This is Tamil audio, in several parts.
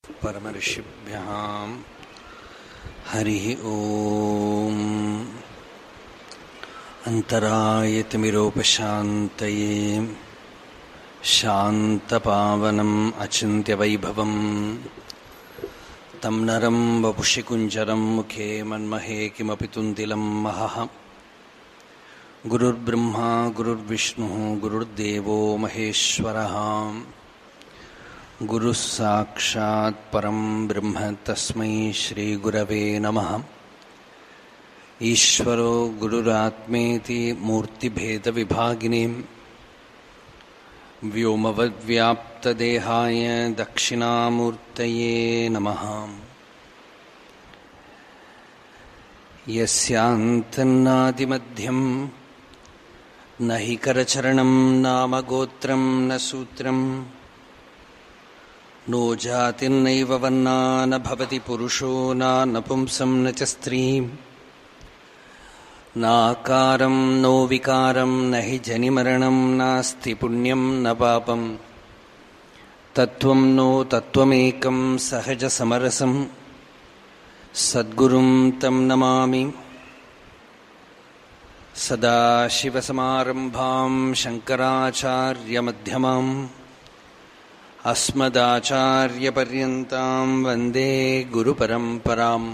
परमर्षिभ्यः हरिः ॐ अन्तरायतिमिरोपशान्तये शान्तपावनम् अचिन्त्यवैभवम् तं नरं वपुषि कुञ्जरं मुखे मन्महे किमपि तुन्तिलं महः गुरुर्ब्रह्मा गुरुर्विष्णुः गुरुर्देवो महेश्वरः गुरुः साक्षात् परं ब्रह्म तस्मै श्रीगुरवे नमः ईश्वरो गुरुरात्मेति मूर्तिभेदविभागिनीं व्योमवद्व्याप्तदेहाय दक्षिणामूर्तये नमः यस्यान्तन्नादिमध्यम् न हि करचरणं नाम गोत्रं न सूत्रम् नो जातिर्नैव वर्णा न भवति पुरुषो न नपुंसं न च स्त्रीम् नाकारं नो विकारं न हि जनिमरणं नास्ति पुण्यं न पापम् तत्त्वं नो तत्त्वमेकं सहजसमरसं सद्गुरुं तं नमामि सदाशिवसमारम्भां शङ्कराचार्यमध्यमाम् अस्मदाचार्यपर्यन्तां वन्दे गुरुपरम्पराम्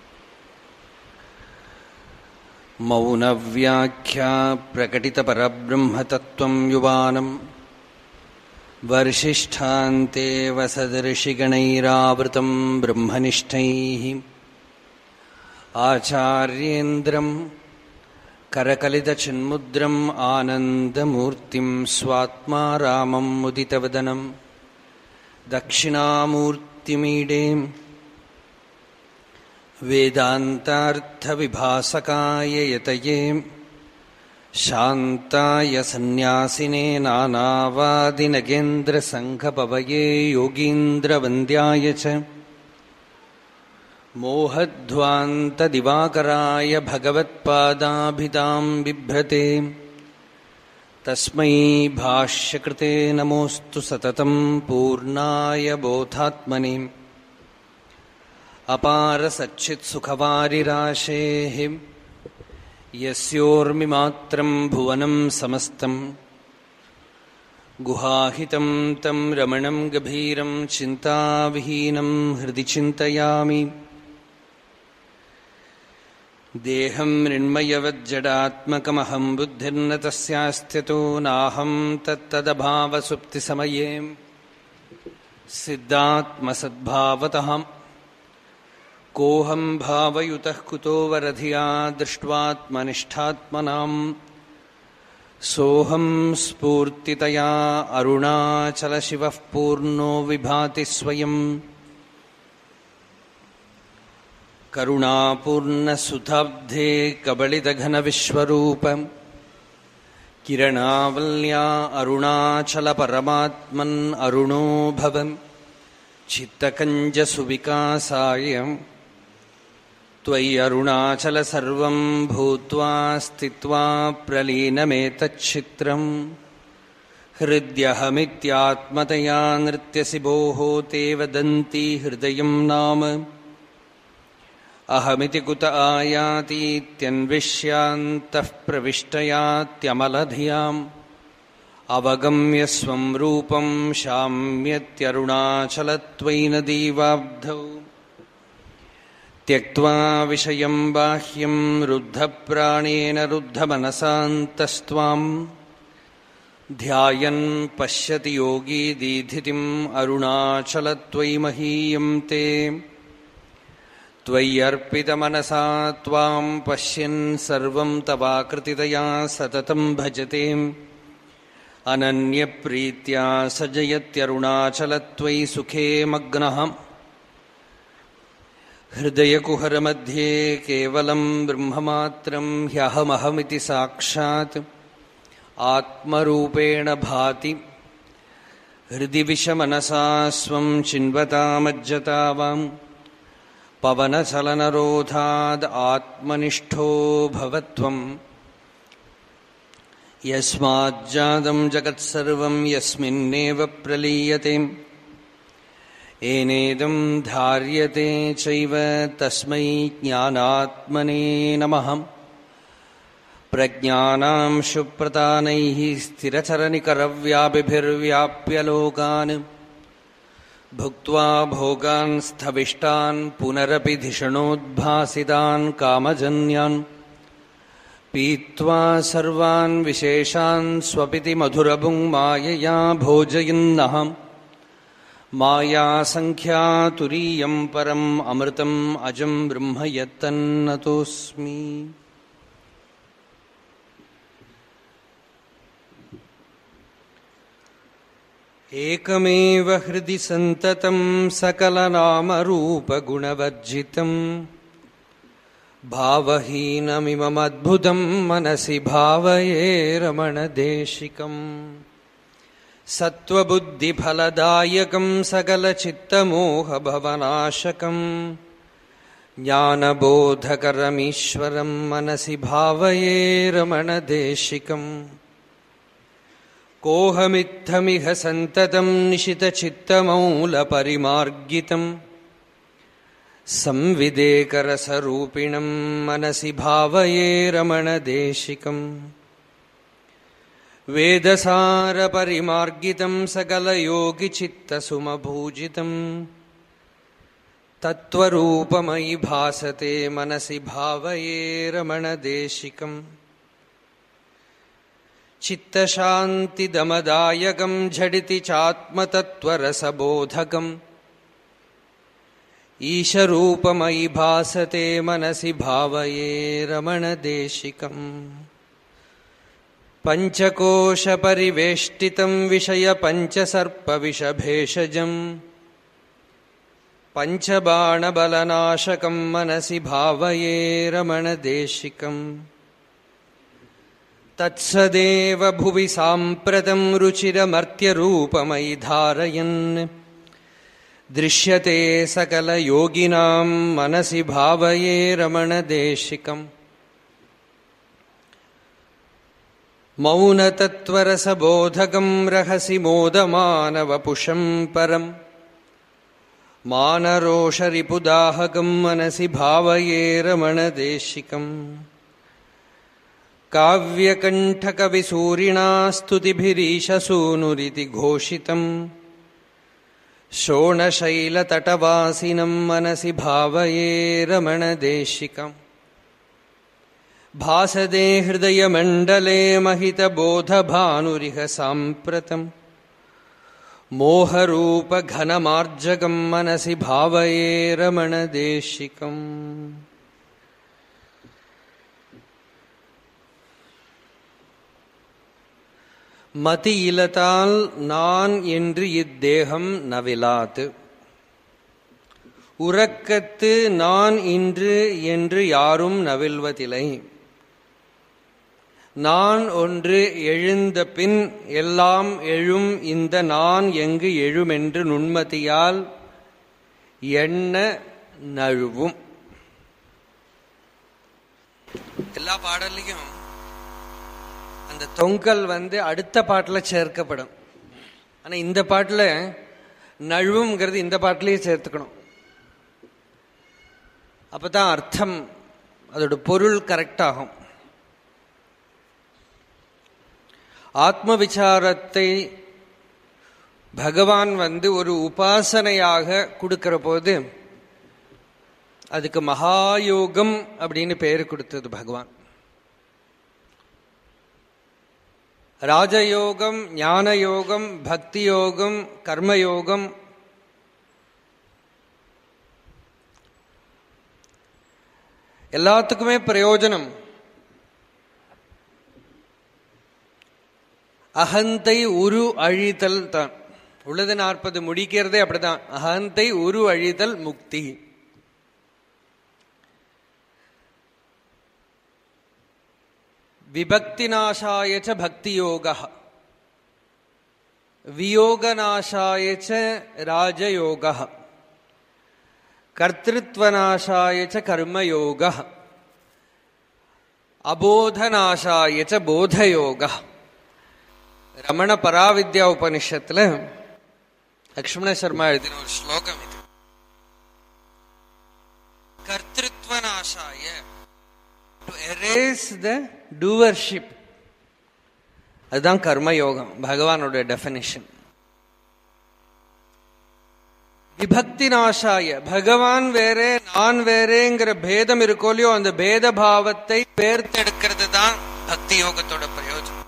मौनव्याख्या प्रकटितपरब्रह्मतत्त्वं युवानम् वर्षिष्ठान्ते वसदर्षिगणैरावृतं ब्रह्मनिष्ठैः आचार्येन्द्रम् करकलितचिन्मुद्रम् आनन्दमूर्तिं स्वात्मा रामम् मुदितवदनम् दक्षिणामूर्तिमीडे वेदान्तार्थविभासकाय यतये शान्ताय सन्न्यासिने नानावादिनगेन्द्रसङ्घपवये योगीन्द्रवन्द्याय च मोहध्वान्तदिवाकराय भगवत्पादाभिधां बिभ्रते तस्मै भाष्यकृते नमोऽस्तु सततं पूर्णाय बोधात्मनि अपारसच्चित्सुखवारिराशेः यस्योर्मिमात्रं भुवनं समस्तम् गुहाहितं तं रमणं गभीरं चिन्ताविहीनं हृदि चिन्तयामि देहं मृण्मयवज्जडात्मकमहं बुद्धिर्न तस्यास्त्यतो नाहं तत्तदभावसुप्तिसमये सिद्धात्मसद्भावतः कोऽहं भावयुतः कुतो वरधिया दृष्ट्वात्मनिष्ठात्मनाम् सोऽहं स्फूर्तितया अरुणाचलशिवः पूर्णो विभाति स्वयम् करुणापूर्णसुधाब्धे कबलितघनविश्वरूप किरणावल्या अरुणाचलपरमात्मन् अरुणो भवन् चित्तकञ्जसुविकासाय त्वयि अरुणाचल सर्वं भूत्वा स्थित्वा प्रलीनमेतच्छित्रम् हृद्यहमित्यात्मतया नृत्यसि भोः ते वदन्ति हृदयं नाम अहमिति कुत आयातीत्यन्विष्यान्तः प्रविष्टयात्यमलधियाम् अवगम्य स्वं रूपं शाम्यत्यरुणाचलत्वयि नदीवाब्धौ त्यक्त्वा विषयं बाह्यं रुद्धप्राणेन रुद्धमनसान्तस्त्वाम् ध्यायन् पश्यति योगी दीधितिम् अरुणाचलत्वयि महीयं ते त्वय्यर्पितमनसा त्वां पश्यन् सर्वं तवाकृतितया सततं भजते अनन्यप्रीत्या स जयत्यरुणाचलत्वयि सुखे मग्नः हृदयकुहरमध्ये केवलं ब्रह्ममात्रं ह्यहमहमिति साक्षात् आत्मरूपेण भाति हृदि विषमनसा स्वं चिन्वतामज्जतावाम् पवनचलनरोधाद् आत्मनिष्ठो भवत्वम् यस्माज्जातं जगत्सर्वं यस्मिन्नेव प्रलीयते एनेदं धार्यते चैव तस्मै ज्ञानात्मने नमः प्रज्ञानां शुप्रतानैः स्थिरचरनिकरव्यापिभिर्व्याप्य लोकान् भुक्त्वा भोगान् स्थविष्टान् पुनरपि धिषणोद्भासितान् कामजन्यान् पीत्वा सर्वान् विशेषान् स्वपिति मधुरभुङ् मायया भोजयन्नहम् मायासङ्ख्यातुरीयम् परम् अमृतम् अजम् ब्रह्म यत्तन्नतोऽस्मि एकमेव हृदि सन्ततम् सकलनामरूपगुणवर्जितम् भावहीनमिममद्भुतम् मनसि भावये रमणदेशिकम् सत्त्वबुद्धिफलदायकम् सकलचित्तमोहभवनाशकम् ज्ञानबोधकरमीश्वरम् मनसि भावये रमणदेशिकम् कोऽहमित्थमिह सन्ततम् निशितचित्तमौलपरिमार्गितम् संविदेकरसरूपिणम् मनसि भावये रमणदेशिकम् वेदसारपरिमार्गितम् सकलयोगिचित्तसुमभूजितम् तत्त्वरूपमयि भासते मनसि भावये रमणदेशिकम् चित्तशान्तिदमदायकम् झटिति चात्मतत्त्वरसबोधकम् ईशरूपमयि भासते मनसि भावये रमणदेशिकम् पञ्चकोशपरिवेष्टितम् विषयपञ्चसर्पविषभेषजम् पञ्चबाणबलनाशकम् मनसि भावये रमणदेशिकम् तत्सदेव भुवि साम्प्रतम् रुचिरमर्त्यरूपमयि धारयन् दृश्यते सकलयोगिनाम् मनसि भावये रमणदेशिकम् मौनतत्त्वरसबोधकम् रहसि मोदमानवपुषम् परम् मानरोषरिपुदाहकम् मनसि भावये रमणदेशिकम् काव्यकण्ठकविसूरिणा स्तुतिभिरीशसूनुरिति घोषितम् शोणशैलतटवासिनम् मनसि भावये रमणदेशिकम् भासदे हृदयमण्डले महितबोधभानुरिह साम्प्रतम् मोहरूपघनमार्जकम् मनसि भावये रमणदेशिकम् மதியிலத்தால் நான் என்று இத்தேகம் நவிலாது உறக்கத்து நான் இன்று என்று யாரும் நவில்வதில்லை நான் ஒன்று எழுந்த பின் எல்லாம் எழும் இந்த நான் எங்கு எழுமென்று நுண்மதியால் எண்ண நழுவும் எல்லா பாடல்லையும் அந்த தொங்கல் வந்து அடுத்த பாட்டில் சேர்க்கப்படும் ஆனால் இந்த பாட்டில் நழுவுங்கிறது இந்த பாட்டிலேயே சேர்த்துக்கணும் அப்போ தான் அர்த்தம் அதோட பொருள் கரெக்டாகும் ஆத்ம விசாரத்தை பகவான் வந்து ஒரு உபாசனையாக கொடுக்கிற போது அதுக்கு மகாயோகம் அப்படின்னு பெயர் கொடுத்தது பகவான் ராஜயோகம் ஞானயோகம் பக்தி யோகம் கர்மயோகம் எல்லாத்துக்குமே பிரயோஜனம் அகந்தை உரு அழித்தல் தான் உள்ளது நாற்பது முடிக்கிறதே அப்படிதான் அகந்தை உரு அழித்தல் முக்தி விபக்திநாசாய ச பக்தி யோக வியோகநாசாய ச ராஜயோக கர்த்திருவநாசாய ச கர்மயோக அபோதநாசாய ச போதயோக ரமண பராவித்யா உபனிஷத்துல லக்ஷ்மண சர்மா எழுதின ஒரு ஸ்லோகம் இது கர்த்திருவநாசாய டு எரேஸ் த டூவர்ஷிப் அதுதான் கர்மயோகம் பகவானோட டெஃபினிஷன் விபக்தி நாசாய பகவான் வேறே நான் வேறேங்கிற பேதம் இருக்கோ இல்லையோ அந்த பேத பாவத்தை பேர்த்தெடுக்கிறது தான் பக்தி யோகத்தோட பிரயோஜனம்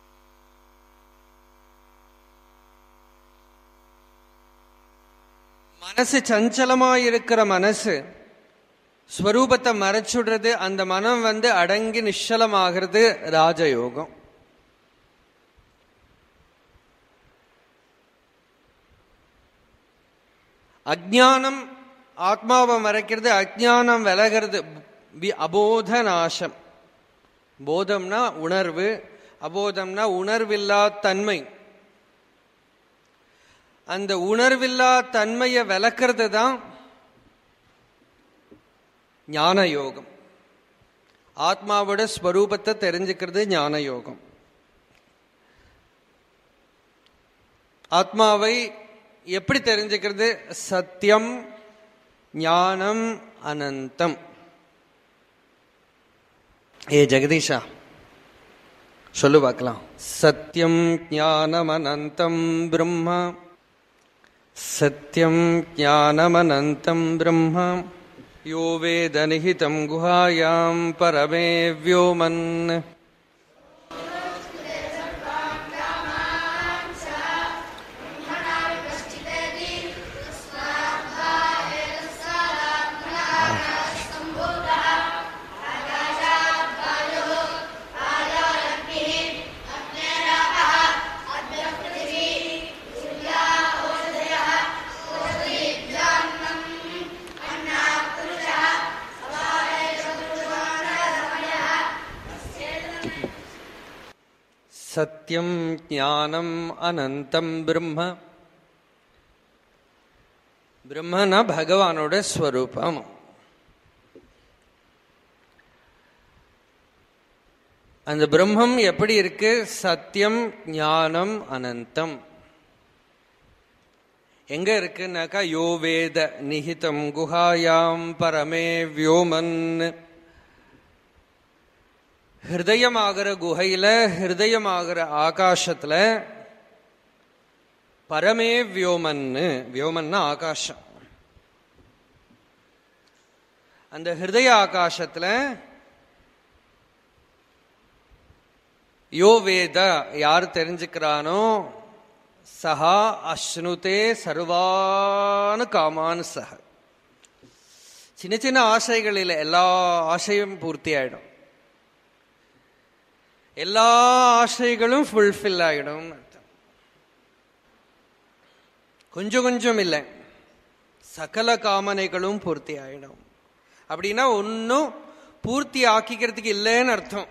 மனசு சஞ்சலமா இருக்கிற மனசு ஸ்வரூபத்தை மறைச்சுடுறது அந்த மனம் வந்து அடங்கி நிശ്ചலமாகிறது ராஜயோகம் அஜானம் ஆத்மாவை மறைக்கிறது அஜானம் விலகிறது வி- அபோத நாசம் போதம்னா உணர்வு அபோதம்னா உணர்வில்லா தன்மை அந்த உணர்வில்லா தன்மையை விளக்கிறது தான் ஞான யோகம் ஆத்மாவோட ஸ்வரூபத்தை தெரிஞ்சுக்கிறது ஞான யோகம் ஆத்மாவை எப்படி தெரிஞ்சுக்கிறது சத்தியம் ஞானம் அனந்தம் ஏ ஜெகதீஷா சொல்லு பார்க்கலாம் சத்தியம் ஞானம் அனந்தம் பிரம்மா சத்தியம் ஞானம் அனந்தம் பிரம்மா யோ வேத நிஹிதம் குஹாயாம் பரமே வியோமன் சத்தியம் ஞானம் அனந்தம் பிரம்ம பிரம்மனா பகவானோட ஸ்வரூபம் அந்த பிரம்மம் எப்படி இருக்கு சத்தியம் ஞானம் அனந்தம் எங்க இருக்குன்னாக்கா யோ வேத நிஹிதம் குஹாயாம் பரமே வியோமன் ஹிருதயமாகிற குகையில ஹிருதயமாகிற ஆகாசத்துல பரமே வியோமன்னு வியோமன்னா ஆகாசம் அந்த ஹிருதய ஆகாசத்துல யோ வேத யார் தெரிஞ்சுக்கிறானோ சஹா அஸ்னுதே சர்வானு காமான் சஹ சின்ன சின்ன ஆசைகளில் எல்லா ஆசையும் பூர்த்தி ஆயிடும் எல்லா ஆசைகளும் ஃபுல்ஃபில் ஆகிடும் அர்த்தம் கொஞ்சம் கொஞ்சம் இல்லை சகல காமனைகளும் பூர்த்தி ஆயிடும் அப்படின்னா ஒன்னும் பூர்த்தி ஆக்கிக்கிறதுக்கு இல்லைன்னு அர்த்தம்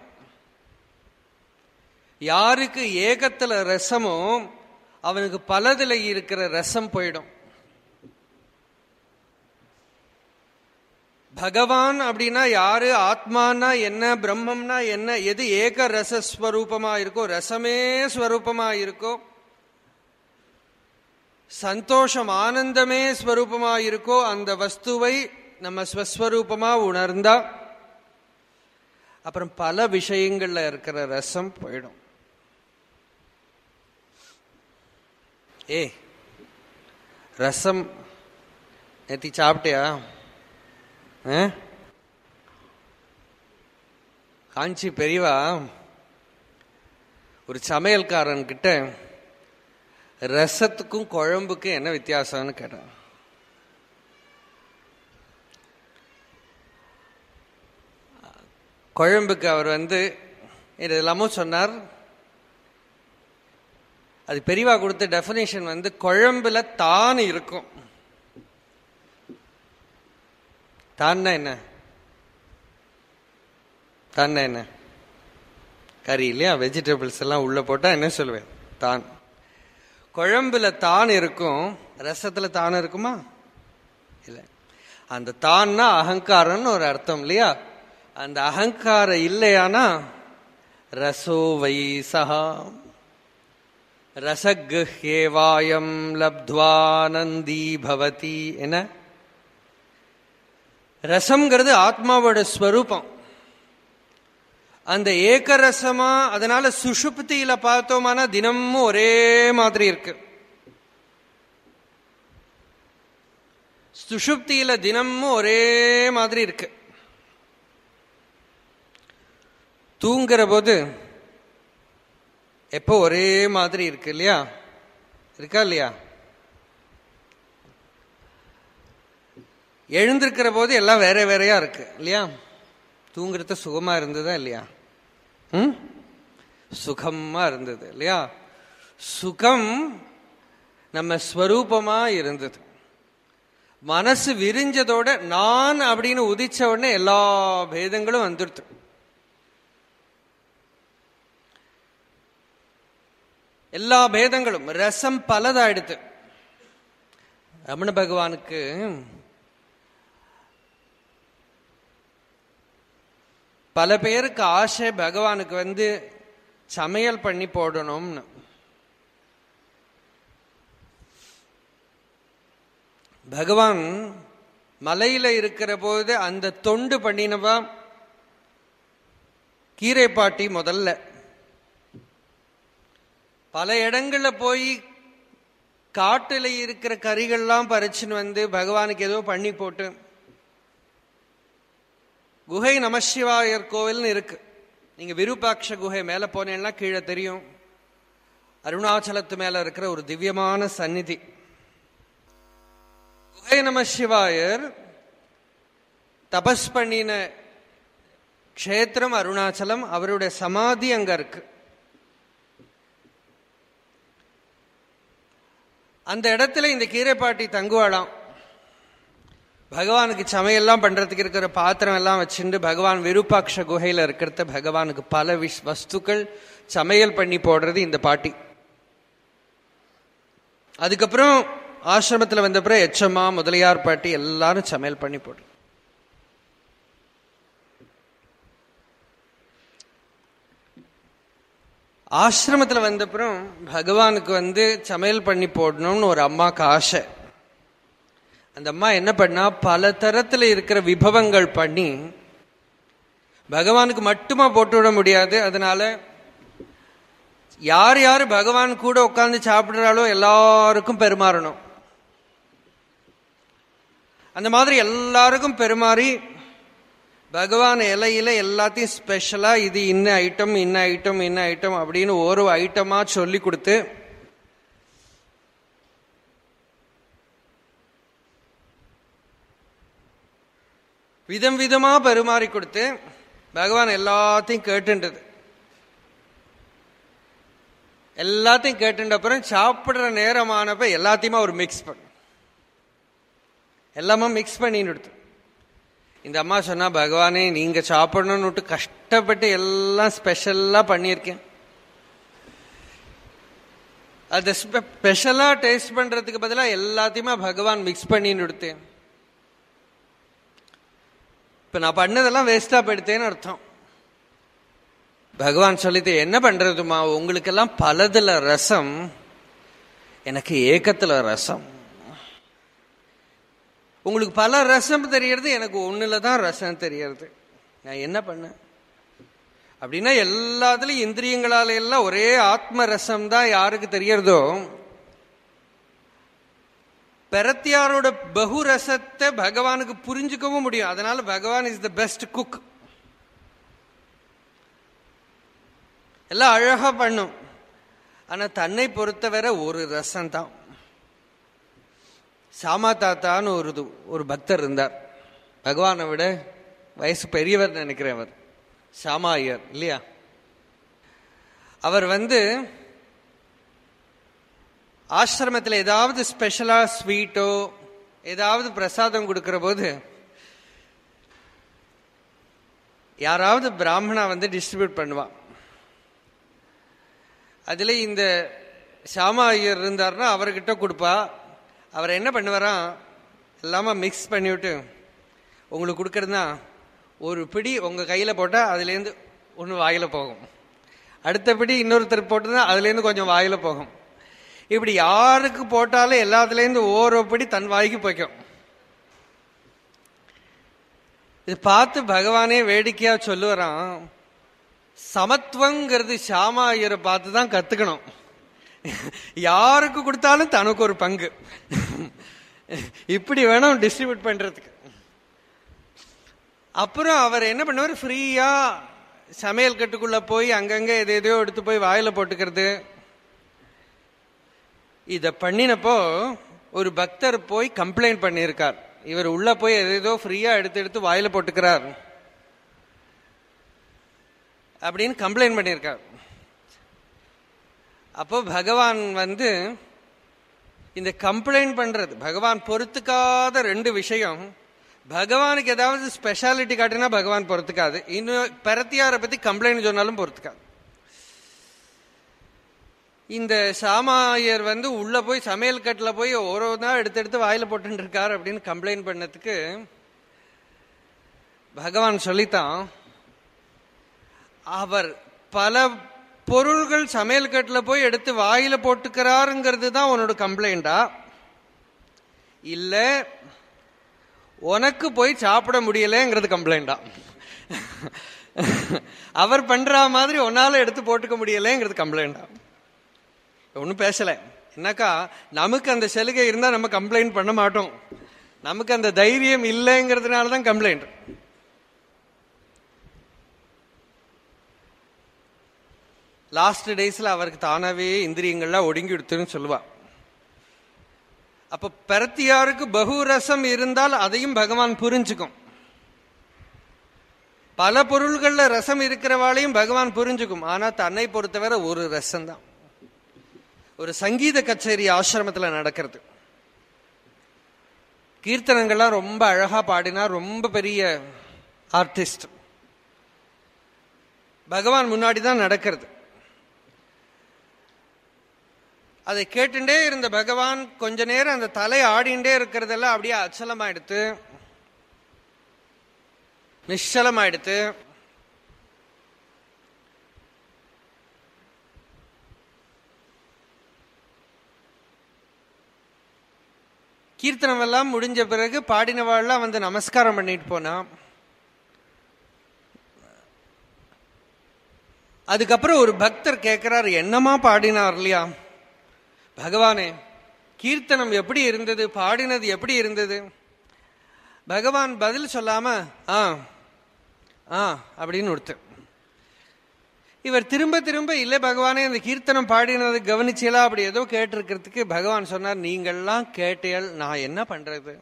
யாருக்கு ஏகத்துல ரசமோ அவனுக்கு பலதுல இருக்கிற ரசம் போயிடும் பகவான் அப்படின்னா யாரு ஆத்மானா என்ன பிரம்மம்னா என்ன எது ஏக ரசஸ்வரூபமா இருக்கோ ரசமே ஸ்வரூபமா இருக்கோ சந்தோஷம் ஆனந்தமே ஸ்வரூபமா இருக்கோ அந்த வஸ்துவை நம்ம ஸ்வஸ்வரூபமா உணர்ந்தா அப்புறம் பல விஷயங்கள்ல இருக்கிற ரசம் போயிடும் ஏ ரசம் நேத்தி சாப்பிட்டியா ஆ? காஞ்சி பெரியவா ஒரு சமையல்காரன் கிட்ட ரசத்துக்கும் குழம்புக்கும் என்ன வித்தியாசம்னு கேட்டான் குழம்புக்கு அவர் வந்து இது எல்லாமோ சொன்னார் அது பெரியவா கொடுத்த டெஃபினேஷன் வந்து குழம்புல தான் இருக்கும் தான்னா என்ன தான்னா என்ன கறி இல்லையா வெஜிடபிள்ஸ் எல்லாம் உள்ள போட்டா என்ன சொல்லுவேன் தான் குழம்புல தான் இருக்கும் ரசத்துல தான் இருக்குமா இல்லை அந்த தான்னா அகங்காரம்னு ஒரு அர்த்தம் இல்லையா அந்த அகங்காரம் இல்லையானா ரசோ வை சஹா ரசகுஹ்யேவாயம் லப்த்வானந்தி பவதி என்ன ரசம்ங்கிறது ஆத்மாவோட ஸ்வரூபம் அந்த ஏக்கரசமா அதனால சுஷுப்தியில பார்த்தோமானா தினமும் ஒரே மாதிரி இருக்கு சுஷுப்தியில தினமும் ஒரே மாதிரி இருக்கு தூங்குற போது எப்போ ஒரே மாதிரி இருக்கு இல்லையா இருக்கா இல்லையா எழுந்திருக்கிற போது எல்லாம் வேற வேறையா இருக்கு இல்லையா தூங்குறது சுகமா இருந்ததா இல்லையா ம் சுகமா இருந்தது இல்லையா சுகம் நம்ம ஸ்வரூபமா இருந்தது மனசு விரிஞ்சதோட நான் அப்படின்னு உதிச்ச உடனே எல்லா பேதங்களும் வந்துடுது எல்லா பேதங்களும் ரசம் பலதாயிடுது ரமண பகவானுக்கு பல பேருக்கு ஆசை பகவானுக்கு வந்து சமையல் பண்ணி போடணும்னு பகவான் மலையில இருக்கிற போது அந்த தொண்டு பண்ணினவா கீரை பாட்டி முதல்ல பல இடங்கள்ல போய் காட்டுல இருக்கிற கறிகள்லாம் பறிச்சுன்னு வந்து பகவானுக்கு ஏதோ பண்ணி போட்டு குகை நமசிவாயர் கோவில்னு இருக்கு நீங்க விருப்பாட்ச குகை மேல போனீங்கன்னா கீழே தெரியும் அருணாச்சலத்து மேல இருக்கிற ஒரு திவ்யமான சந்நிதி குகை நமசிவாயர் தபஸ் பண்ணின க்ஷேத்திரம் அருணாச்சலம் அவருடைய சமாதி அங்க இருக்கு அந்த இடத்துல இந்த கீரைப்பாட்டி தங்குவாளாம் பகவானுக்கு சமையல்லாம் பண்றதுக்கு இருக்கிற பாத்திரம் எல்லாம் வச்சுட்டு பகவான் விருப்பாட்ச குகையில இருக்கிறத பகவானுக்கு பல விஷ் வஸ்துக்கள் சமையல் பண்ணி போடுறது இந்த பாட்டி அதுக்கப்புறம் ஆசிரமத்தில் வந்தப்புறம் எச்சம்மா முதலியார் பாட்டி எல்லாரும் சமையல் பண்ணி போடு ஆசிரமத்தில் வந்தப்புறம் பகவானுக்கு வந்து சமையல் பண்ணி போடணும்னு ஒரு அம்மாக்கு ஆசை அந்த அம்மா என்ன பண்ணா பல தரத்துல இருக்கிற விபவங்கள் பண்ணி பகவானுக்கு மட்டுமா போட்டு விட முடியாது அதனால யார் யார் பகவான் கூட உட்கார்ந்து சாப்பிடுறாளோ எல்லாருக்கும் பெருமாறணும் அந்த மாதிரி எல்லாருக்கும் பெருமாறி பகவான் இலையில எல்லாத்தையும் ஸ்பெஷலா இது இன்ன ஐட்டம் இன்ன ஐட்டம் இன்ன ஐட்டம் அப்படின்னு ஒரு ஐட்டமா சொல்லி கொடுத்து விதம் விதமா பரிமாறி கொடுத்து பகவான் எல்லாத்தையும் கேட்டுன்றது எல்லாத்தையும் கேட்டுட்ட அப்புறம் சாப்பிடுற நேரமானப்ப எல்லாத்தையுமே அவர் மிக்ஸ் பண்ண எல்லாமே மிக்ஸ் பண்ணின்னு கொடுத்து இந்த அம்மா சொன்னா பகவானே நீங்க சாப்பிடணும்னுட்டு கஷ்டப்பட்டு எல்லாம் ஸ்பெஷலா பண்ணியிருக்கேன் அது ஸ்பெஷலா டேஸ்ட் பண்றதுக்கு பதிலாக எல்லாத்தையுமே பகவான் மிக்ஸ் பண்ணின்னு கொடுத்தேன் இப்ப நான் பண்ணதெல்லாம் வேஸ்டா போயிடுத்தேன்னு அர்த்தம் பகவான் சொல்லிட்டு என்ன பண்றதுமா உங்களுக்கெல்லாம் பலதுல ரசம் எனக்கு ஏக்கத்துல ரசம் உங்களுக்கு பல ரசம் தெரியறது எனக்கு ஒண்ணுல தான் ரசம் தெரியறது நான் என்ன பண்ணேன் அப்படின்னா எல்லாத்துலயும் இந்திரியங்களால எல்லாம் ஒரே ஆத்ம ரசம் தான் யாருக்கு தெரியறதோ பெரத்தியாரோட பகு ரசத்தை பகவானுக்கு புரிஞ்சுக்கவும் முடியும் அதனால பகவான் இஸ் த பெஸ்ட் குக் எல்லாம் அழகா பண்ணும் ஆனா தன்னை பொறுத்தவரை ஒரு ரசம் தான் சாமா தாத்தான்னு ஒரு ஒரு பக்தர் இருந்தார் பகவானை விட வயசு பெரியவர் நினைக்கிறேன் அவர் சாமா ஐயர் இல்லையா அவர் வந்து ஆசிரமத்தில் ஏதாவது ஸ்பெஷலா ஸ்வீட்டோ ஏதாவது பிரசாதம் கொடுக்கிற போது யாராவது பிராமணா வந்து டிஸ்ட்ரிபியூட் பண்ணுவான் அதுல இந்த சாமா ஐயர் இருந்தார்னா அவர்கிட்ட கொடுப்பா அவர் என்ன பண்ணுவாராம் எல்லாமே மிக்ஸ் பண்ணிவிட்டு உங்களுக்கு கொடுக்கறதுனா ஒரு பிடி உங்க கையில போட்டா அதுலேருந்து ஒன்று வாயில போகும் அடுத்த பிடி இன்னொருத்தர் போட்டுதான் அதுலேருந்து கொஞ்சம் வாயில போகும் இப்படி யாருக்கு போட்டாலும் எல்லாத்துலேருந்து ஓரப்படி தன் வாய்க்கு போய்க்கும் இது பார்த்து பகவானே வேடிக்கையா சொல்லுவாராம் சமத்துவங்கிறது ஷாமா ஐயரை பார்த்து தான் கத்துக்கணும் யாருக்கு கொடுத்தாலும் தனக்கு ஒரு பங்கு இப்படி வேணும் டிஸ்ட்ரிபியூட் பண்றதுக்கு அப்புறம் அவர் என்ன பண்ணுவார் ஃப்ரீயா சமையல் கட்டுக்குள்ள போய் அங்கங்க எதை எதையோ எடுத்து போய் வாயில போட்டுக்கிறது இத பண்ணினப்போ ஒரு பக்தர் போய் கம்ப்ளைண்ட் பண்ணியிருக்கார் இவர் உள்ள போய் எதேதோ ஃப்ரீயா எடுத்து எடுத்து வாயில போட்டுக்கிறார் அப்படின்னு கம்ப்ளைண்ட் பண்ணியிருக்கார் அப்போ பகவான் வந்து இந்த கம்ப்ளைண்ட் பண்றது பகவான் பொறுத்துக்காத ரெண்டு விஷயம் பகவானுக்கு ஏதாவது ஸ்பெஷாலிட்டி காட்டினா பகவான் பொறுத்துக்காது இன்னும் பெரத்தியாரை பத்தி கம்ப்ளைண்ட் சொன்னாலும் பொறுத்துக்காது இந்த சாமாயர் வந்து உள்ள போய் சமையல் கட்டில் போய் ஒரு நாள் எடுத்து எடுத்து வாயில போட்டு இருக்கார் அப்படின்னு கம்ப்ளைண்ட் பண்ணதுக்கு பகவான் சொல்லித்தான் அவர் பல பொருள்கள் சமையல் கட்டில் போய் எடுத்து வாயில போட்டுக்கிறாருங்கிறது தான் உன்னோட கம்ப்ளைண்டா இல்ல உனக்கு போய் சாப்பிட முடியலங்கிறது கம்ப்ளைண்டா அவர் பண்ற மாதிரி உன்னால எடுத்து போட்டுக்க முடியலங்கிறது கம்ப்ளைண்டா ஒன்றும் பேசல என்னக்கா நமக்கு அந்த சலுகை இருந்தா நம்ம கம்ப்ளைண்ட் பண்ண மாட்டோம் நமக்கு அந்த தைரியம் இல்லைங்கிறதுனால தான் கம்ப்ளைண்ட் லாஸ்ட் டேஸ்ல அவருக்கு தானாவே இந்திரியங்கள்லாம் ஒடுங்கி எடுத்துன்னு சொல்லுவா அப்ப பரத்தியாருக்கு பகுரசம் இருந்தால் அதையும் பகவான் புரிஞ்சுக்கும் பல பொருள்கள்ல ரசம் இருக்கிறவாளையும் பகவான் புரிஞ்சுக்கும் ஆனா தன்னை பொறுத்தவரை ஒரு ரசம் தான் ஒரு சங்கீத கச்சேரி ஆசிரமத்துல நடக்கிறது கீர்த்தனங்கள்லாம் ரொம்ப அழகா பாடினா ரொம்ப பெரிய ஆர்டிஸ்ட் பகவான் முன்னாடி தான் நடக்கிறது அதை கேட்டுட்டே இருந்த பகவான் கொஞ்ச நேரம் அந்த தலை ஆடிண்டே இருக்கிறதெல்லாம் அப்படியே அச்சலமாயிடுத்து நிச்சலமாயிடுத்து கீர்த்தனம் எல்லாம் முடிஞ்ச பிறகு பாடினவாள்லாம் வந்து நமஸ்காரம் பண்ணிட்டு போனா அதுக்கப்புறம் ஒரு பக்தர் கேட்கிறார் என்னமா பாடினார் இல்லையா பகவானே கீர்த்தனம் எப்படி இருந்தது பாடினது எப்படி இருந்தது பகவான் பதில் சொல்லாம ஆ ஆ அப்படின்னு ஒருத்தர் இவர் திரும்ப திரும்ப இல்லை பகவானே இந்த கீர்த்தனம் பாடினது கவனிச்சலா அப்படி ஏதோ கேட்டிருக்கிறதுக்கு பகவான் சொன்னார் நீங்கள்லாம் கேட்டேல் நான் என்ன பண்றது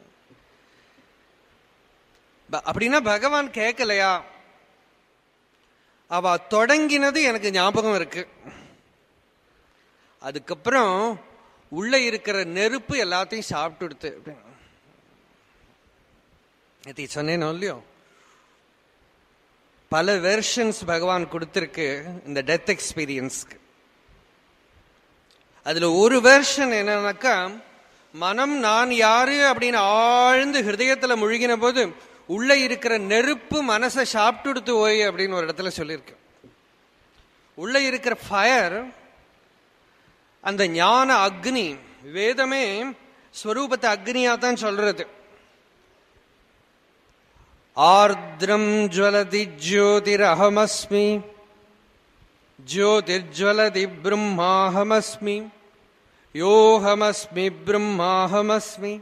ப- அப்படின்னா பகவான் கேட்கலையா அவ தொடங்கினது எனக்கு ஞாபகம் இருக்கு அதுக்கப்புறம் உள்ள இருக்கிற நெருப்பு எல்லாத்தையும் சாப்பிட்டு நேற்று சொன்னேனோ இல்லையோ பல வெர்ஷன்ஸ் பகவான் கொடுத்திருக்கு இந்த டெத் எக்ஸ்பீரியன்ஸ்க்கு அதுல ஒரு வெர்ஷன் என்னன்னாக்கா மனம் நான் யாரு அப்படின்னு ஆழ்ந்து ஹிருதயத்துல முழுகின போது உள்ள இருக்கிற நெருப்பு மனசை சாப்பிட்டுடுத்து ஓய் அப்படின்னு ஒரு இடத்துல சொல்லியிருக்கு உள்ள இருக்கிற ஃபயர் அந்த ஞான அக்னி வேதமே ஸ்வரூபத்தை அக்னியா தான் சொல்றது ஆர்திரம் ஜுவலதி ஜோதிரஹமஸ்மி ஜோதிர்ஜுவலதி பிரம்மாஹமஸ்மி யோஹமஸ்மி பிரம்மாஹமஸ்மி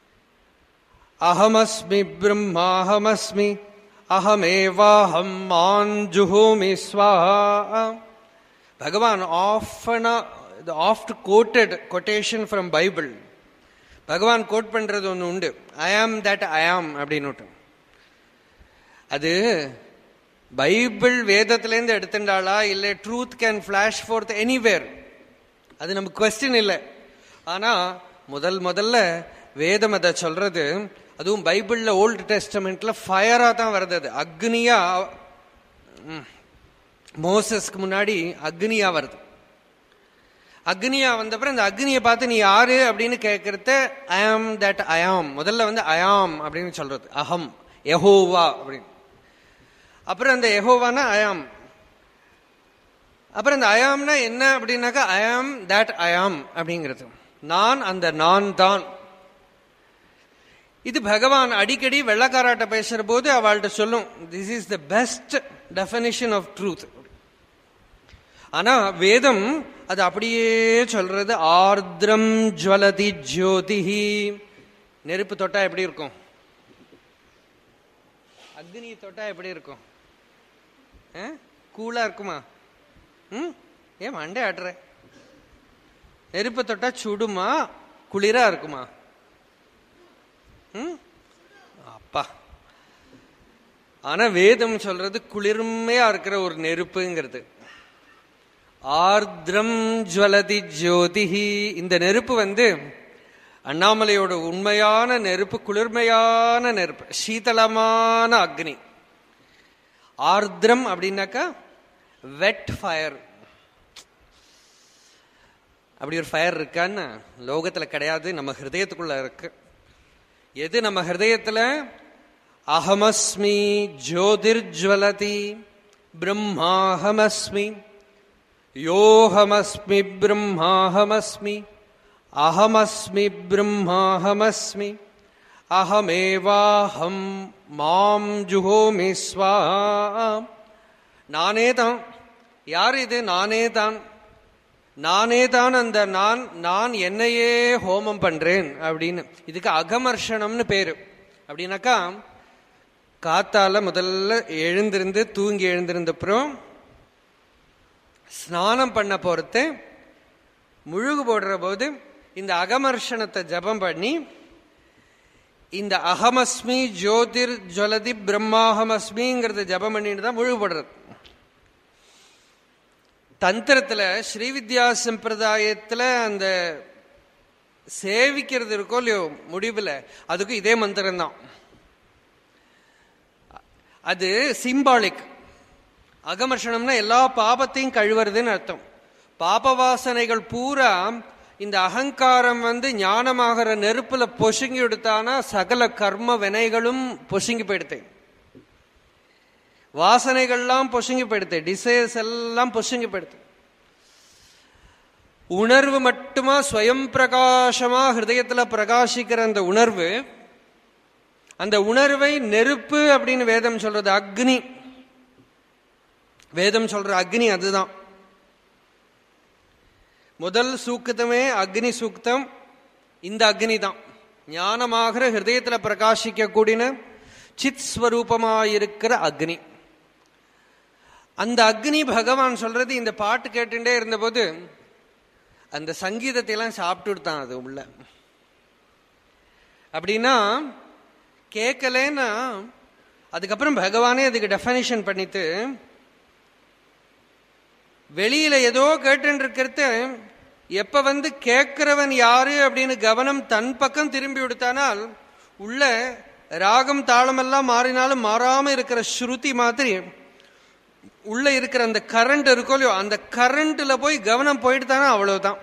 அஹமஸ்மி பிரம்மாஹமஸ்மி அஹமேவாஹம் மாஞ்சுஹோமி ஸ்வாஹா பகவான் ஆஃபனா oft quoted quotation from Bible பகவான் கோட் பண்றது ஒன்று உண்டு ஐ ஆம் தட் ஐ ஆம் அப்படின்னு அது பைபிள் வேதத்திலேருந்து எடுத்துட்டாளா இல்லை truth can flash forth anywhere அது நமக்கு கொஸ்டின் இல்லை ஆனா முதல் முதல்ல வேதம் அதை சொல்றது அதுவும் பைபிள்ல ஓல்டு டெஸ்டமெண்ட்ல ஃபயரா தான் வருது அது அக்னியா ம், மோசஸ்க்கு முன்னாடி அக்னியா வருது அக்னியா வந்தப்பறம் இந்த அக்னியை பார்த்து நீ யாரு அப்படின்னு கேட்கறத ஐ ஆம் தட் ஐ ஆம் முதல்ல வந்து ஐ ஆம் அப்படின்னு சொல்றது அகம் யஹோவா அப்படின்னு அப்புறம் அந்த யெகோவானா ஐ ஆம் அப்புறம் இந்த அயாம்னா என்ன அப்படின்னாக்கா அயாம் தட் அயாம் அப்படிங்கிறது நான் அந்த நான் தான் இது பகவான் அடிக்கடி வெள்ளக்காராட்ட பேசுற போது அவள்கிட்ட சொல்லும் this is the best definition of truth ஆனா வேதம் அது அப்படியே சொல்றது ஆர்திரம் ஜுவலதி ஜோதிஹி நெருப்பு தொட்டா எப்படி இருக்கும் அக்னி தொட்டா எப்படி இருக்கும் கூலா இருக்குமா ம் ஏன் மண்டே ஆட்டுற நெருப்பு தொட்டா சுடுமா குளிரா இருக்குமா ம் அப்பா ஆனா வேதம் சொல்றது குளிர்மையா இருக்கிற ஒரு நெருப்புங்கிறது ஆர்திரம் ஜுவலதி ஜோதிஹி இந்த நெருப்பு வந்து அண்ணாமலையோட உண்மையான நெருப்பு குளிர்மையான நெருப்பு சீதளமான அக்னி ஆர்திரம் அப்படின்னாக்கா வெட் ஃபயர் அப்படி ஒரு ஃபயர் இருக்கான்னு லோகத்துல கிடையாது நம்ம ஹிருதயத்துக்குள்ள இருக்கு எது நம்ம ஹிருதயத்துல அகமஸ்மி ஜோதிர்ஜ்வலதி பிரம்மாஹமஸ்மி யோஹமஸ்மி பிரம்மாஹமஸ்மி அகமஸ்மி பிரம்மாஹமஸ்மி அகமேவாஹம் மாம் ஜுஹோமி ஸ்வாஹா நானே தான் யார் இது நானே தான் நானே தான் அந்த நான் நான் என்னையே ஹோமம் பண்றேன் அப்படின்னு இதுக்கு அகமர்ஷனம்னு பேரு அப்படின்னாக்கா காத்தால முதல்ல எழுந்திருந்து தூங்கி எழுந்திருந்தப்புறம் ஸ்நானம் பண்ண போறது முழுகு போடுற போது இந்த அகமர்ஷனத்தை ஜபம் பண்ணி இந்த அகமஸ்மி ஜோதிர் ஜுவலதி பிரம்மாஹமஸ்மிங்கிறத ஜபம் பண்ணிட்டு தான் முழுகு போடுறது தந்திரத்துல ஸ்ரீவித்யா சம்பிரதாயத்துல அந்த சேவிக்கிறது இருக்கோ இல்லையோ முடிவுல அதுக்கு இதே மந்திரம் தான் அது சிம்பாலிக் அகமர்ஷனம்னா எல்லா பாபத்தையும் கழுவுறதுன்னு அர்த்தம் பாப வாசனைகள் பூரா இந்த அகங்காரம் வந்து ஞானமாகிற நெருப்புல பொசுங்கி எடுத்தானா சகல கர்ம வினைகளும் பொசுங்கி போயிடுது வாசனைகள்லாம் பொசுங்கி போயிடுது டிசைர்ஸ் எல்லாம் பொசுங்கி போயிடுது உணர்வு மட்டுமா ஸ்வயம் பிரகாசமா ஹிருதயத்துல பிரகாசிக்கிற அந்த உணர்வு அந்த உணர்வை நெருப்பு அப்படின்னு வேதம் சொல்றது அக்னி வேதம் சொல்ற அக்னி அதுதான் முதல் சூக்கத்தமே அக்னி சூக்தம் இந்த அக்னி தான் ஞானமாகிற ஹிருதயத்துல பிரகாசிக்க கூடின சித் ஸ்வரூபமாயிருக்கிற அக்னி அந்த அக்னி பகவான் சொல்றது இந்த பாட்டு கேட்டுட்டே இருந்தபோது அந்த சங்கீதத்தை எல்லாம் சாப்பிட்டுட்டான் அது உள்ள அப்படின்னா கேட்கலன்னா அதுக்கப்புறம் பகவானே அதுக்கு டெஃபனிஷன் பண்ணிட்டு வெளியில ஏதோ கேட்டு இருக்கிறது எப்ப வந்து கேட்கிறவன் யாரு அப்படின்னு கவனம் தன் பக்கம் திரும்பி விடுத்தானால் உள்ள ராகம் தாளமெல்லாம் மாறினாலும் மாறாம இருக்கிற ஸ்ருதி மாதிரி உள்ள இருக்கிற அந்த கரண்ட் இருக்கோ இல்லையோ அந்த கரண்ட்ல போய் கவனம் போயிட்டு தானே அவ்வளவுதான்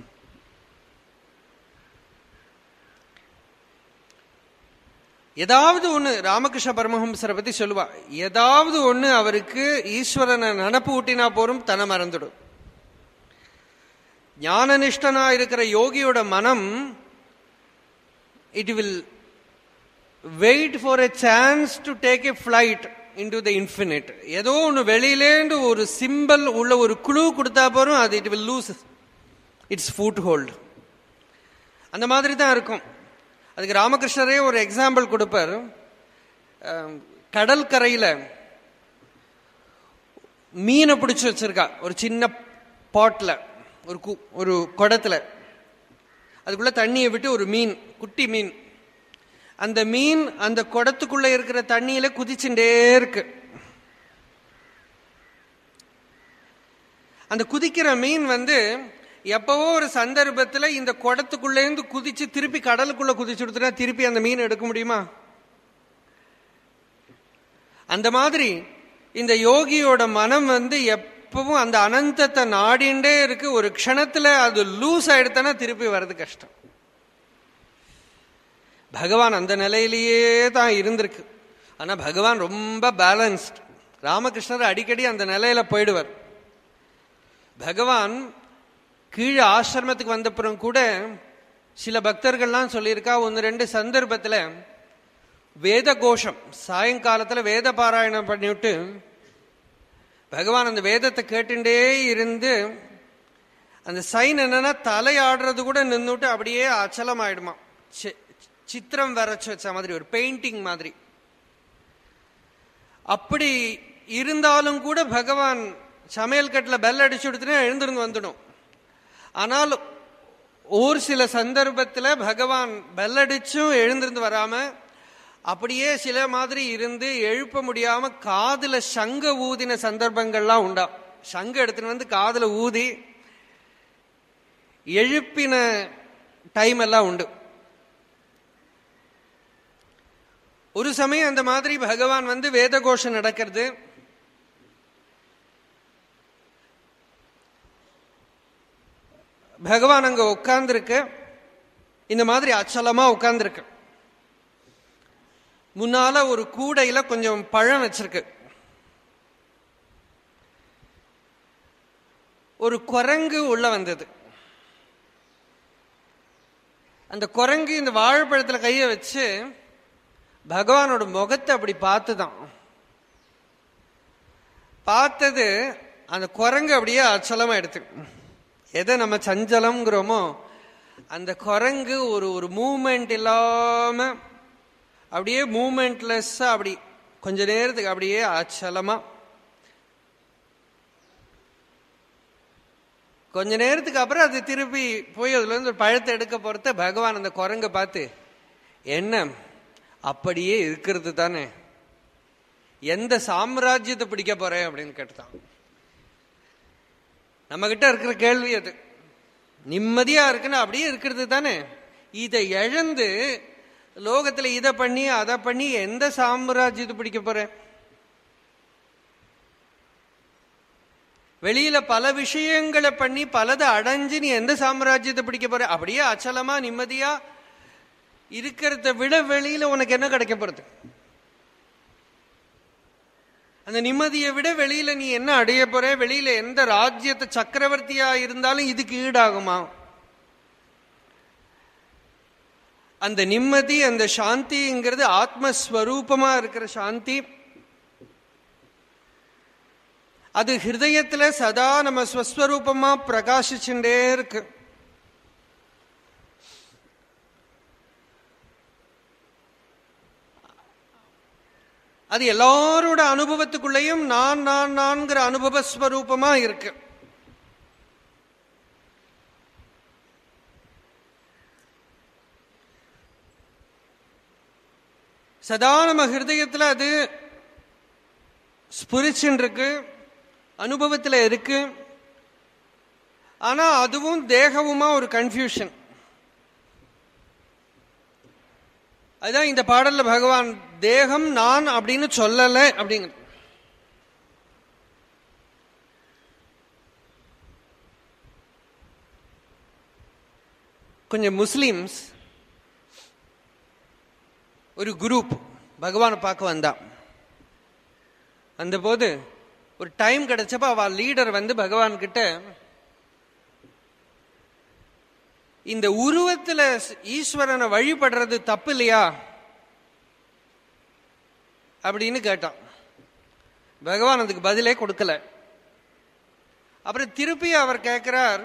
ஏதாவது ஒண்ணு ராமகிருஷ்ண பரமஹம்சரை பத்தி சொல்லுவா ஏதாவது ஒண்ணு அவருக்கு ஈஸ்வரனை நினப்பு ஊட்டினா போரும் தன மறந்துடும் ஞானனிஷ்டனா இருக்கிற யோகியோட மனம் it will wait for a chance to take a flight into the infinite ஏதோ ஒன்று வெளியிலேருந்து ஒரு சிம்பிள் உள்ள ஒரு குழு கொடுத்தா போறோம் அது it will lose its foothold அந்த மாதிரி தான் இருக்கும் அதுக்கு ராமகிருஷ்ணரே ஒரு எக்ஸாம்பிள் கொடுப்பார் கடல் கரையில் மீனை பிடிச்சி வச்சிருக்கா ஒரு சின்ன பாட்டில் ஒரு கு ஒரு குடத்துல அதுக்குள்ள தண்ணியை விட்டு ஒரு மீன் குட்டி மீன் அந்த மீன் அந்த குடத்துக்குள்ள இருக்கிற தண்ணியில குதிச்சுட்டே இருக்கு அந்த குதிக்கிற மீன் வந்து எப்பவோ ஒரு சந்தர்ப்பத்துல இந்த குடத்துக்குள்ள இருந்து குதிச்சு திருப்பி கடலுக்குள்ள குதிச்சு கொடுத்துட்டா திருப்பி அந்த மீன் எடுக்க முடியுமா அந்த மாதிரி இந்த யோகியோட மனம் வந்து எப்பவும் அந்த அனந்தத்தை நாடிண்டே இருக்கு ஒரு க்ஷணத்துல அது லூஸ் ஆயிடுத்தானா திருப்பி வர்றது கஷ்டம் பகவான் அந்த நிலையிலேயே தான் இருந்திருக்கு ஆனா பகவான் ரொம்ப பேலன்ஸ்ட் ராமகிருஷ்ணர் அடிக்கடி அந்த நிலையில போயிடுவார் பகவான் கீழே ஆசிரமத்துக்கு வந்தப்புறம் கூட சில பக்தர்கள்லாம் சொல்லியிருக்கா ஒன்று ரெண்டு சந்தர்ப்பத்தில் வேத கோஷம் சாயங்காலத்துல வேத பாராயணம் பண்ணிவிட்டு பகவான் அந்த வேதத்தை கேட்டுட்டே இருந்து அந்த சைன் என்னன்னா தலையாடுறது கூட நின்றுட்டு அப்படியே அச்சலம் ஆயிடுமா சி- சித்திரம் வரைச்சு வச்ச மாதிரி ஒரு பெயிண்டிங் மாதிரி அப்படி இருந்தாலும் கூட பகவான் சமையல் கட்டில் பெல் அடிச்சு விடுத்துனா எழுந்திருந்து வந்துடும் ஆனால் ஒரு சில சந்தர்ப்பத்தில் பகவான் பெல் அடிச்சும் எழுந்திருந்து வராம அப்படியே சில மாதிரி இருந்து எழுப்ப முடியாம காதுல சங்க ஊதின சந்தர்ப்பங்கள்லாம் உண்டா சங்க எடுத்துட்டு வந்து காதுல ஊதி எழுப்பின டைம் எல்லாம் உண்டு ஒரு சமயம் அந்த மாதிரி பகவான் வந்து வேத கோஷம் நடக்கிறது பகவான் அங்க உட்கார்ந்துருக்கு இந்த மாதிரி அச்சலமா உட்கார்ந்துருக்கு முன்னால ஒரு கூடையில கொஞ்சம் பழம் வச்சிருக்கு ஒரு குரங்கு உள்ள வந்தது அந்த குரங்கு இந்த வாழைப்பழத்துல கைய வச்சு பகவானோட முகத்தை அப்படி பார்த்துதான் பார்த்தது அந்த குரங்கு அப்படியே அச்சலமா எடுத்து எதை நம்ம சஞ்சலம்ங்கிறோமோ அந்த குரங்கு ஒரு ஒரு மூமெண்ட் இல்லாம அப்படியே மூமெண்ட்லெஸ்ஸா அப்படி கொஞ்ச நேரத்துக்கு அப்படியே அச்சலமா கொஞ்ச நேரத்துக்கு அப்புறம் அது திருப்பி போய் அதுல இருந்து ஒரு பழத்தை எடுக்க போறத பகவான் அந்த குரங்கை பார்த்து என்ன அப்படியே இருக்கிறது தானே எந்த சாம்ராஜ்யத்தை பிடிக்க போறேன் அப்படின்னு கேட்டுதான் நம்ம கிட்ட இருக்கிற கேள்வி அது நிம்மதியா இருக்குன்னு அப்படியே இருக்கிறது தானே இதை இழந்து லோகத்துல இதை பண்ணி அதை பண்ணி எந்த சாம்ராஜ்யத்தை பிடிக்க போறேன் வெளியில பல விஷயங்களை பண்ணி பலதை அடைஞ்சு நீ எந்த சாம்ராஜ்யத்தை பிடிக்க போற அப்படியே அச்சலமா நிம்மதியா இருக்கிறத விட வெளியில உனக்கு என்ன கிடைக்க போறது அந்த நிம்மதியை விட வெளியில நீ என்ன அடைய போற வெளியில எந்த ராஜ்யத்தை சக்கரவர்த்தியா இருந்தாலும் இதுக்கு ஈடாகுமா அந்த நிம்மதி அந்த சாந்திங்கிறது ஆத்மஸ்வரூபமா இருக்கிற சாந்தி அது ஹிருதயத்துல சதா நம்ம ஸ்வஸ்வரூபமா பிரகாசிச்சுட்டே இருக்கு அது எல்லாரோட அனுபவத்துக்குள்ளேயும் நான் நான் நான்கிற அனுபவ ஸ்வரூபமா இருக்கு சதா நம்ம ஹிருதயத்துல அது ஸ்புரிச்சுன்னு இருக்கு அனுபவத்துல இருக்கு ஆனா அதுவும் தேகவுமா ஒரு கன்ஃபியூஷன் அதுதான் இந்த பாடல்ல பகவான் தேகம் நான் அப்படின்னு சொல்லல அப்படிங்க கொஞ்சம் முஸ்லிம்ஸ் ஒரு குரூப் பகவானை பார்க்க வந்தான் வந்தபோது ஒரு டைம் கிடைச்சப்ப அவ லீடர் வந்து பகவான் கிட்ட இந்த உருவத்துல ஈஸ்வரனை வழிபடுறது தப்பு இல்லையா அப்படின்னு கேட்டான் பகவான் அதுக்கு பதிலே கொடுக்கல அப்புறம் திருப்பி அவர் கேட்கிறார்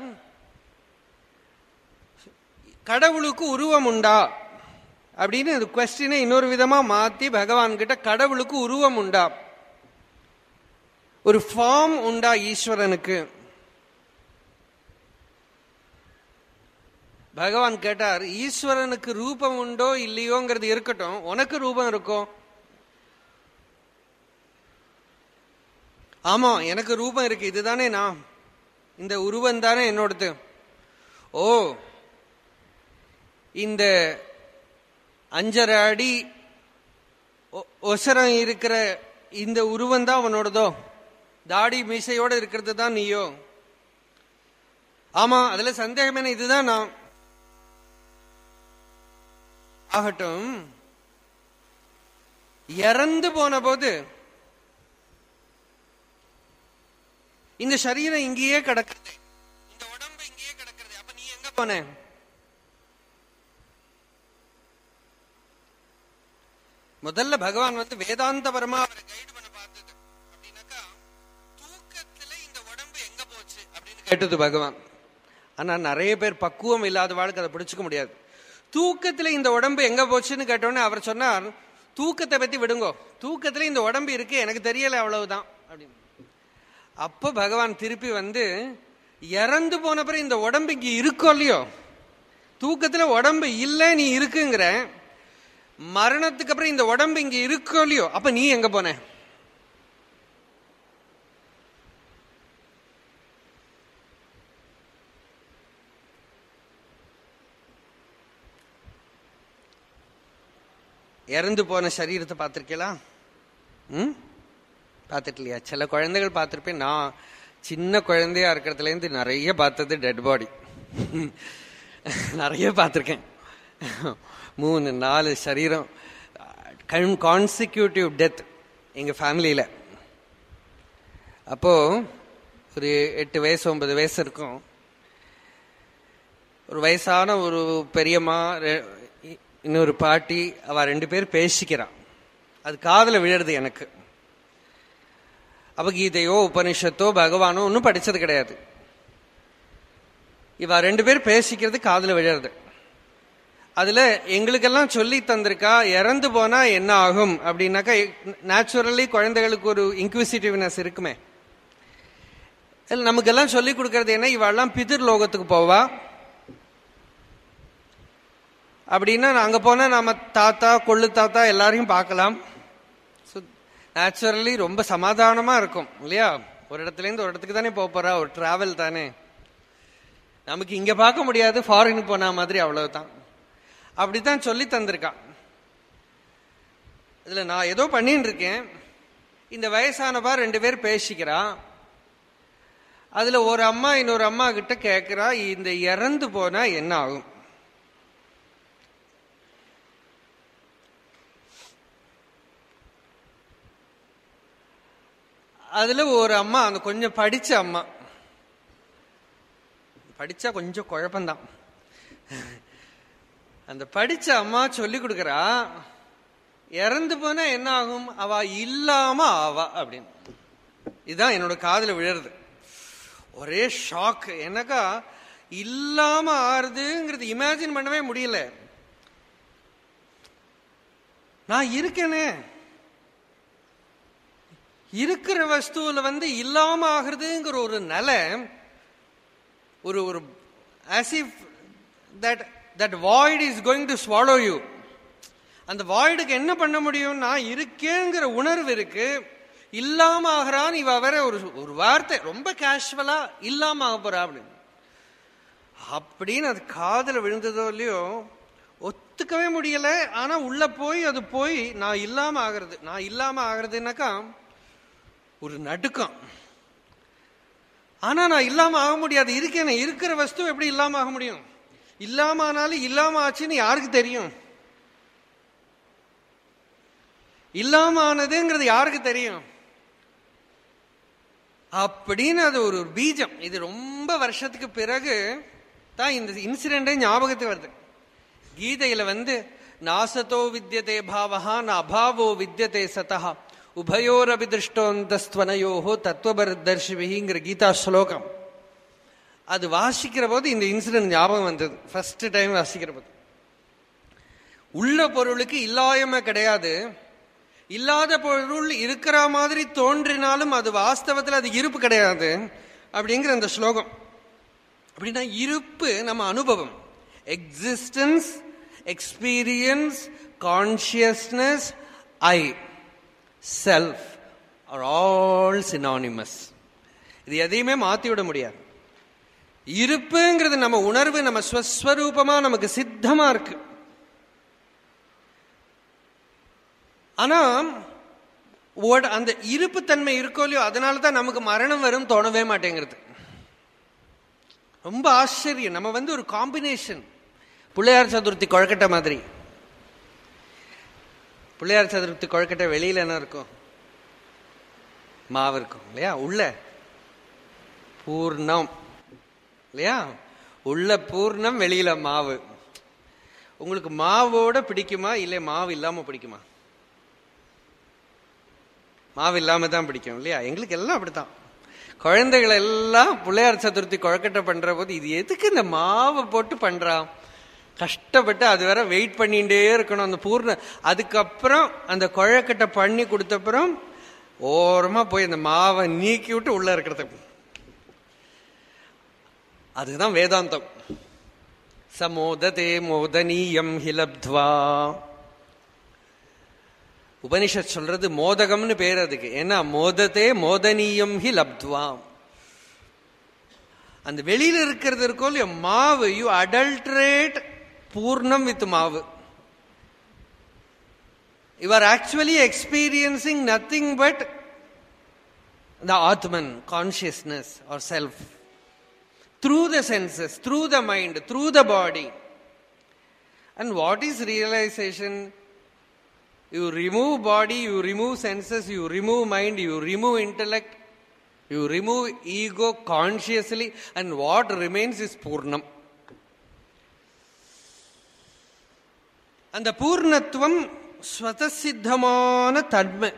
கடவுளுக்கு உருவம் உண்டா அப்படின்னு இந்த கொஸ்டினை இன்னொரு விதமா மாத்தி பகவான் கிட்ட கடவுளுக்கு உருவம் உண்டா ஒரு ஃபார்ம் உண்டா ஈஸ்வரனுக்கு பகவான் கேட்டார் ஈஸ்வரனுக்கு ரூபம் உண்டோ இல்லையோங்கிறது இருக்கட்டும் உனக்கு ரூபம் இருக்கோ ஆமா எனக்கு ரூபம் இருக்கு இதுதானே நான் இந்த உருவம் தானே என்னோடது ஓ இந்த அஞ்சரை அடி ஒ- ஒசரம் இருக்கிற இந்த உருவம் தான் அவனோடதோ தாடி மீசையோட இருக்கிறது தான் நீயோ ஆமா அதுல சந்தேகம் என்ன இதுதான் நான் ஆகட்டும் இறந்து போன போது இந்த சரீரம் இங்கேயே கிடக்குது இந்த உடம்பு இங்கேயே கிடக்குது அப்ப நீ எங்க போன முதல்ல பகவான் வந்து வேதாந்தபரமா அவரை கைடு பண்ண பார்த்தது அப்படின்னாக்கா தூக்கத்துல இந்த உடம்பு எங்க போச்சு அப்படின்னு கேட்டது பகவான் ஆனா நிறைய பேர் பக்குவம் இல்லாத வாழ்க்கை அதை பிடிச்சுக்க முடியாது தூக்கத்துல இந்த உடம்பு எங்க போச்சுன்னு கேட்டோன்னே அவர் சொன்னார் தூக்கத்தை பத்தி விடுங்கோ தூக்கத்துல இந்த உடம்பு இருக்கு எனக்கு தெரியல அவ்வளவுதான் அப்படின்னு அப்ப பகவான் திருப்பி வந்து இறந்து போன பிறகு இந்த உடம்பு இங்க இருக்கோ இல்லையோ தூக்கத்துல உடம்பு இல்ல நீ இருக்குங்கிற மரணத்துக்கு அப்புறம் இந்த உடம்பு இங்க இருக்கோ இல்லையோ அப்ப நீ எங்க போன இறந்து போன சரீரத்தை பார்த்திருக்கீங்களா ம் பார்த்துட்டு இல்லையா சில குழந்தைகள் பார்த்துருப்பேன் நான் சின்ன குழந்தையா இருக்கிறதுலேருந்து நிறைய பார்த்தது டெட் பாடி நிறைய பார்த்துருக்கேன் மூணு நாலு சரீரம் கான்சிக்யூட்டிவ் டெத் எங்கள் ஃபேமிலியில் அப்போ ஒரு எட்டு வயசு ஒன்பது வயசு இருக்கும் ஒரு வயசான ஒரு பெரியம்மா ரெ- இ- இன்னொரு பாட்டி அவ ரெண்டு பேர் பேசிக்கிறான் அது காதுல விழுறது எனக்கு அவ கீதையோ உபனிஷத்தோ பகவானோ ஒன்றும் படிச்சது கிடையாது இவ ரெண்டு பேர் பேசிக்கிறது காதுல விழுறது அதுல எங்களுக்கெல்லாம் சொல்லி தந்திருக்கா இறந்து போனா என்ன ஆகும் அப்படின்னாக்கா நேச்சுரலி குழந்தைகளுக்கு ஒரு இன்க்விசிட்டிவ்னஸ் இருக்குமே இதுல நமக்கெல்லாம் சொல்லி கொடுக்கறது என்ன இவெல்லாம் பிதிர் லோகத்துக்கு போவா அப்படின்னா அங்க போனா நாம தாத்தா கொள்ளு தாத்தா எல்லாரையும் பார்க்கலாம் நேச்சுரலி ரொம்ப சமாதானமா இருக்கும் இல்லையா ஒரு இடத்துல இருந்து ஒரு இடத்துக்கு தானே போக போறா ஒரு டிராவல் தானே நமக்கு இங்க பார்க்க முடியாது ஃபாரினுக்கு போன மாதிரி அவ்வளவுதான் அப்படித்தான் சொல்லி தந்திருக்கான் இதுல நான் ஏதோ பண்ணிட்டு இருக்கேன் இந்த வயசானவா ரெண்டு பேர் பேசிக்கிறா அதுல ஒரு அம்மா இன்னொரு அம்மா கிட்ட கேக்குறா இந்த இறந்து போனா என்ன ஆகும் அதுல ஒரு அம்மா அந்த கொஞ்சம் படிச்ச அம்மா படிச்சா கொஞ்சம் குழப்பம்தான் அந்த படிச்ச அம்மா சொல்லி கொடுக்கறா இறந்து போனா என்ன ஆகும் அவ இல்லாம ஆவா அப்படின்னு இதுதான் என்னோட காதுல விழறது ஒரே ஷாக் எனக்கா இல்லாம ஆறுதுங்கிறது இமேஜின் பண்ணவே முடியல நான் இருக்கேனே இருக்கிற வஸ்துவில வந்து இல்லாம ஆகுறதுங்கிற ஒரு நிலை ஒரு ஒரு as if that that void is going to swallow you அந்த வாய்டுக்கு என்ன பண்ண முடியும் நான் இருக்கேங்கிற உணர்வு இருக்கு இல்லாம ஆகிறான்னு இவ வேற ஒரு ஒரு வார்த்தை ரொம்ப கேஷுவலா இல்லாம ஆக போறா அப்படின்னு அப்படின்னு அது காதுல விழுந்ததோ இல்லையோ ஒத்துக்கவே முடியல ஆனா உள்ள போய் அது போய் நான் இல்லாம ஆகிறது நான் இல்லாம ஆகிறதுனாக்கா ஒரு நடுக்கம் ஆனா நான் இல்லாம ஆக முடியாது இருக்கேனே இருக்கிற வஸ்து எப்படி இல்லாம ஆக முடியும் இல்லாம ஆனாலும் இல்லாம ஆச்சுன்னு யாருக்கு தெரியும் இல்லாம ஆனதுங்கிறது யாருக்கு தெரியும் அப்படின்னு அது ஒரு பீஜம் இது ரொம்ப வருஷத்துக்கு பிறகு தான் இந்த இன்சிடென்டே ஞாபகத்துக்கு வருது கீதையில வந்து நாசத்தோ வித்தியதே பாவஹா ந அபாவோ வித்தியதே சதா உபயோரபி திருஷ்டோந்தஸ்துவனையோஹோ தத்துவபரதர்ஷிவிங்கிற கீதா ஸ்லோகம் அது வாசிக்கிற போது இந்த இன்சிடென்ட் ஞாபகம் வந்தது ஃபர்ஸ்ட் டைம் வாசிக்கிற போது உள்ள பொருளுக்கு இல்லாயமே கிடையாது இல்லாத பொருள் இருக்கிற மாதிரி தோன்றினாலும் அது வாஸ்தவத்தில் அது இருப்பு கிடையாது அப்படிங்கிற அந்த ஸ்லோகம் அப்படின்னா இருப்பு நம்ம அனுபவம் existence experience consciousness I self are all synonymous இது எதையுமே மாத்தி விட முடியாது இருப்புங்கிறது நம்ம உணர்வு நம்ம ஸ்வஸ்வரூபமா நமக்கு சித்தமா இருக்கு ஆனா ஓட- அந்த இருப்புத்தன்மை இருக்கோ இல்லையோ அதனால தான் நமக்கு மரணம் வரும் தோணவே மாட்டேங்கிறது ரொம்ப ஆச்சரியம் நம்ம வந்து ஒரு காம்பினேஷன் பிள்ளையார் சதுர்த்தி கொழக்கட்டை மாதிரி பிள்ளையார் சதுர்த்தி கொழக்கட்டை வெளியில என்ன இருக்கும் மாவு இருக்கும் இல்லையா உள்ள பூர்ணம் இல்லையா உள்ள பூர்ணம் வெளியில மாவு உங்களுக்கு மாவோட பிடிக்குமா இல்லை மாவு இல்லாம பிடிக்குமா மாவு இல்லாம தான் பிடிக்கும் இல்லையா எங்களுக்கு எல்லாம் அப்படித்தான் குழந்தைகள் எல்லாம் பிள்ளையார் சதுர்த்தி குழக்கட்டை பண்ற போது இது எதுக்கு இந்த மாவை போட்டு பண்றான் கஷ்டப்பட்டு அது வேற வெயிட் பண்ணிட்டே இருக்கணும் அந்த பூர்ண அதுக்கப்புறம் அந்த குழக்கட்டை பண்ணி கொடுத்தப்புறம் ஓரமா போய் அந்த மாவை நீக்கி விட்டு உள்ள இருக்கிறது அதுதான் வேதாந்தம் சமோததே மோதனீயம் ஹிலப்த்வா உபனிஷத் சொல்றது மோதகம்னு பேர் அதுக்கு ஏன்னா மோதத்தே மோதனீயம் ஹி லப்த்வா அந்த வெளியில இருக்கிறது இருக்கோ இல்லையோ மாவு யூ அடல்ட்ரேட் பூர்ணம் வித் மாவு you are actually experiencing nothing but the atman consciousness or self through the senses, through the mind, through the body. And what is realization? You remove body, you remove senses, you remove mind, you remove intellect, you remove ego consciously, and what remains is Purnam. அந்த பூர்ணத்துவம் ஸ்வதசித்தமான தன்மை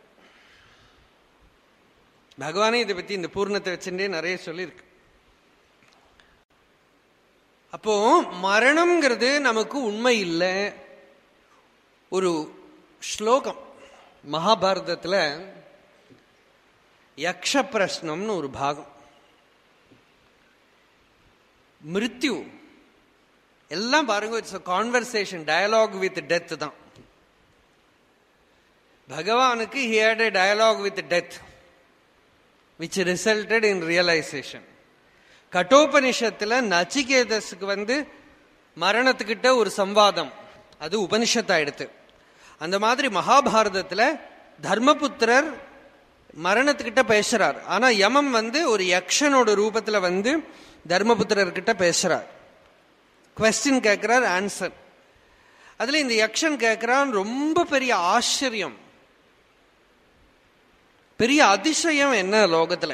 பகவானே இதை பத்தி இந்த பூர்ணத்தை வச்சுட்டே நிறைய சொல்லியிருக்கு அப்போ மரணம்ங்கிறது நமக்கு உண்மை இல்லை ஒரு ஸ்லோகம் மகாபாரதத்தில் யக்ஷ பிரஷ்னம்னு ஒரு பாகம் மிருத்யு எல்லாம் பாருங்க it's conversation dialogue with death தான் பகவானுக்கு he had a dialogue with death which resulted in realisation கட்டோபனிஷத்துல நச்சிகேதஸுக்கு வந்து மரணத்துக்கிட்ட ஒரு சம்வாதம் அது உபனிஷத்தாயிடுத்து அந்த மாதிரி மகாபாரதத்துல தர்மபுத்திரர் மரணத்துக்கிட்ட பேசுறார் ஆனா யமம் வந்து ஒரு யக்ஷனோட ரூபத்துல வந்து தர்மபுத்திரர்கிட்ட பேசுறார் கொஸ்டின் கேட்கிறார் ஆன்சர் அதுல இந்த யக்ஷன் கேட்கிறான் ரொம்ப பெரிய ஆச்சரியம் பெரிய அதிசயம் என்ன லோகத்துல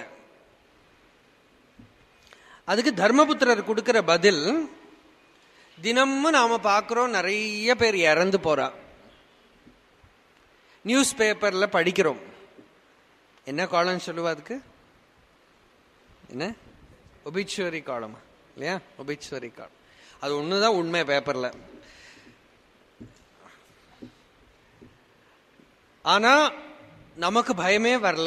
அதுக்கு தர்மபுத்திரர் கொடுக்கிற பதில் தினமும் நாம பார்க்கிறோம் நிறைய பேர் இறந்து போறா நியூஸ் பேப்பர்ல படிக்கிறோம் என்ன காலம் சொல்லுவா அதுக்கு என்ன ஒபிச்சுவரி காலமா இல்லையா ஒபிச்சுவரி காலம் அது ஒண்ணுதான் உண்மை பேப்பர்ல ஆனா நமக்கு பயமே வரல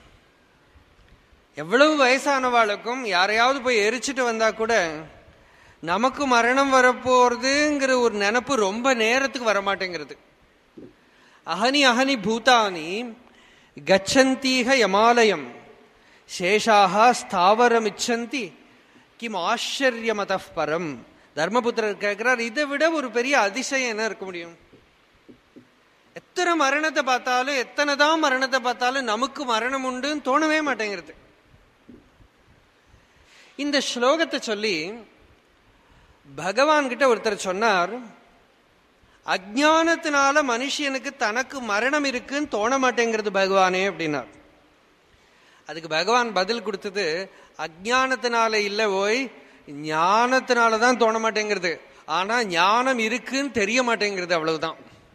எவ்வளவு வயசானவாளுக்கும் யாரையாவது போய் எரிச்சிட்டு வந்தா கூட நமக்கு மரணம் வரப்போறதுங்கிற ஒரு நினப்பு ரொம்ப நேரத்துக்கு வரமாட்டேங்கிறது அஹனி அஹனி பூதானி கச்சந்தீக யமாலயம் சேஷாக ஸ்தாவரமிச்சந்தி கிம் ஆச்சரியமத பரம் தர்மபுத்திரர் கேட்கிறார் இதை விட ஒரு பெரிய அதிசயம் என்ன இருக்க முடியும் எத்தனை மரணத்தை பார்த்தாலும் எத்தனை தான் மரணத்தை பார்த்தாலும் நமக்கு மரணம் உண்டுன்னு தோணவே மாட்டேங்கிறது இந்த ஸ்லோகத்தை சொல்லி பகவான் கிட்ட ஒருத்தர் சொன்னார் அஜானத்தினால மனுஷனுக்கு தனக்கு மரணம் இருக்குன்னு தோண மாட்டேங்கிறது பகவானே அப்படின்னார் அதுக்கு பகவான் பதில் கொடுத்தது அஜானத்தினால இல்ல ஓய் ஞானத்தினால தான் தோண மாட்டேங்கிறது ஆனா ஞானம் இருக்குன்னு தெரிய மாட்டேங்கிறது அவ்வளவுதான்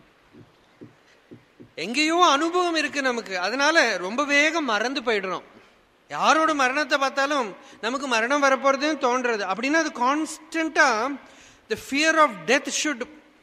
எங்கேயோ அனுபவம் இருக்கு நமக்கு அதனால ரொம்ப வேகம் மறந்து போயிடுறோம் யாரோட மரணத்தை பார்த்தாலும் நமக்கு மரணம் வரப்போறதுன்னு தோன்றது அப்படின்னா அது கான்ஸ்டன்டா the fear of death should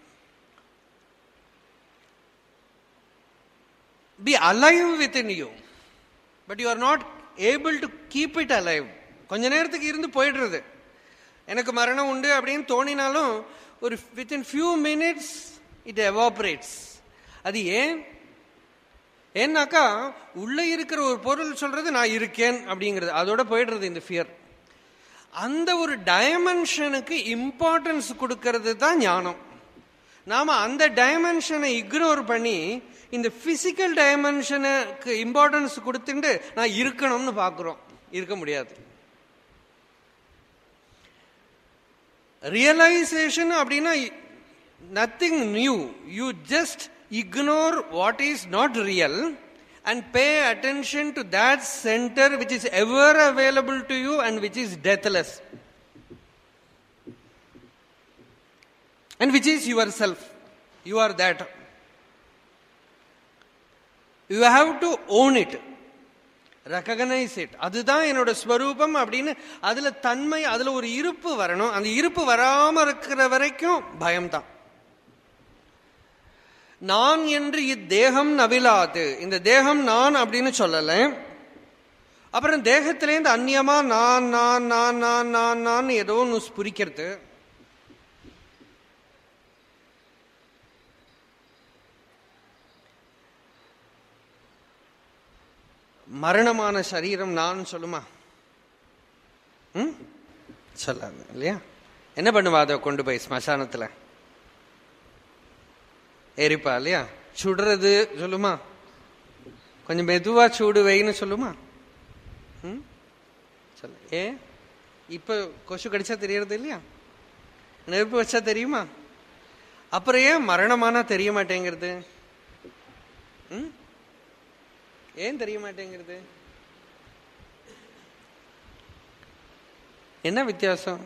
be alive within you but you are not able to keep it alive கொஞ்ச நேரத்துக்கு இருந்து போயிடுறது எனக்கு மரணம் உண்டு அப்படின்னு தோணினாலும் ஒரு within few minutes it evaporates அது ஏன் ஏன்னாக்கா உள்ள இருக்கிற ஒரு பொருள் சொல்றது நான் இருக்கேன் அப்படிங்கிறது அதோட போயிடுறது இந்த ஃபியர் அந்த ஒரு டைமென்ஷனுக்கு இம்பார்ட்டன்ஸ் கொடுக்கறது தான் ஞானம் நாம அந்த டைமென்ஷனை இக்னோர் பண்ணி இந்த பிசிக்கல் டைமென்ஷனுக்கு இம்பார்ட்டன்ஸ் கொடுத்துட்டு நான் இருக்கணும்னு பார்க்குறோம் இருக்க முடியாது ரியலைசேஷன் அப்படின்னா nothing new you just ignore what is not real and pay attention to that center which is ever available to you and which is deathless. And which is yourself. You are that. You have to own it. Recognise it அதுதான் என்னோட ஸ்வரூபம் அப்படின்னு அதுல தன்மை அதுல ஒரு இருப்பு வரணும் அந்த இருப்பு வராம இருக்கிற வரைக்கும் பயம்தான் நான் என்று இத்தேகம் நவிலாது இந்த தேகம் நான் அப்படின்னு சொல்லல அப்புறம் தேகத்திலேருந்து அந்நியமா நான் நான் நான் நான் நான் நான் ஏதோ ஒன்று ஸ்புரிக்கிறது மரணமான சரீரம் நான் சொல்லுமா ம் சொல்லாது இல்லையா என்ன பண்ணுவா அதை கொண்டு போய் ஸ்மசானத்துல எரிப்பா இல்லையா சுடுறது சொல்லுமா கொஞ்சம் மெதுவா சூடு வைன்னு சொல்லுமா ம் சொல்ல ஏ இப்ப கொசு கடிச்சா தெரியறது இல்லையா நெருப்பு வச்சா தெரியுமா அப்புறம் ஏன் மரணமானா தெரிய மாட்டேங்கிறது ம் ஏன் தெரிய மாட்டேங்கிறது என்ன வித்தியாசம்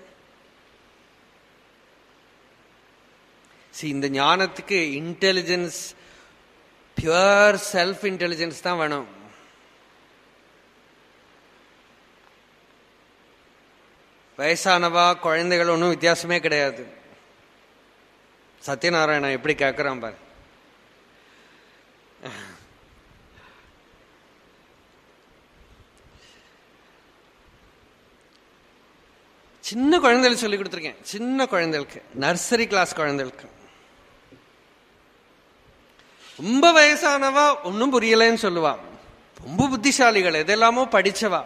See, இந்த ஞானத்துக்கு இன்டெலிஜென்ஸ் பியூர் செல்ஃப் இன்டெலிஜென்ஸ் தான் வேணும் வயசானவா குழந்தைகள் ஒன்றும் வித்தியாசமே கிடையாது சத்யநாராயணா எப்படி கேட்கிறான் பாரு சின்ன குழந்தைகளுக்கு சொல்லி கொடுத்துருக்கேன் சின்ன குழந்தைகளுக்கு நர்சரி கிளாஸ் குழந்தைகளுக்கு ரொம்ப வயசானவா ஒன்னும் புரியலன்னு சொல்லுவா ரொம்ப புத்திசாலிகள் எதெல்லாமோ படிச்சவா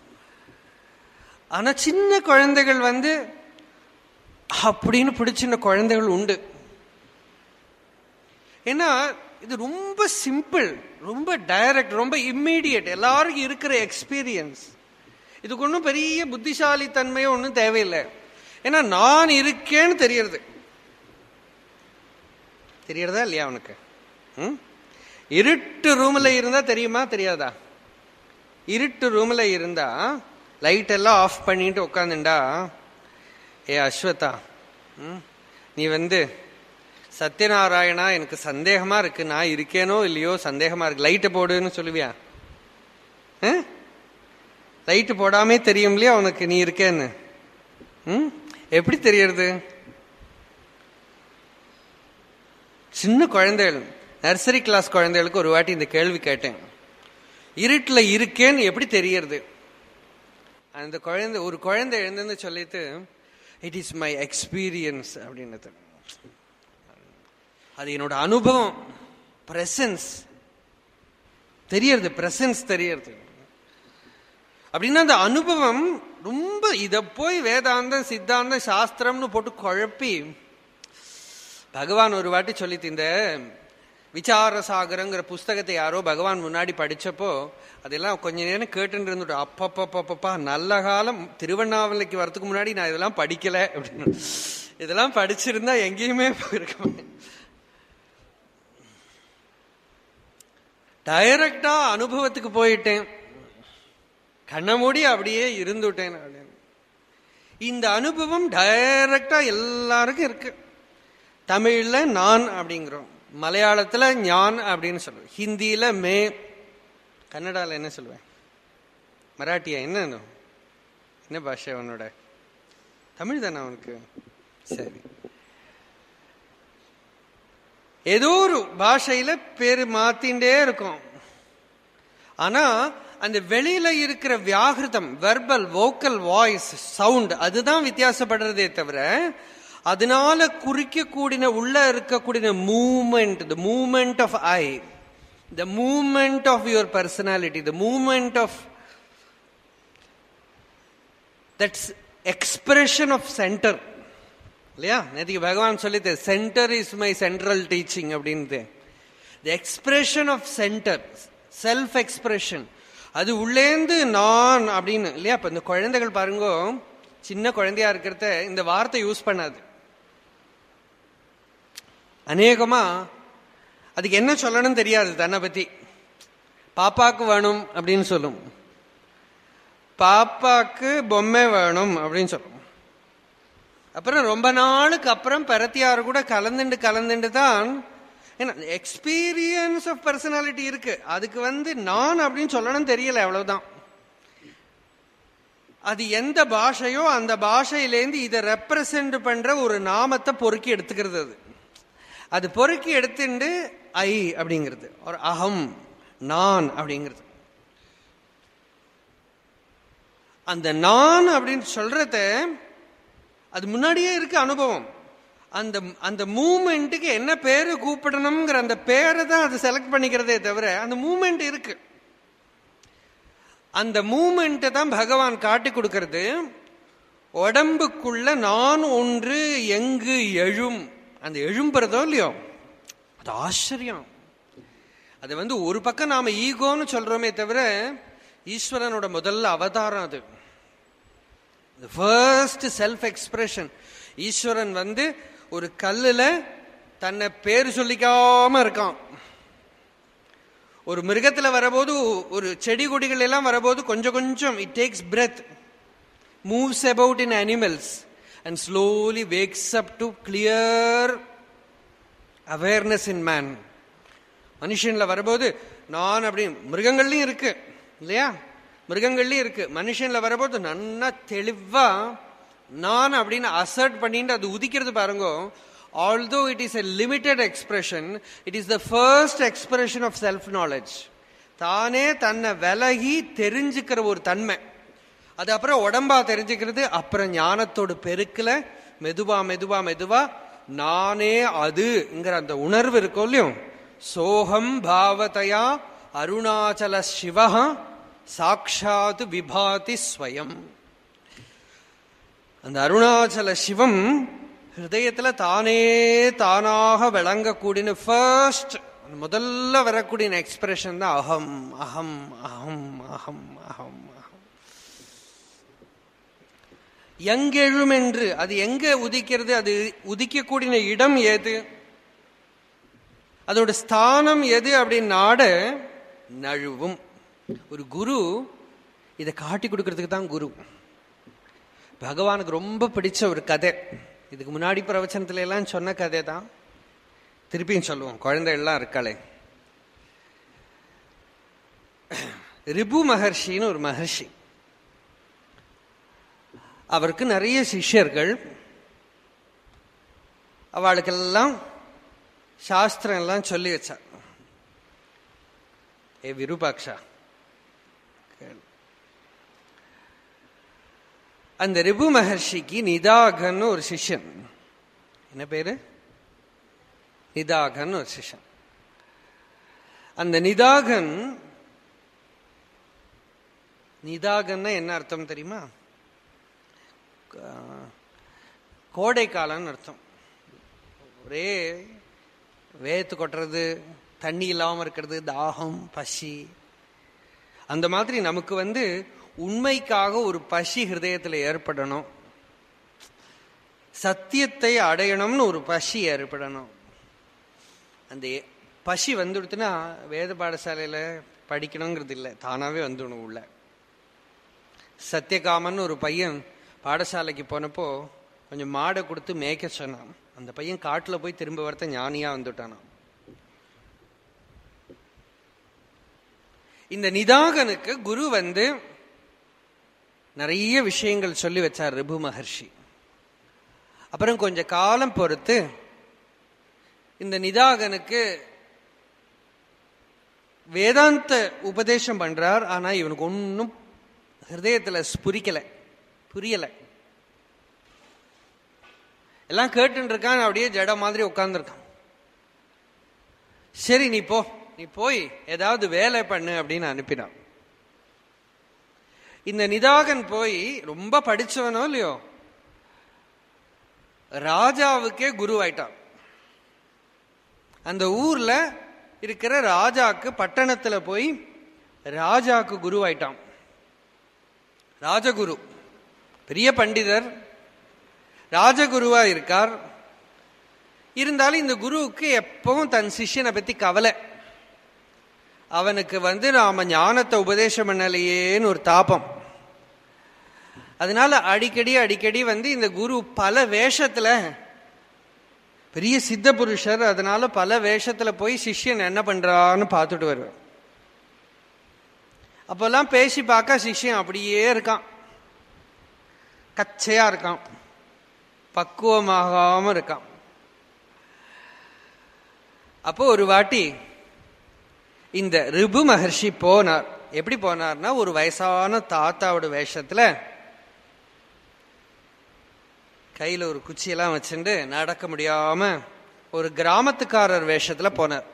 ஆனா சின்ன குழந்தைகள் வந்து அப்படின்னு பிடிச்சின குழந்தைகள் உண்டு ஏன்னா இது ரொம்ப சிம்பிள் ரொம்ப டைரக்ட் ரொம்ப இம்மீடியட் எல்லாருக்கும் இருக்கிற எக்ஸ்பீரியன்ஸ் இதுக்கு ஒன்றும் பெரிய புத்திசாலித்தன்மையோ ஒன்றும் தேவையில்லை ஏன்னா நான் இருக்கேன்னு தெரியறது தெரியறதா இல்லையா அவனுக்கு ம்? இருட்டு ரூம்ல இருந்தா தெரியுமா தெரியாதா இருட்டு ரூம்ல இருந்தா லைட் எல்லாம் ஆஃப் பண்ணிட்டு உட்காந்துண்டா ஏ அஸ்வதா ம், நீ வந்து சத்யநாராயணா எனக்கு சந்தேகமா இருக்கு நான் இருக்கேனோ இல்லையோ சந்தேகமா இருக்கு லைட்டை போடுன்னு சொல்லுவியா லைட்டு போடாமே தெரியும் இல்லையா உனக்கு நீ இருக்கேன்னு ம் எப்படி தெரியறது சின்ன குழந்தைகள் நர்சரி கிளாஸ் குழந்தைகளுக்கு ஒரு வாட்டி இந்த கேள்வி கேட்டேன் இருட்டில் இருக்கேன்னு எப்படி தெரியறது அந்த குழந்தை ஒரு குழந்தை எழுந்து சொல்லிட்டு இட் இஸ் மை எக்ஸ்பீரியன்ஸ் அப்படின்னது அது என்னோட அனுபவம் பிரசன்ஸ் தெரியறது பிரசன்ஸ் தெரியறது அப்படின்னா அந்த அனுபவம் ரொம்ப இத போய் வேதாந்தம் சித்தாந்தம் சாஸ்திரம்னு போட்டு குழப்பி பகவான் ஒரு வாட்டி சொல்லி இந்த விசாரசாகரங்கிற புஸ்தகத்தை யாரோ பகவான் முன்னாடி படிச்சப்போ அதெல்லாம் கொஞ்ச நேரம் கேட்டுட்டு இருந்துட்டு அப்பப்பப்பப்பா நல்ல காலம் திருவண்ணாமலைக்கு வரதுக்கு முன்னாடி நான் இதெல்லாம் படிக்கல அப்படின்னு இதெல்லாம் படிச்சிருந்தா எங்கேயுமே போயிருக்க டைரக்டா அனுபவத்துக்கு போயிட்டேன் கண்ண மூடி அப்படியே இருந்துட்டேன் அப்படின்னு இந்த அனுபவம் டைரக்டா எல்லாருக்கும் இருக்கு தமிழ்ல நான் அப்படிங்கிறோம் மலையாளத்துல ஞான் அப்படின்னு சொல்லுவேன் ஹிந்தியில மே கன்னடால என்ன சொல்லுவேன் மராட்டியா என்ன என்ன பாஷை உன்னோட தமிழ் தானே அவனுக்கு சரி ஏதோ ஒரு பாஷையில பேரு மாத்திண்டே இருக்கும் ஆனா அந்த வெளியில இருக்கிற வியாகிருதம் வெர்பல் வோக்கல் வாய்ஸ் சவுண்ட் அதுதான் வித்தியாசப்படுறதே தவிர அதனால குறிக்க கூடின உள்ள இருக்கக்கூடிய moment the moment of I the moment of your personality the moment of that's expression of centre இல்லையா நேற்றுக்கு பகவான் சொல்லிட்டு centre is my central teaching அப்படின்ட்டு the expression of centre self expression அது உள்ளேந்து நான் அப்படின்னு இல்லையா இப்ப இந்த குழந்தைகள் பாருங்க சின்ன குழந்தையா இருக்கிறத இந்த வார்த்தை யூஸ் பண்ணாது அநேகமா அதுக்கு என்ன சொல்லணும்னு தெரியாது தன்னை பத்தி பாப்பாக்கு வேணும் அப்படின்னு சொல்லும் பாப்பாக்கு பொம்மை வேணும் அப்படின்னு சொல்லும் அப்புறம் ரொம்ப நாளுக்கு அப்புறம் பரத்தியார் கூட கலந்துண்டு கலந்துண்டு தான் ஏன்னா எக்ஸ்பீரியன்ஸ் ஆஃப் பர்சனாலிட்டி இருக்கு அதுக்கு வந்து நான் அப்படின்னு சொல்லணும் தெரியல அவ்வளவுதான் அது எந்த பாஷையோ அந்த பாஷையிலேருந்து இதை ரெப்ரசன்ட் பண்ற ஒரு நாமத்தை பொறுக்கி எடுத்துக்கிறது அது அது பொறுக்கி எடுத்துட்டு ஐ அப்படிங்கிறது ஒரு அகம் நான் அப்படிங்கிறது அந்த நான் அப்படின்னு சொல்றத அது முன்னாடியே இருக்கு அனுபவம் அந்த அந்த மூமெண்ட்டுக்கு என்ன பேரு கூப்பிடணுங்கிற அந்த பேரை தான் அது செலக்ட் பண்ணிக்கிறதே தவிர அந்த மூமெண்ட் இருக்கு அந்த மூமெண்ட்டை தான் பகவான் காட்டி கொடுக்கறது உடம்புக்குள்ள நான் ஒன்று எங்கு எழும் அந்த எழும்புறதோ இல்லையோ அது ஆச்சரியம் அது வந்து ஒரு பக்கம் நாம ஈகோன்னு சொல்றோமே தவிர ஈஸ்வரனோட முதல்ல அவதாரம் அது ஃபர்ஸ்ட் செல்ஃப் எக்ஸ்பிரஷன் ஈஸ்வரன் வந்து ஒரு கல்லுல தன்னை பேர் சொல்லிக்காம இருக்கான் ஒரு மிருகத்துல வரபோது ஒரு செடி கொடிகள் எல்லாம் வரபோது கொஞ்சம் கொஞ்சம் it takes breath moves about in animals and slowly wakes up to clear awareness in man மனுஷன்ல வரும்போது நான் அப்படி மிருகங்கள்லயும் இருக்கு இல்லையா மிருகங்கள்லயும் இருக்கு மனுஷன்ல வரும்போது நன்னா தெளிவா நான் அப்படின்னு அசர்ட் பண்ணிட்டு அது உதிக்கிறது பாருங்க although it is a limited expression it is the first expression of self knowledge தானே தன்னை விலகி தெரிஞ்சுக்கிற ஒரு தன்மை அது அப்புறம் உடம்பா தெரிஞ்சுக்கிறது அப்புறம் ஞானத்தோட பெருக்கல மெதுவா மெதுவா மெதுவா நானே அதுங்கிற அந்த உணர்வு இருக்கும் இல்லையோ சோகம் பாவதையா அருணாச்சல சிவஹா சாட்சாத் விபாதி ஸ்வயம் அந்த அருணாச்சல சிவம் ஹிருதயத்துல தானே தானாக விளங்கக்கூடிய ஃபர்ஸ்ட் முதல்ல வரக்கூடிய எக்ஸ்பிரஷன் தான் அகம் அகம் அகம் அகம் அகம் அகம் எங்கெழும் என்று அது எங்க உதிக்கிறது அது உதிக்கக்கூடிய இடம் ஏது அதோட ஸ்தானம் எது அப்படின்னு நாட நழுவும் ஒரு குரு இதை காட்டி கொடுக்கறதுக்கு தான் குரு பகவானுக்கு ரொம்ப பிடிச்ச ஒரு கதை இதுக்கு முன்னாடி பிரவச்சனத்துல எல்லாம் சொன்ன கதை தான் திருப்பியும் சொல்லுவோம் குழந்தை எல்லாம் இருக்காளே ரிபு மகர்ஷின்னு ஒரு மகர்ஷி அவருக்கு நிறைய சிஷ்யர்கள் அவளுக்கெல்லாம் சாஸ்திரம் எல்லாம் சொல்லி வச்சார் ஏ விருபாக்ஷா அந்த ரிபு மகர்ஷிக்கு நிதாகன் ஒரு சிஷ்யன் என்ன பேரு நிதாகன் ஒரு சிஷ்யன் அந்த நிதாகன் நிதாகன்னா என்ன அர்த்தம் தெரியுமா கோடை காலம்னு அர்த்தம் ஒரே வேத்து கொட்டுறது தண்ணி இல்லாமல் இருக்கிறது தாகம் பசி அந்த மாதிரி நமக்கு வந்து உண்மைக்காக ஒரு பசி ஹிருதயத்தில் ஏற்படணும் சத்தியத்தை அடையணும்னு ஒரு பசி ஏற்படணும் அந்த பசி வந்துடுத்துன்னா வேத பாடசாலையில் படிக்கணுங்கிறது இல்லை தானாகவே வந்துடணும் உள்ள சத்தியகாமன் ஒரு பையன் பாடசாலைக்கு போனப்போ கொஞ்சம் மாடை கொடுத்து மேய்க்க சொன்னான் அந்த பையன் காட்டில் போய் திரும்ப வரத்த ஞானியா வந்துட்டானான் இந்த நிதாகனுக்கு குரு வந்து நிறைய விஷயங்கள் சொல்லி வச்சார் ரிபு மகர்ஷி அப்புறம் கொஞ்ச காலம் பொறுத்து இந்த நிதாகனுக்கு வேதாந்த உபதேசம் பண்றார் ஆனா இவனுக்கு ஒன்னும் ஹிருதயத்துல ஸ்புரிக்கல புரியல எல்லாம் கேட்டு இருக்கான் அப்படியே ஜட மாதிரி உட்கார்ந்துருக்கான் சரி நீ போ நீ போய் ஏதாவது வேலை பண்ணு அப்படின்னு அனுப்பினான் இந்த நிதாகன் போய் ரொம்ப படிச்சவனோ இல்லையோ ராஜாவுக்கே குரு ஆயிட்டான் அந்த ஊர்ல இருக்கிற ராஜாக்கு பட்டணத்துல போய் ராஜாக்கு குரு ஆயிட்டான் ராஜகுரு பெரிய பண்டிதர் ராஜகுருவா இருக்கார் இருந்தாலும் இந்த குருவுக்கு எப்பவும் தன் சிஷ்யனை பத்தி கவலை அவனுக்கு வந்து நாம ஞானத்தை உபதேசம் பண்ணலையேன்னு ஒரு தாபம் அதனால அடிக்கடி அடிக்கடி வந்து இந்த குரு பல வேஷத்துல பெரிய சித்த புருஷர் அதனால பல வேஷத்துல போய் சிஷ்யன் என்ன பண்றான்னு பார்த்துட்டு வருவார் அப்பெல்லாம் பேசி பார்க்க சிஷ்யன் அப்படியே இருக்கான் கச்சையா இருக்கான் பக்குவமாகாம இருக்கான் அப்போ ஒரு வாட்டி இந்த ரிபு மகர்ஷி போனார் எப்படி போனார்னா ஒரு வயசான தாத்தாவோட வேஷத்துல கையில ஒரு குச்சியெல்லாம் வச்சுட்டு நடக்க முடியாம ஒரு கிராமத்துக்காரர் வேஷத்துல போனார்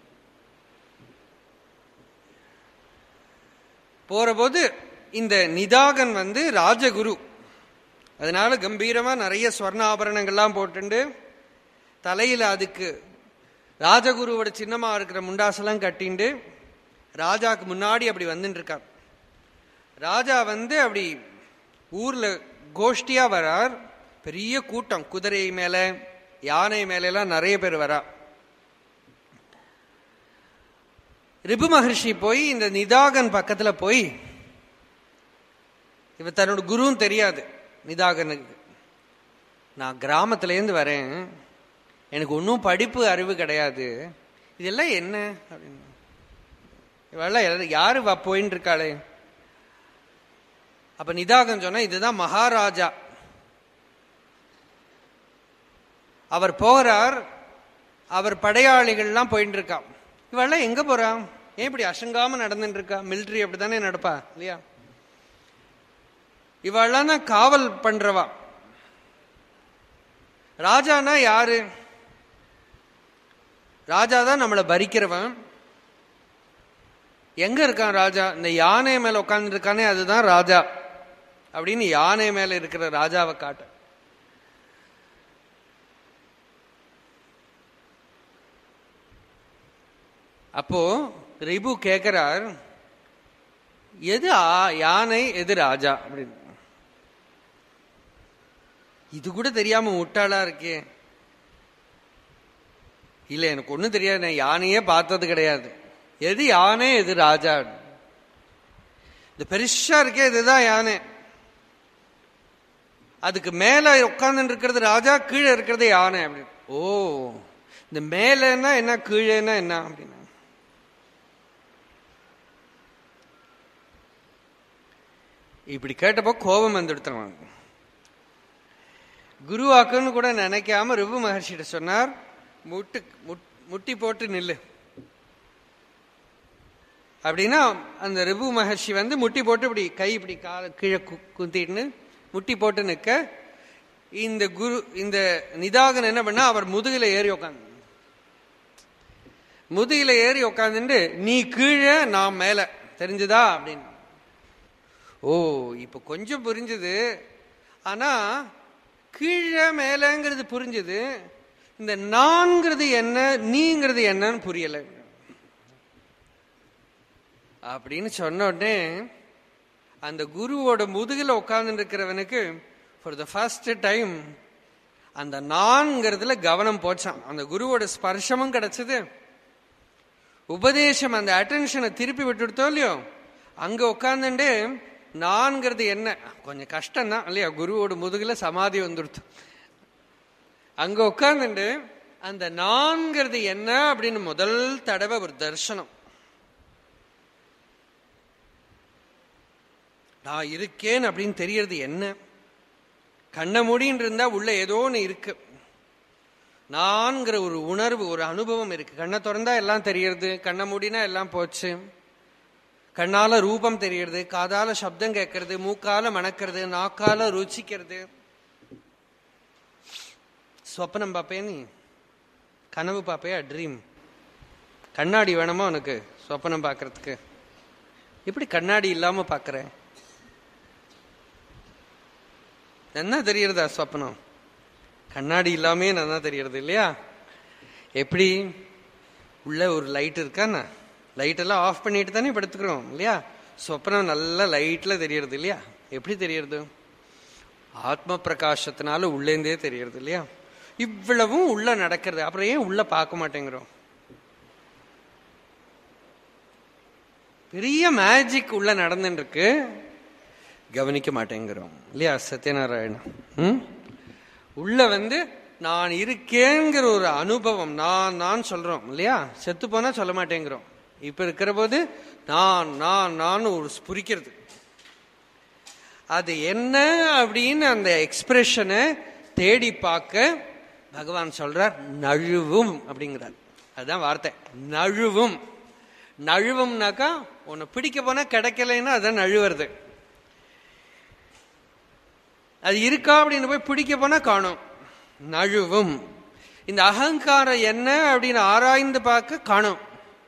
போறபோது இந்த நிதாகன் வந்து ராஜகுரு அதனால கம்பீரமா நிறைய ஸ்வர்ண ஆபரணங்கள்லாம் போட்டுண்டு தலையில அதுக்கு ராஜகுருவோட சின்னமா இருக்கிற முண்டாசெல்லாம் கட்டிண்டு ராஜாக்கு முன்னாடி அப்படி வந்துட்டு இருக்கார் ராஜா வந்து அப்படி ஊர்ல கோஷ்டியா வரார் பெரிய கூட்டம் குதிரை மேல யானை மேல எல்லாம் நிறைய பேர் வரா ரிபு மகர்ஷி போய் இந்த நிதாகன் பக்கத்துல போய் இவ தன்னோட குருவும் தெரியாது நிதாகனுக்கு நான் கிராமத்திலேருந்து வரேன் எனக்கு ஒன்றும் படிப்பு அறிவு கிடையாது இதெல்லாம் என்ன அப்படின்னு இவெல்லாம் யாரு வா போயின்னு இருக்காளே அப்ப நிதாகன் சொன்னா இதுதான் மகாராஜா அவர் போகிறார் அவர் படையாளிகள்லாம் போயிட்டு இருக்கா இவெல்லாம் எங்க போறா ஏன் இப்படி அசங்காம நடந்துட்டு இருக்கா மிலிட்ரி அப்படித்தானே நடப்பா இல்லையா இவெல்லாம் தான் காவல் பண்றவா ராஜானா யாரு ராஜா தான் நம்மளை பறிக்கிறவன் எங்க இருக்கான் ராஜா இந்த யானை மேல உட்கார்ந்து இருக்கானே அதுதான் ராஜா அப்படின்னு யானை மேல இருக்கிற ராஜாவை காட்ட அப்போ ரிபு கேட்கிறார் எது யானை எது ராஜா அப்படின்னு இது கூட தெரியாம முட்டாளா இருக்கே இல்ல எனக்கு ஒண்ணும் தெரியாது நான் யானையே பார்த்தது கிடையாது எது யானை எது ராஜா இந்த பெருசா இருக்கே இதுதான் யானை அதுக்கு மேல உட்கார்ந்து இருக்கிறது ராஜா கீழே இருக்கிறது யானை அப்படின்னு ஓ இந்த மேலன்னா என்ன கீழேன்னா என்ன அப்படின்னா இப்படி கேட்டப்போ கோபம் வந்துடுத்துருவாங்க குருவாக்குன்னு கூட நினைக்காம ரிபு மகர்ஷிட்ட சொன்னார் முட்டு முட்டி போட்டு நில்லு அப்படின்னா அந்த ரிபு மகர்ஷி வந்து முட்டி போட்டு இப்படி கை இப்படி கால கீழே குந்திட்டு முட்டி போட்டு நிற்க இந்த குரு இந்த நிதாகன் என்ன பண்ணா அவர் முதுகில ஏறி உட்காந்து முதுகில ஏறி உட்காந்துட்டு நீ கீழே நான் மேல தெரிஞ்சுதா அப்படின்னு ஓ இப்ப கொஞ்சம் புரிஞ்சுது ஆனா கீழே மேலங்கிறது புரிஞ்சுது இந்த நான்கிறது என்ன நீங்கிறது என்னன்னு புரியல அப்படின்னு சொன்ன உடனே அந்த குருவோட முதுகில் உட்கார்ந்து இருக்கிறவனுக்கு ஃபார் த ஃபர்ஸ்ட் டைம் அந்த நான்கிறதுல கவனம் போச்சான் அந்த குருவோட ஸ்பர்ஷமும் கிடைச்சது உபதேசம் அந்த அட்டென்ஷனை திருப்பி விட்டுடுத்தோ இல்லையோ அங்க உட்காந்துட்டு நான்கிறது என்ன கொஞ்சம் கஷ்டம் தான் இல்லையா குருவோட முதுகுல சமாதி வந்துடுத்து அங்க உட்காந்துட்டு அந்த நான்கிறது என்ன அப்படின்னு முதல் தடவை ஒரு தரிசனம் நான் இருக்கேன் அப்படின்னு தெரியறது என்ன கண்ண மூடின்னு இருந்தா உள்ள ஏதோ ஒன்று இருக்கு நான்கிற ஒரு உணர்வு ஒரு அனுபவம் இருக்கு கண்ணை திறந்தா எல்லாம் தெரியறது கண்ணை மூடினா எல்லாம் போச்சு கண்ணால ரூபம் தெரியறது காதால சப்தம் கேட்கறது மூக்கால மணக்கிறது நாக்கால ருச்சிக்கிறது சொப்பனம் பாப்பே நீ கனவு பாப்பையா ட்ரீம் கண்ணாடி வேணுமா உனக்கு சொப்பனம் பார்க்கறதுக்கு எப்படி கண்ணாடி இல்லாம பாக்குற என்ன தெரியறதா சொப்பனம் கண்ணாடி இல்லாமே நல்லா தெரியறது இல்லையா எப்படி உள்ள ஒரு லைட் இருக்காண்ணா லைட் எல்லாம் ஆஃப் பண்ணிட்டு தானே படுத்துக்கிறோம் இல்லையா சொப்பனம் நல்ல லைட்ல தெரியறது இல்லையா எப்படி தெரியறது ஆத்ம பிரகாசத்தினால உள்ளேந்தே தெரியறது இல்லையா இவ்வளவும் உள்ள நடக்கிறது அப்புறம் ஏன் உள்ள பார்க்க மாட்டேங்கிறோம் பெரிய மேஜிக் உள்ள நடந்துட்டு இருக்கு கவனிக்க மாட்டேங்கிறோம் இல்லையா சத்யநாராயணன் ம்? உள்ள வந்து நான் இருக்கேங்கிற ஒரு அனுபவம் நான் நான் சொல்றோம் இல்லையா செத்து போனா சொல்ல மாட்டேங்கிறோம் இப்ப இருக்கிற போது நான் நான் நான் ஒரு புரிக்கிறது அது என்ன அப்படின்னு அந்த எக்ஸ்பிரஷனை தேடி பார்க்க பகவான் சொல்றார் நழுவும் அப்படிங்கிறார் அதுதான் வார்த்தை நழுவும் நழுவும்னாக்கா உன்னை பிடிக்க போனா கிடைக்கலைன்னா அதான் நழுவுறது அது இருக்கா அப்படின்னு போய் பிடிக்க போனா காணும் நழுவும் இந்த அகங்காரம் என்ன அப்படின்னு ஆராய்ந்து பார்க்க காணும்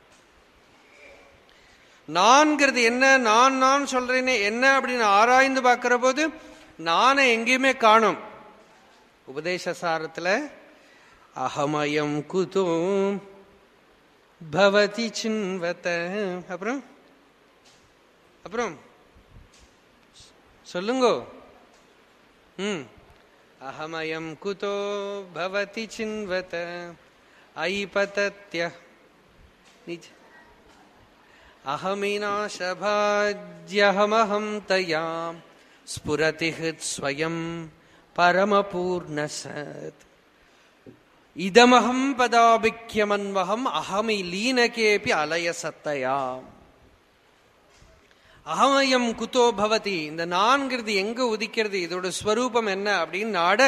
நான்கிறது என்ன நான் நான் சொல்றேனே என்ன அப்படின்னு ஆராய்ந்து பார்க்கிற போது நானை எங்கேயுமே காணும் உபதேச சாரத்துல அகமயம் குதோ பவதி சின்வத அப்புறம் அப்புறம் சொல்லுங்கோ ம் அகமயம் குதோ பவதி சின்வத ஐபதத்ய நிஜ अहमीनाशभाज्यहमहं तया स्फुरति हृत्स्वयं परमपूर्णसत् இதமகம் பதாபிக்கியமன்வகம் அகமி லீனகேபி அலய சத்தயா அகமயம் குதோ பவதி இந்த நான்கிறது எங்க உதிக்கிறது இதோட ஸ்வரூபம் என்ன அப்படின்னு நாட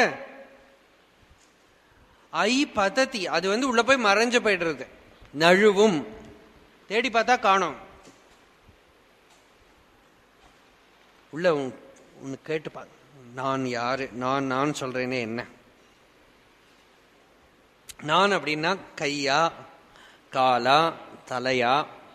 ஐ பததி அது வந்து உள்ள போய் மறைஞ்சு போயிடுறது நழுவும் தேடி பார்த்தா காணோம் உள்ள ஒன்னு கேட்டு பா நான் யாரு நான் நான் சொல்றேனே என்ன நான் அப்படின்னா கையா காலா தலையா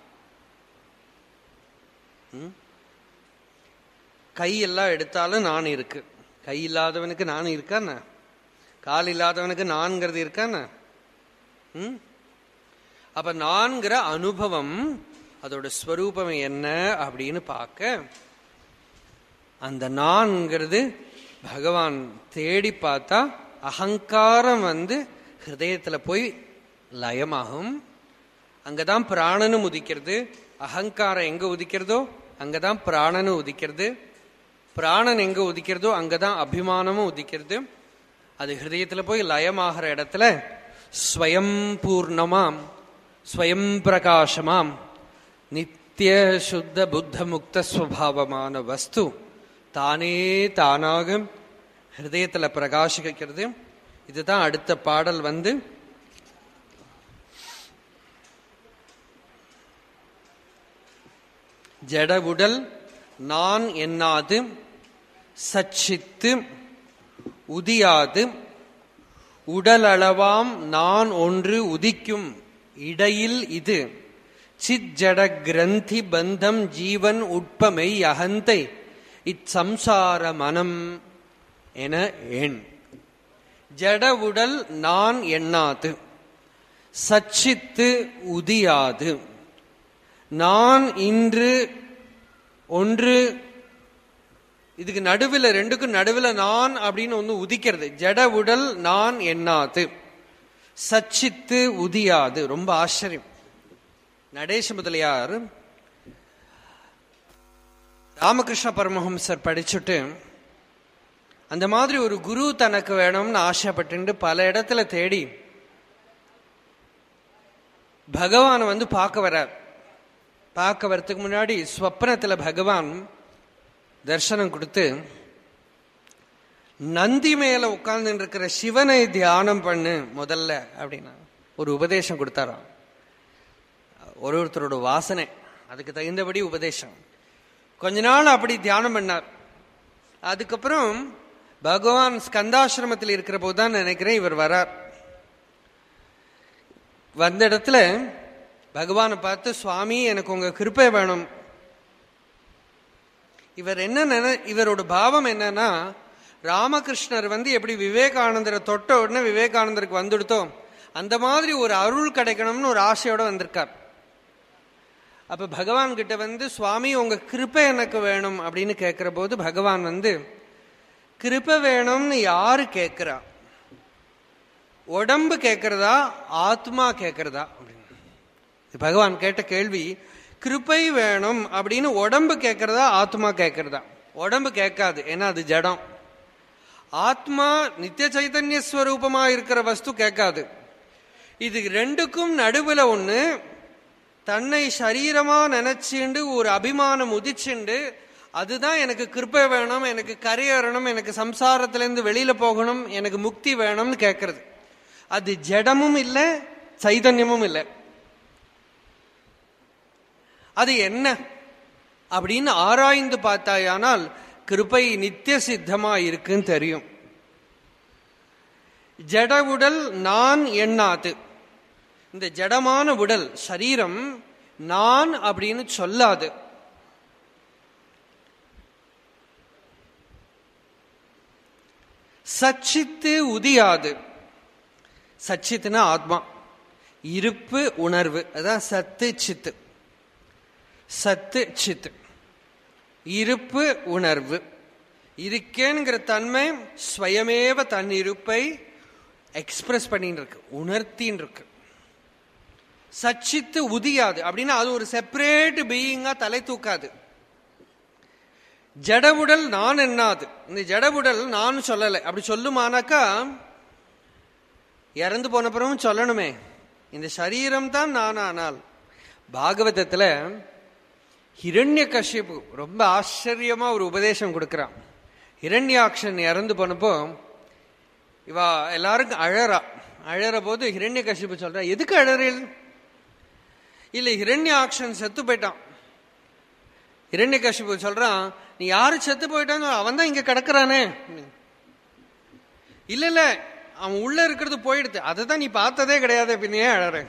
ம்? கையெல்லாம் எடுத்தாலும் நான் இருக்கு கை இல்லாதவனுக்கு நான் இருக்கான கால் இல்லாதவனுக்கு நான்கிறது இருக்கான ம் அப்ப நான்கிற அனுபவம் அதோட ஸ்வரூபம் என்ன அப்படின்னு பார்க்க அந்த நான்கிறது பகவான் தேடி பார்த்தா அகங்காரம் வந்து ஹிருதயத்துல போய் லயமாகும் அங்கதான் பிராணனும் உதிக்கிறது அகங்காரம் எங்க உதிக்கிறதோ அங்கதான் பிராணனும் உதிக்கிறது பிராணன் எங்க உதிக்கிறதோ அங்கதான் அபிமானமும் உதிக்கிறது அது ஹிருதயத்துல போய் லயமாகிற இடத்துல ஸ்வயம் பூர்ணமாம் ஸ்வயம் பிரகாசமாம் நித்திய சுத்த புத்த முக்த ஸ்வபாவமான வஸ்து தானே தானாக ஹிருதயத்துல பிரகாசிக்கிறது இதுதான் அடுத்த பாடல் வந்து ஜடவுடல் நான் எண்ணாது சச்சித்து உதியாது உடலளவாம் நான் ஒன்று உதிக்கும் இடையில் இது சிஜட கிரந்தி பந்தம் ஜீவன் உட்பமை அகந்தை இச்சம்சார மனம் என எண் ஜட உடல் நான் எண்ணாது சச்சித்து உதியாது நான் இன்று ஒன்று இதுக்கு நடுவில் ரெண்டுக்கும் நடுவில் நான் அப்படின்னு ஒன்று உதிக்கிறது ஜட உடல் நான் எண்ணாது சச்சித்து உதியாது ரொம்ப ஆச்சரியம் நடேச முதலியார் ராமகிருஷ்ண பரமஹம்சர் படிச்சுட்டு அந்த மாதிரி ஒரு குரு தனக்கு வேணும்னு ஆசைப்பட்டு பல இடத்துல தேடி பகவானை வந்து பார்க்க வரார் பார்க்க வரத்துக்கு முன்னாடி ஸ்வப்னத்துல பகவான் தர்சனம் கொடுத்து நந்தி மேல உட்கார்ந்து இருக்கிற சிவனை தியானம் பண்ணு முதல்ல அப்படின்னா ஒரு உபதேசம் கொடுத்தாராம் ஒரு ஒருத்தரோட வாசனை அதுக்கு தகுந்தபடி உபதேசம் கொஞ்ச நாள் அப்படி தியானம் பண்ணார் அதுக்கப்புறம் பகவான் ஸ்கந்தாசிரமத்தில் இருக்கிற போது தான் நினைக்கிறேன் இவர் வரார் வந்த இடத்துல பகவானை பார்த்து சுவாமி எனக்கு உங்க கிருப்பை வேணும் இவர் என்ன நினை இவரோட பாவம் என்னன்னா ராமகிருஷ்ணர் வந்து எப்படி விவேகானந்தரை தொட்ட உடனே விவேகானந்தருக்கு வந்துடுத்தோம் அந்த மாதிரி ஒரு அருள் கிடைக்கணும்னு ஒரு ஆசையோட வந்திருக்கார் அப்ப பகவான் கிட்ட வந்து சுவாமி உங்க கிருப்பை எனக்கு வேணும் அப்படின்னு கேட்கிற போது பகவான் வந்து கிருப்பை வேணும்னு யாரு கேட்கிறா உடம்பு கேட்கறதா ஆத்மா கேட்கறதா அப்படின்னு பகவான் கேட்ட கேள்வி கிருபை வேணும் அப்படின்னு உடம்பு கேட்கறதா ஆத்மா கேட்கறதா உடம்பு கேட்காது ஏன்னா அது ஜடம் ஆத்மா நித்திய சைதன்ய ஸ்வரூபமா இருக்கிற வஸ்து கேட்காது இது ரெண்டுக்கும் நடுவுல ஒண்ணு தன்னை சரீரமா நினைச்சுண்டு ஒரு அபிமானம் உதிச்சுண்டு அதுதான் எனக்கு கிருப்பை வேணும் எனக்கு கரையேறணும் எனக்கு சம்சாரத்திலேருந்து வெளியில போகணும் எனக்கு முக்தி வேணும்னு கேட்கறது அது ஜடமும் இல்லை சைதன்யமும் இல்லை அது என்ன அப்படின்னு ஆராய்ந்து பார்த்தாயானால் கிருபை நித்திய சித்தமா இருக்குன்னு தெரியும் ஜட உடல் நான் எண்ணாது இந்த ஜடமான உடல் சரீரம் நான் அப்படின்னு சொல்லாது சச்சித்து உதியாது சச்சித்துனா ஆத்மா இருப்பு உணர்வு அதான் சத்து சித்து சத்து சித்து இருப்பு உணர்வு இருக்கேங்கிற தன்மை ஸ்வயமேவ தன் இருப்பை எக்ஸ்பிரஸ் பண்ணிட்டு இருக்கு உணர்த்தின்னு இருக்கு சச்சித்து உதியாது அப்படின்னா அது ஒரு செப்பரேட் பீயிங்கா தலை தூக்காது ஜடவுடல் நான் என்னாது இந்த ஜடவுடல் நான் சொல்லலை அப்படி சொல்லுமானாக்கா இறந்து போன பிறகும் சொல்லணுமே இந்த சரீரம் தான் நான் ஆனால் பாகவதத்துல ஹிரண்ய கஷ்யப்பு ரொம்ப ஆச்சரியமா ஒரு உபதேசம் கொடுக்கிறான் ஹிரண்யாக்ஷன் இறந்து போனப்போ இவா எல்லாருக்கும் அழறா அழற போது ஹிரண்ய கஷ்யப்பு சொல்றா எதுக்கு அழறில் இல்ல ஹிரண்யாக்ஷன் செத்து போயிட்டான் ஹிரண்ய கஷ்யப்பு சொல்றான் நீ யாரு செத்து போயிட்டான்னு அவன் தான் இங்க கிடக்குறானே இல்ல இல்ல அவன் உள்ள இருக்கிறது போயிடுது அதை தான் நீ பார்த்ததே கிடையாது பின்னே அழறேன்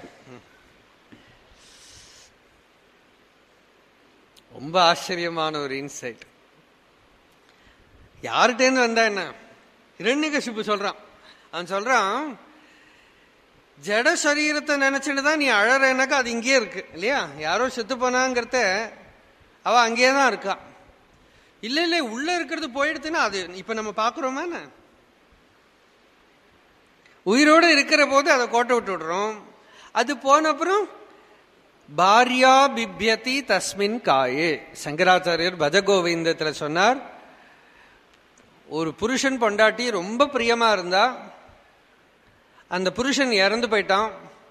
ரொம்ப ஆச்சரியமான ஒரு இன்சைட் யார்கிட்டேருந்து வந்தா என்ன இரண்யகசிப்பு சொல்றான் அவன் சொல்றான் ஜட சரீரத்தை நினைச்சுட்டு தான் நீ அழறேனாக்கா அது இங்கேயே இருக்கு இல்லையா யாரோ செத்து போனாங்கிறத அவ அங்கேயே தான் இருக்கா இல்ல இல்ல உள்ள இருக்கிறது போயிடுதுன்னா அது இப்ப நம்ம பாக்குறோமா என்ன? உயிரோடு இருக்கிற போது அதை கோட்டை விட்டு விடுறோம் அது போன அப்புறம் பாரியா பிப்யதி தஸ்மின் காயே சங்கராச்சாரியர் பஜகோவிந்தத்துல சொன்னார் ஒரு புருஷன் பொண்டாட்டி ரொம்ப பிரியமா இருந்தா அந்த புருஷன் இறந்து போயிட்டான்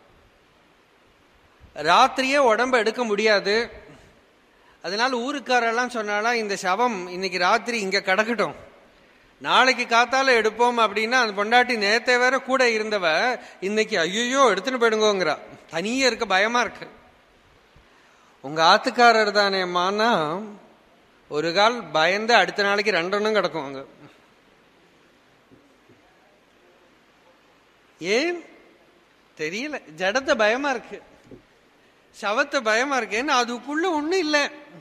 ராத்திரியே உடம்ப எடுக்க முடியாது அதனால ஊருக்காரெல்லாம் சொன்னாலாம் இந்த சவம் இன்னைக்கு ராத்திரி இங்க கிடக்கட்டும் நாளைக்கு காத்தால எடுப்போம் அப்படின்னா அந்த பொண்டாட்டி நேத்தே வேற கூட இருந்தவ இன்னைக்கு ஐயோ எடுத்துன்னு போயிடுங்கோங்கிறா தனியே இருக்க பயமா இருக்கு உங்க ஆத்துக்காரர் தானேம்மான்னா ஒரு கால் பயந்து அடுத்த நாளைக்கு ரெண்டெண்ணும் கிடக்கும் அங்க ஏன் தெரியல ஜடத்தை பயமா இருக்கு சவத்தை பயமா இருக்கு ஏன்னா அதுக்குள்ள ஒண்ணும் இல்லை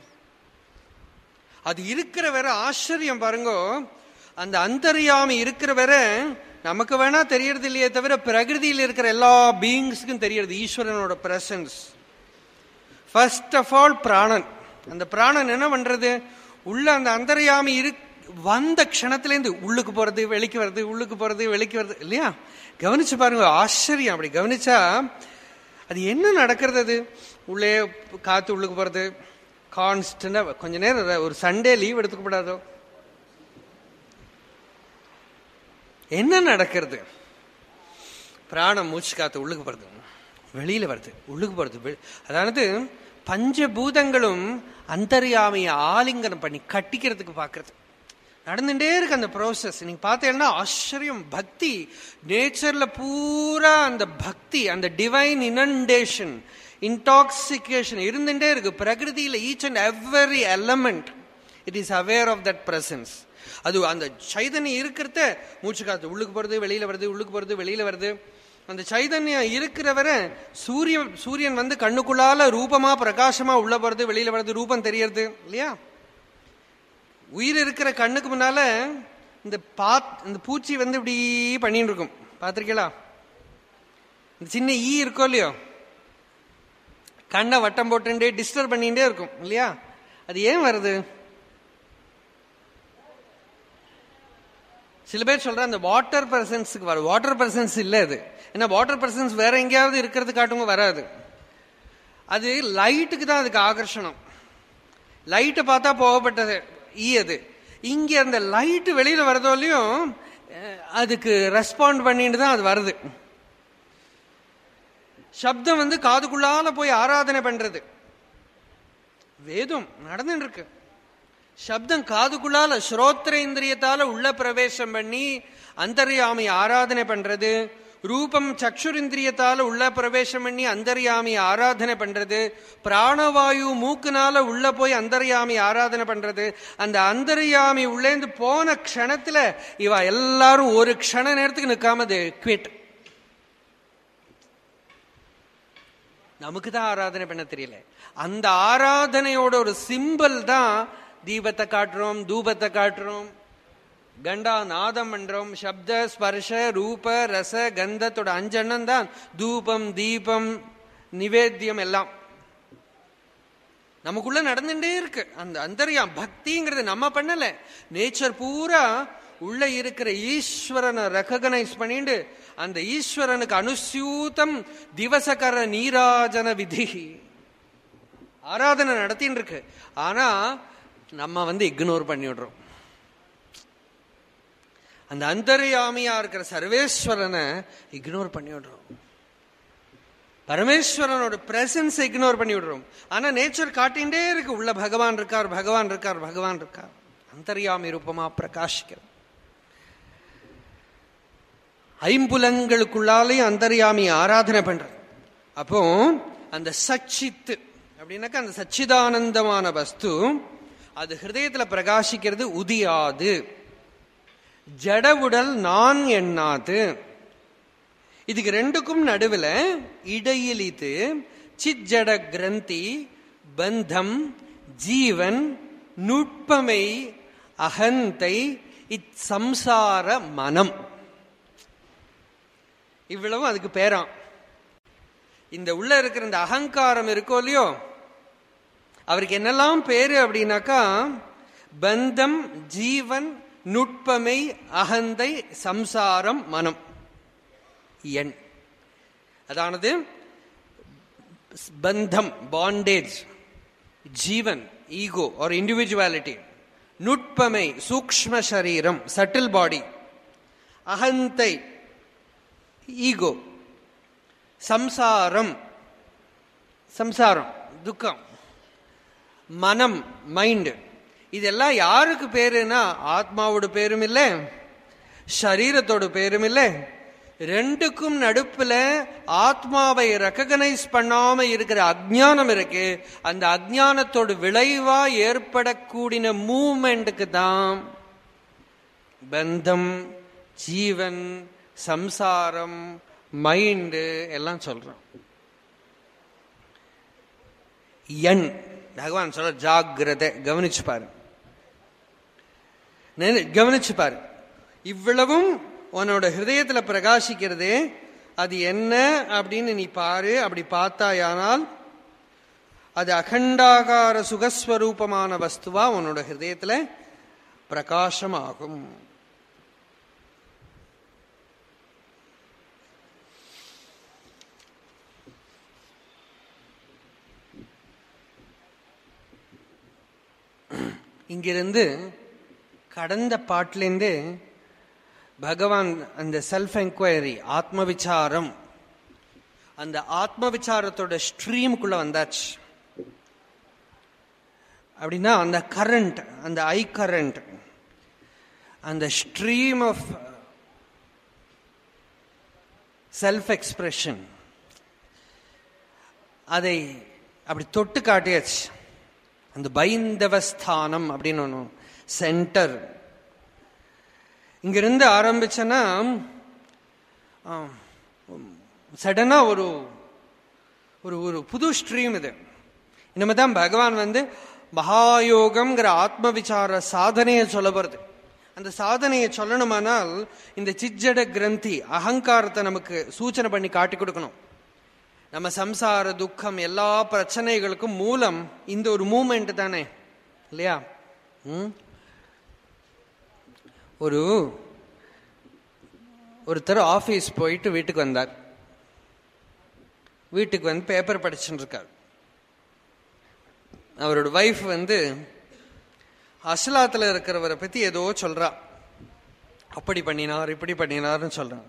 அது இருக்கிற வரை ஆச்சரியம் பாருங்க அந்த அந்தரியாமி இருக்கிற வரை நமக்கு வேணா தெரியறது இல்லையே தவிர பிரகிருதியில் இருக்கிற எல்லா பீயிங்ஸ்க்கும் தெரியறது ஈஸ்வரனோட பிரசன்ஸ் ஃபர்ஸ்ட் ஆஃப் ஆல் பிராணன் அந்த பிராணன் என்ன பண்றது உள்ள அந்த அந்தரியாமி இரு வந்த க்ஷணத்திலேருந்து உள்ளுக்கு போறது வெளிக்கு வருது உள்ளுக்கு போறது வெளிக்கு வருது இல்லையா கவனிச்சு பாருங்க ஆச்சரியம் அப்படி கவனிச்சா அது என்ன நடக்கிறது அது உள்ளே காத்து உள்ளுக்கு போறது கான்ஸ்டன்டா கொஞ்ச நேரம் ஒரு சண்டே லீவ் எடுத்துக்கப்படாதோ என்ன நடக்கிறது பிராணம் மூச்சு காத்து உள்ளுக்கு போறது வெளியில வருது உள்ளுக்கு போறது வெ- அதாவது பஞ்சபூதங்களும் அந்தர்யாமிய ஆலிங்கனம் பண்ணி கட்டிக்கிறதுக்கு பாக்குறது நடந்துட்டே இருக்கு அந்த ப்ரோசஸ் நீங்க பார்த்தீங்கன்னா ஆச்சரியம் பக்தி நேச்சர்ல பூரா அந்த பக்தி அந்த டிவைன் இனண்டேஷன் இன்டாக்சிகேஷன் இருந்துட்டே இருக்கு பிரகிருதியில each and every element it is aware of that presence அது அந்த சைதன்யம் இருக்கிறத மூச்சு காத்து உள்ளுக்கு போறது வெளியில வருது உள்ளுக்கு போறது வெளியில வருது அந்த சைதன்யம் இருக்கிற வரை சூரியன் சூரியன் வந்து கண்ணுக்குள்ளால ரூபமா பிரகாசமா உள்ள போறது வெளியில வருது ரூபம் தெரியறது இல்லையா உயிர் இருக்கிற கண்ணுக்கு முன்னால இந்த பாத் இந்த பூச்சி வந்து இப்படி பண்ணிட்டு இருக்கும் பார்த்திருக்கீங்களா இந்த சின்ன ஈ இருக்கோ இல்லையோ கண்ணை வட்டம் போட்டுட்டே டிஸ்டர்ப் பண்ணிட்டே இருக்கும் இல்லையா அது ஏன் வருது சில பேர் சொல்ற அந்த வாட்டர் பர்சன்ஸுக்கு வரும் வாட்டர் பர்சன்ஸ் இல்ல அது ஏன்னா வாட்டர் பர்சன்ஸ் வேற எங்கேயாவது இருக்கிறது காட்டுங்க வராது அது லைட்டுக்கு தான் அதுக்கு ஆகர்ஷணம் லைட்டை பார்த்தா போகப்பட்டது ஈ அது இங்க அந்த லைட் வெளியில வரதோலையும் அஹ், அதுக்கு ரெஸ்பாண்ட் பண்ணிட்டு தான் அது வருது சப்தம் வந்து காதுக்குள்ளால போய் ஆராதனை பண்றது வேதம் நடந்துட்டு இருக்கு சப்தம் காதுக்குள்ளால ஸ்ரோத்ரேந்திரியத்தால உள்ள பிரவேசம் பண்ணி அந்தர்யாமி ஆராதனை பண்றது ரூபம் சக்ஷுரிந்திரியத்தால உள்ள பிரவேசம் பண்ணி அந்தர்யாமி ஆராதனை பண்றது பிராணவாயு மூக்குனால உள்ள போய் அந்தர்யாமி ஆராதனை பண்றது அந்த அந்தர்யாமி உள்ளேந்து போன க்ஷணத்துல இவ எல்லாரும் ஒரு க்ஷண நேரத்துக்கு நிக்காம குவிட் நமக்கு தான் ஆராதனை பண்ண தெரியல அந்த ஆராதனையோட ஒரு சிம்பல் தான் தீபத்தை காட்டுறோம் தூபத்தை காட்டுறோம் கண்டா நாதம் பண்றோம் சப்த ஸ்பர்ஷ ரூப ரச கந்தத்தோட அஞ்செண்ணம் தான் தூபம் தீபம் நிவேத்தியம் எல்லாம் நமக்குள்ள நடந்துட்டே இருக்கு அந்த அந்தரியாம் பக்திங்கிறது நம்ம பண்ணல நேச்சர் பூரா உள்ள இருக்கிற ஈஸ்வரனை ரெக்கக்னைஸ் பண்ணிட்டு அந்த ஈஸ்வரனுக்கு அனுசூதம் திவசகர நீராஜன விதி ஆராதனை நடத்தின்னு இருக்கு ஆனா நம்ம வந்து இக்னோர் பண்ணிவிடுறோம் அந்த அந்தர்யாமியா இருக்கிற சர்வேஸ்வரனை இக்னோர் பண்ணி விடுறோம் பரமேஸ்வரனோட பிரசன்ஸ் இக்னோர் பண்ணி விடுறோம் ஆனா நேச்சர் காட்டிகிட்டே இருக்கு உள்ள பகவான் இருக்கார் பகவான் இருக்கார் பகவான் இருக்கார் அந்தர்யாமி ரூபமா பிரகாசிக்கிறது ஐம்புலங்களுக்குள்ளாலையும் அந்தர்யாமி ஆராதனை பண்றது அப்போ அந்த சச்சித்து அப்படின்னாக்கா அந்த சச்சிதானந்தமான வஸ்து அது ஹிருதயத்துல பிரகாசிக்கிறது உதியாது ஜட உடல் நான் எண்ணாது இதுக்கு ரெண்டுக்கும் நடுவில் இடையில் இது சிஜட கிரந்தி பந்தம் ஜீவன் நுட்பமை அகந்தை இச்சம்சார மனம் இவ்வளவும் அதுக்கு பேராம் இந்த உள்ள இருக்கிற இந்த அகங்காரம் இருக்கோ இல்லையோ அவருக்கு என்னெல்லாம் பேரு அப்படின்னாக்கா பந்தம் ஜீவன் நுட்பமை அகந்தை சம்சாரம் மனம் எண் அதானது பந்தம் bondage Jeevan ego or individuality நுட்பமை சூக்ம சரீரம் சட்டில் பாடி அகந்தை ஈகோ சம்சாரம் சம்சாரம் துக்கம் மனம் மைண்டு இதெல்லாம் யாருக்கு பேருனா ஆத்மாவோட பேரும் இல்லை சரீரத்தோட பேரும் இல்லை ரெண்டுக்கும் நடுப்புல ஆத்மாவை ரெக்கக்னைஸ் பண்ணாம இருக்கிற அஜ்ஞானம் இருக்கு அந்த அஜ்ஞானத்தோட விளைவா ஏற்படக்கூடிய மூமெண்ட்டுக்கு தான் பந்தம் ஜீவன் சம்சாரம் மைண்டு எல்லாம் சொல்றோம் எண் பகவான் சொல்ற ஜாகிரதை கவனிச்சு பாரு நினை- கவனிச்சு பாரு இவ்வளவும் உன்னோட ஹிருதயத்துல பிரகாசிக்கிறதே அது என்ன அப்படின்னு நீ பாரு அப்படி பார்த்தாயானால் அது அகண்டாகார சுகஸ்வரூபமான வஸ்துவா உன்னோட ஹிருதயத்துல பிரகாசமாகும் இங்கிருந்து கடந்த பாட்டிலேருந்து பகவான் அந்த செல்ஃப் என்கொயரி ஆத்ம விசாரம் அந்த ஆத்ம விசாரத்தோட ஸ்ட்ரீமுக்குள்ள வந்தாச்சு அப்படின்னா அந்த கரண்ட் அந்த ஐ கரண்ட் அந்த ஸ்ட்ரீம் ஆஃப் செல்ஃப் எக்ஸ்பிரஷன் அதை அப்படி தொட்டு காட்டியாச்சு அந்த பைந்தவஸ்தானம் அப்படின்னு ஒன்று சென்டர் இங்கிருந்து ஆரம்பிச்சேன்னா சடனா ஒரு ஒரு ஒரு புது ஸ்ட்ரீம் இது இனிமே தான் பகவான் வந்து மகாயோகம்ங்கிற ஆத்ம விசார சாதனையை சொல்ல போறது அந்த சாதனையை சொல்லணுமானால் இந்த சிஜட கிரந்தி அகங்காரத்தை நமக்கு சூச்சனை பண்ணி காட்டி கொடுக்கணும் நம்ம சம்சார துக்கம் எல்லா பிரச்சனைகளுக்கும் மூலம் இந்த ஒரு மூமெண்ட் தானே இல்லையா ம்? ஒரு ஒருத்தர் ஆபீஸ் போயிட்டு வீட்டுக்கு வந்தார் வீட்டுக்கு வந்து பேப்பர் படிச்சுட்டு இருக்கார் அவரோட வைஃப் வந்து அஸ்லாத்துல இருக்கிறவரை பத்தி ஏதோ சொல்றா அப்படி பண்ணினார் இப்படி பண்ணினார்னு சொல்றான்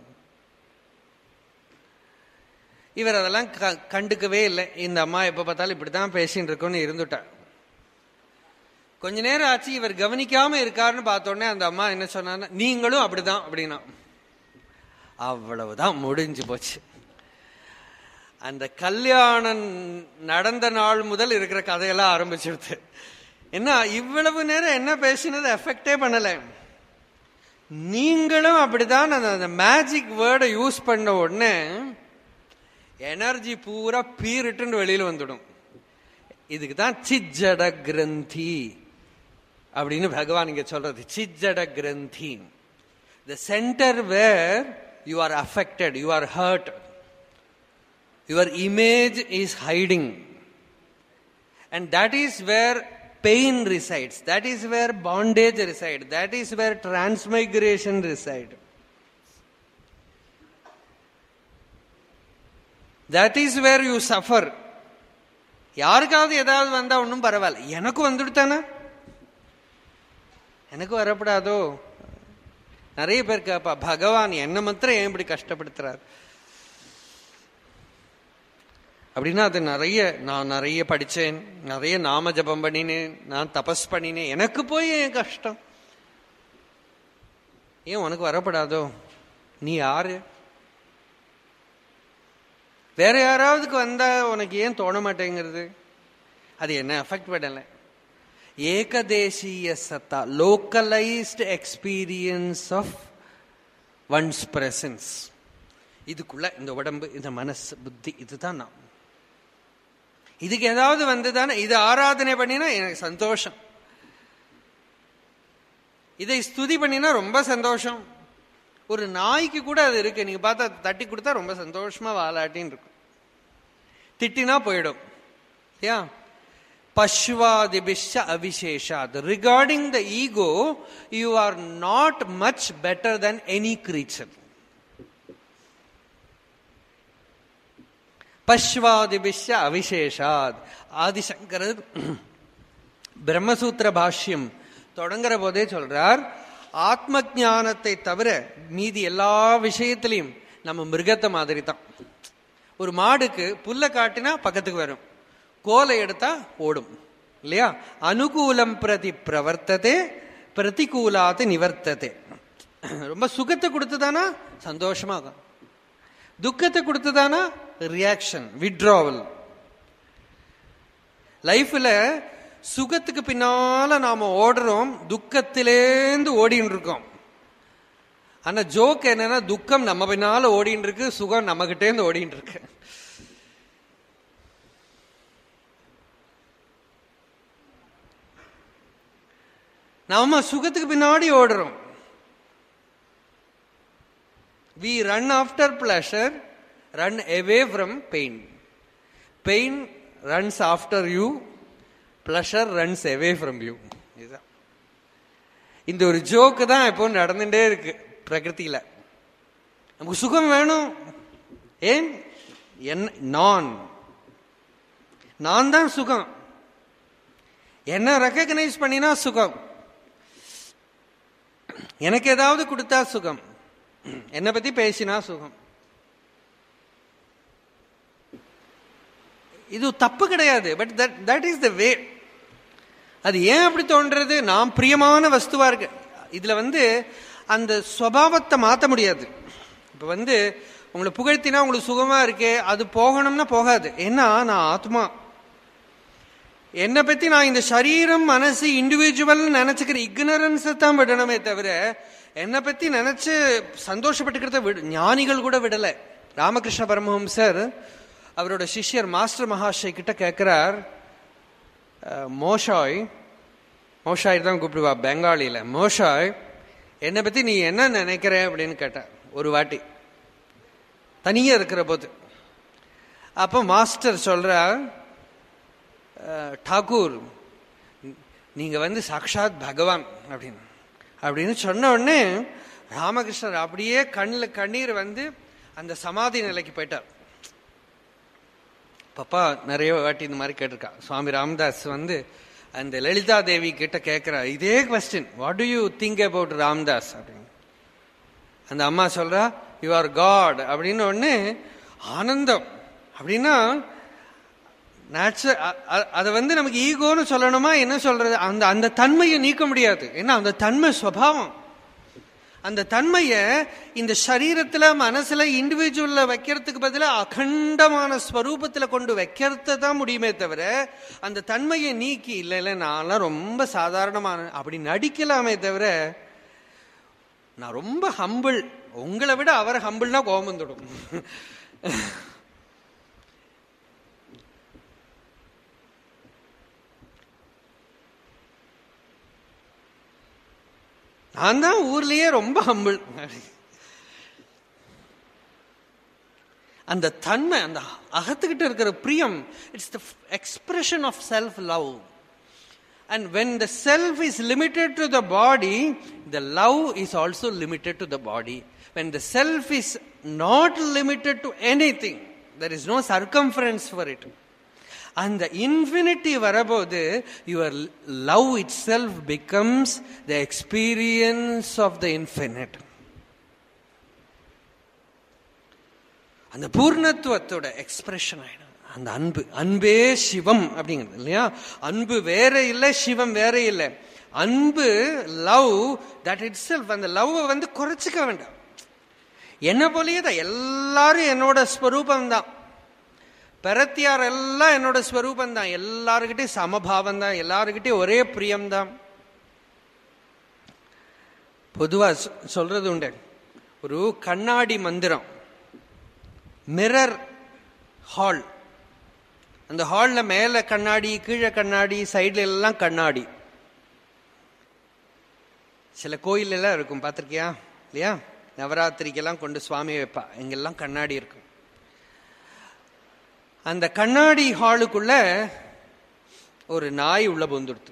இவர் அதெல்லாம் க- கண்டுக்கவே இல்லை இந்த அம்மா எப்ப பார்த்தாலும் இப்படித்தான் பேசின்னு இருக்கோன்னு இருந்துட்டார் கொஞ்ச நேரம் ஆச்சு இவர் கவனிக்காம இருக்காருன்னு பார்த்தோன்னே அந்த அம்மா என்ன சொன்னா நீங்களும் அப்படிதான் அப்படின்னா அவ்வளவுதான் முடிஞ்சு போச்சு அந்த கல்யாணம் நடந்த நாள் முதல் இருக்கிற கதையெல்லாம் ஆரம்பிச்சிருது என்ன இவ்வளவு நேரம் என்ன பேசினது எஃபெக்டே பண்ணல நீங்களும் அப்படிதான் அந்த- அந்த மேஜிக் வேர்டை யூஸ் பண்ண உடனே எனர்ஜி பூரா பீரிட்டுன்னு வெளியில வந்துடும் இதுக்கு தான் சிஜட கிரந்தி அப்படின்னு பகவான் இங்க சொல்றது சிஜட கிரந்தி the centre where you are affected you are hurt your image is hiding and that is where pain resides that is where bondage reside that is where transmigration reside that is where you suffer யாருக்காவது ஏதாவது வந்தா ஒன்றும் பரவாயில்ல எனக்கு வந்துடுத்தானே எனக்கு வரப்படாதோ நிறைய பேர் கேப்பா பகவான் என்ன மாத்திரம் ஏன் இப்படி கஷ்டப்படுத்துறார் அப்படின்னா அது நிறைய நான் நிறைய படிச்சேன் நிறைய நாம ஜபம் பண்ணினேன் நான் தபஸ் பண்ணினேன் எனக்கு போய் ஏன் கஷ்டம் ஏன் உனக்கு வரப்படாதோ நீ யாரு வேற யாராவதுக்கு வந்தா உனக்கு ஏன் தோண மாட்டேங்கிறது அது என்ன அஃபெக்ட் பண்ணல ஏகதேசீய சத்தா localised experience of one's presence இதுக்குள்ள இந்த உடம்பு இந்த மனசு புத்தி இதுதான் நான் இதுக்கு ஏதாவது வந்துதானே இது ஆராதனை பண்ணினா எனக்கு சந்தோஷம் இதை ஸ்துதி பண்ணினா ரொம்ப சந்தோஷம் ஒரு நாய்க்கு கூட அது இருக்கு நீங்க பார்த்தா தட்டி கொடுத்தா ரொம்ப சந்தோஷமா வாலாட்டின்னு இருக்கும் திட்டினா போயிடும் யா பஷ்வாதிபிஷ அவிசேஷாத் regarding the ego you are not much better than any creature பஷ்வாதிபிஷ அவிசேஷாத் ஆதிசங்கரர் பிரம்மசூத்திர பாஷ்யம் தொடங்குற போதே சொல்றார் ஆத்ம ஞானத்தை தவிர மீதி எல்லா விஷயத்திலையும் நம்ம மிருகத்தை மாதிரி தான் ஒரு மாடுக்கு புல்ல காட்டினா பக்கத்துக்கு வரும் கோலை எடுத்தா ஓடும் இல்லையா அனுகூலம் பிரதி பிரவர்த்ததே பிரதிகூலாத்து நிவர்த்ததே ரொம்ப சுகத்தை கொடுத்துதானா சந்தோஷமாகும் துக்கத்தை கொடுத்ததானா ரியாக்ஷன் விட்ராவல் லைஃப்ல சுகத்துக்கு பின்னால நாம ஓடுறோம் துக்கத்திலேந்து ஓடின்னு இருக்கோம் ஆனா ஜோக் என்னன்னா துக்கம் நம்ம பின்னால ஓடின்னு இருக்கு சுகம் நம்ம கிட்டேந்து ஓடின்னு இருக்கு நாம சுகத்துக்கு பின்னாடி ஓடுறோம் we run after pleasure run away from pain pain runs after you pleasure runs away from you இதுதான் இந்த ஒரு ஜோக்கு தான் இப்போ நடந்துட்டே இருக்கு பிரகிருதியில நமக்கு சுகம் வேணும் ஏன் என் நான் நான் தான் சுகம் என்ன ரெக்கக்னைஸ் பண்ணினா சுகம் எனக்கு ஏதாவது கொடுத்தா சுகம் என்னை பத்தி பேசினா சுகம் இது தப்பு கிடையாது but that that is the way அது ஏன் அப்படி தோன்றது நாம் பிரியமான வஸ்துவா இருக்கு இதுல வந்து அந்த சுவாவத்தை மாத்த முடியாது இப்ப வந்து உங்களை புகழ்த்தினா உங்களுக்கு சுகமா இருக்கே அது போகணும்னா போகாது ஏன்னா நான் ஆத்மா என்னை பத்தி நான் இந்த சரீரம் மனசு இண்டிவிஜுவல் நினைச்சுக்கிற இக்னரன்ஸை தான் விடணுமே தவிர என்னை பத்தி நினைச்சு சந்தோஷப்பட்டுக்கிறத விடு ஞானிகள் கூட விடல ராமகிருஷ்ண பரமஹம்சர் அவரோட சிஷ்யர் மாஸ்டர் மகாஷய் கிட்ட கேட்கிறார் அஹ், மோஷாய் மோஷாய் தான் கூப்பிடுவா பெங்காலியில மோஷாய் என்னை பத்தி நீ என்ன நினைக்கிற அப்படின்னு கேட்டார் ஒரு வாட்டி தனியா இருக்கிற போது அப்போ மாஸ்டர் சொல்றார் அஹ், டாக்கூர் நீங்க வந்து சாக்ஷாத் பகவான் அப்படின்னு அப்படின்னு சொன்ன உடனே ராமகிருஷ்ணர் அப்படியே கண்ணில் கண்ணீர் வந்து அந்த சமாதி நிலைக்கு போயிட்டார் பப்பா நிறைய வாட்டி இந்த மாதிரி கேட்டிருக்கா சுவாமி ராமதாஸ் வந்து அந்த லலிதா தேவி கிட்ட கேட்கிறா இதே question what do you think about Ramdas அப்படின்னு அந்த அம்மா சொல்றா யூ ஆர் காட் அப்படின்னு ஒன்று ஆனந்தம் அப்படின்னா நேச்சுரல் அதை வந்து நமக்கு ஈகோன்னு சொல்லணுமா என்ன சொல்றது அந்த அந்த தன்மையை நீக்க முடியாது ஏன்னா அந்த தன்மை சுவாவம் அந்த தன்மையை இந்த சரீரத்துல மனசுல இண்டிவிஜுவல்ல வைக்கிறதுக்கு பதிலாக அகண்டமான ஸ்வரூபத்துல கொண்டு வைக்கிறது தான் முடியுமே தவிர அந்த தன்மையை நீக்கி இல்லை இல்லை நான்லாம் ரொம்ப சாதாரணமான அப்படி நடிக்கலாமே தவிர நான் ரொம்ப ஹம்பிள் உங்களை விட அவர் ஹம்பிள்னா கோபம் வந்துடும் நான் தான் ஊர்லயே ரொம்ப ஹம்பிள் அந்த தன்மை அந்த அகத்துக்கிட்ட இருக்கிற பிரியம் it's the expression of self love And when the self is limited to the body, the love is also limited to the body. When the self is not limited to anything, there is no circumference for it. And the infinity வரபோது your love itself becomes the experience of the infinite. அந்த பூர்ணத்துவத்தோட எக்ஸ்பிரஷன் ஆயிடும் அந்த அன்பு அன்பே சிவம் அப்படிங்கிறது இல்லையா அன்பு வேற இல்லை சிவம் வேற இல்லை அன்பு லவ் தட் இட் செல்ஃப் அந்த லவ் வந்து குறைச்சிக்க வேண்டாம் என்ன போலயே தான் எல்லாரும் என்னோட ஸ்வரூபம் தான் பெறத்தியார் எல்லாம் என்னோட ஸ்வரூபம் தான் எல்லாருக்கிட்டையும் சமபாவம் தான் எல்லாருக்கிட்டையும் ஒரே பிரியம் தான் பொதுவா சொல்றது உண்டு ஒரு கண்ணாடி மந்திரம் மிரர் ஹால் அந்த ஹால்ல மேல கண்ணாடி கீழே கண்ணாடி சைட்ல எல்லாம் கண்ணாடி சில கோயில் எல்லாம் இருக்கும் பார்த்திருக்கியா இல்லையா நவராத்திரிக்கெல்லாம் கொண்டு சுவாமி வைப்பா இங்கெல்லாம் கண்ணாடி இருக்கும் அந்த கண்ணாடி ஹாலுக்குள்ள ஒரு நாய் உள்ள புந்துடுத்து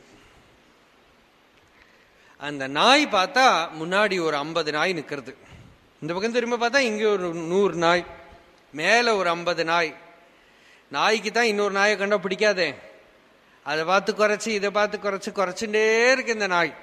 அந்த நாய் பார்த்தா முன்னாடி ஒரு ஐம்பது நாய் நிக்கிறது இந்த பக்கம் திரும்ப பார்த்தா இங்க ஒரு நூறு நாய் மேல ஒரு ஐம்பது நாய் நாய்க்கு தான் இன்னொரு நாயை கண்டா பிடிக்காதே அதை பார்த்து குறைச்சி இதை பார்த்து குறைச்சி குறைச்சுட்டே இருக்கு இந்த நாய்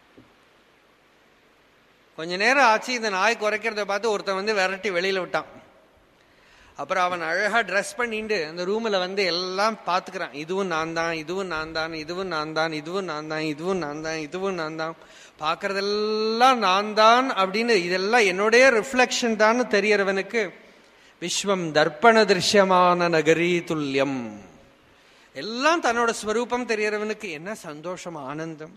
கொஞ்ச நேரம் ஆச்சு இந்த நாய் குறைக்கிறத பார்த்து ஒருத்தன் வந்து விரட்டி வெளியில விட்டான் அப்புறம் அவன் அழகா ட்ரெஸ் பண்ணிட்டு அந்த ரூம்ல வந்து எல்லாம் பாத்துக்கிறான் இதுவும் நான் தான் இதுவும் நான் தான் இதுவும் நான் தான் இதுவும் நான் தான் இதுவும் நான் தான் இதுவும் நான் தான் பாக்குறதெல்லாம் நான் தான் அப்படின்னு இதெல்லாம் என்னுடைய ரிஃப்ளெக்ஷன் தான் தெரியறவனுக்கு விஸ்வம் தர்ப்பண திருஷ்யமான நகரி துல்லியம் எல்லாம் தன்னோட ஸ்வரூபம் தெரியறவனுக்கு என்ன சந்தோஷம் ஆனந்தம்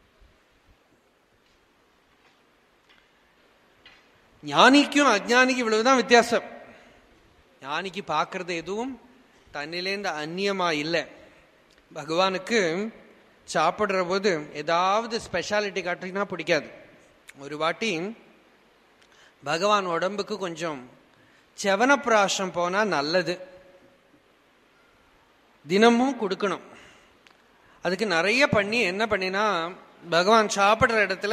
ஞானிக்கும் அஜானிக்கும் இவ்வளவுதான் வித்தியாசம் ஞானிக்கு பார்க்கறது எதுவும் தன்னிலேருந்து அந்நியமா இல்லை பகவானுக்கு சாப்பிடுற போது ஏதாவது ஸ்பெஷாலிட்டி காட்டினா பிடிக்காது ஒரு வாட்டி பகவான் உடம்புக்கு கொஞ்சம் செவனப்பிராசம் போனா நல்லது தினமும் கொடுக்கணும் அதுக்கு நிறைய பண்ணி என்ன பண்ணினா பகவான் சாப்பிடுற இடத்துல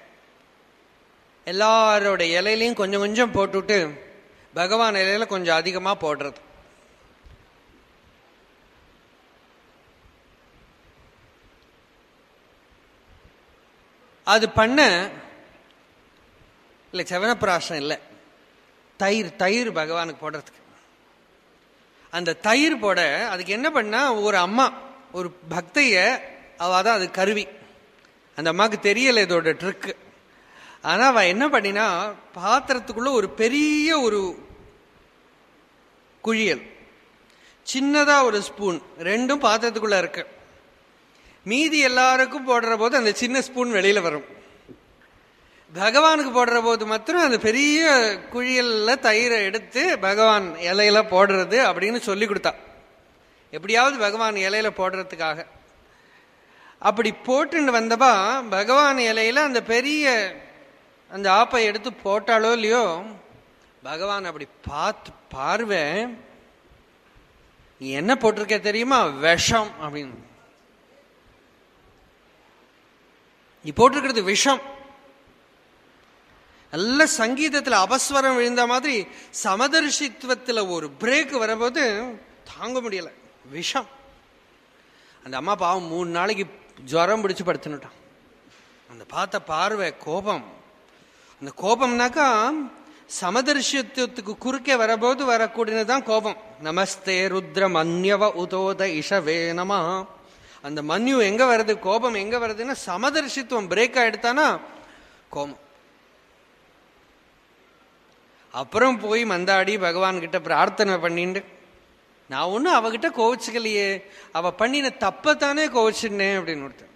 எல்லாரோட இலையிலையும் கொஞ்சம் கொஞ்சம் போட்டுவிட்டு பகவான் இலையில கொஞ்சம் அதிகமா போடுறது அது பண்ண இல்லை செவனப்பிராசம் இல்லை தயிர் தயிர் பகவானுக்கு போடுறதுக்கு அந்த தயிர் போட அதுக்கு என்ன பண்ணா ஒரு அம்மா ஒரு பக்தைய அவ தான் அது கருவி அந்த அம்மாவுக்கு தெரியல இதோட ட்ரிக்கு ஆனா அவ என்ன பண்ணினா பாத்திரத்துக்குள்ள ஒரு பெரிய ஒரு குழியல் சின்னதா ஒரு ஸ்பூன் ரெண்டும் பாத்திரத்துக்குள்ள இருக்கு மீதி எல்லாருக்கும் போடுற போது அந்த சின்ன ஸ்பூன் வெளியில வரும் பகவானுக்கு போடுற போது மாத்திரம் அந்த பெரிய குழியல்ல தயிரை எடுத்து பகவான் இலையில போடுறது அப்படின்னு சொல்லி கொடுத்தா எப்படியாவது பகவான் இலையில போடுறதுக்காக அப்படி போட்டுன்னு வந்தப்பா பகவான் இலையில அந்த பெரிய அந்த ஆப்பை எடுத்து போட்டாலோ இல்லையோ பகவான் அப்படி பார்த்து பார்வை நீ என்ன போட்டிருக்க தெரியுமா விஷம் அப்படின்னு நீ போட்டிருக்கிறது விஷம் நல்ல சங்கீதத்துல அபஸ்வரம் விழுந்த மாதிரி சமதர்ஷித்துவத்துல ஒரு பிரேக் வரும்போது தாங்க முடியல விஷம் அந்த அம்மா பாவம் மூணு நாளைக்கு ஜுரம் பிடிச்சு படுத்துனுட்டான் அந்த பார்த்த பார்வை கோபம் அந்த கோபம்னாக்கா சமதர்ஷித்துவத்துக்கு குறுக்கே வரபோது வரக்கூடியதுதான் கோபம் நமஸ்தே ருத்ர மன்யவ உதோத இஷவே நம அந்த மன்யு எங்க வருது கோபம் எங்க வருதுன்னா சமதர்ஷித்துவம் பிரேக் ஆயிடுத்தானா கோபம் அப்புறம் போய் மந்தாடி பகவான் கிட்ட பிரார்த்தனை பண்ணிட்டு நான் ஒன்றும் அவகிட்ட கோவிச்சுக்கலையே அவ பண்ணின தப்பத்தானே கோவிச்சுனேன் அப்படின்னு ஒருத்தன்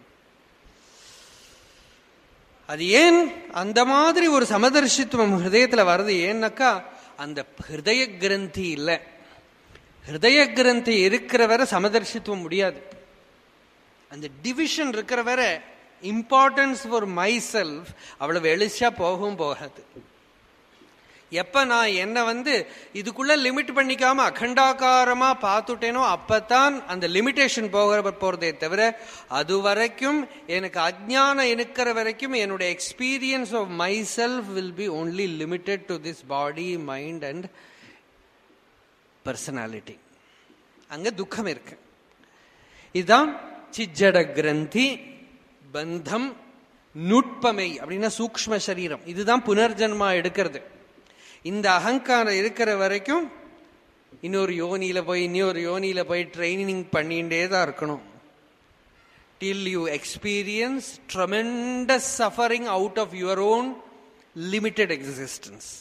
அது ஏன் அந்த மாதிரி ஒரு சமதர்ஷித்துவம் ஹிருதயத்துல வருது ஏன்னாக்கா அந்த ஹிருதய கிரந்தி இல்லை ஹிருதய கிரந்தி இருக்கிற வரை சமதர்ஷித்துவம் முடியாது அந்த டிவிஷன் இருக்கிற வரை இம்பார்ட்டன்ஸ் ஃபார் மை செல்ஃப் அவ்வளவு எழுச்சியா போகவும் போகாது எப்ப நான் என்ன வந்து இதுக்குள்ள லிமிட் பண்ணிக்காம அகண்டாகாரமா பார்த்துட்டேனோ அப்பதான் அந்த லிமிட்டேஷன் போக போறதே தவிர அது வரைக்கும் எனக்கு அஜ்ஞானம் இருக்கிற வரைக்கும் என்னுடைய experience of my self will be only limited to this body mind and personality அங்க துக்கம் இருக்கு இதுதான் சிஜட கிரந்தி பந்தம் நுட்பமை அப்படின்னா சூக்ம சரீரம் இதுதான் புனர்ஜன்மா எடுக்கிறது இந்த அகங்காரம் இருக்கிற வரைக்கும் இன்னொரு யோனியில போய் இன்னொரு யோனியில போய் ட்ரைனிங் பண்ணிகிட்டே தான் இருக்கணும் till you experience tremendous suffering out of your own limited existence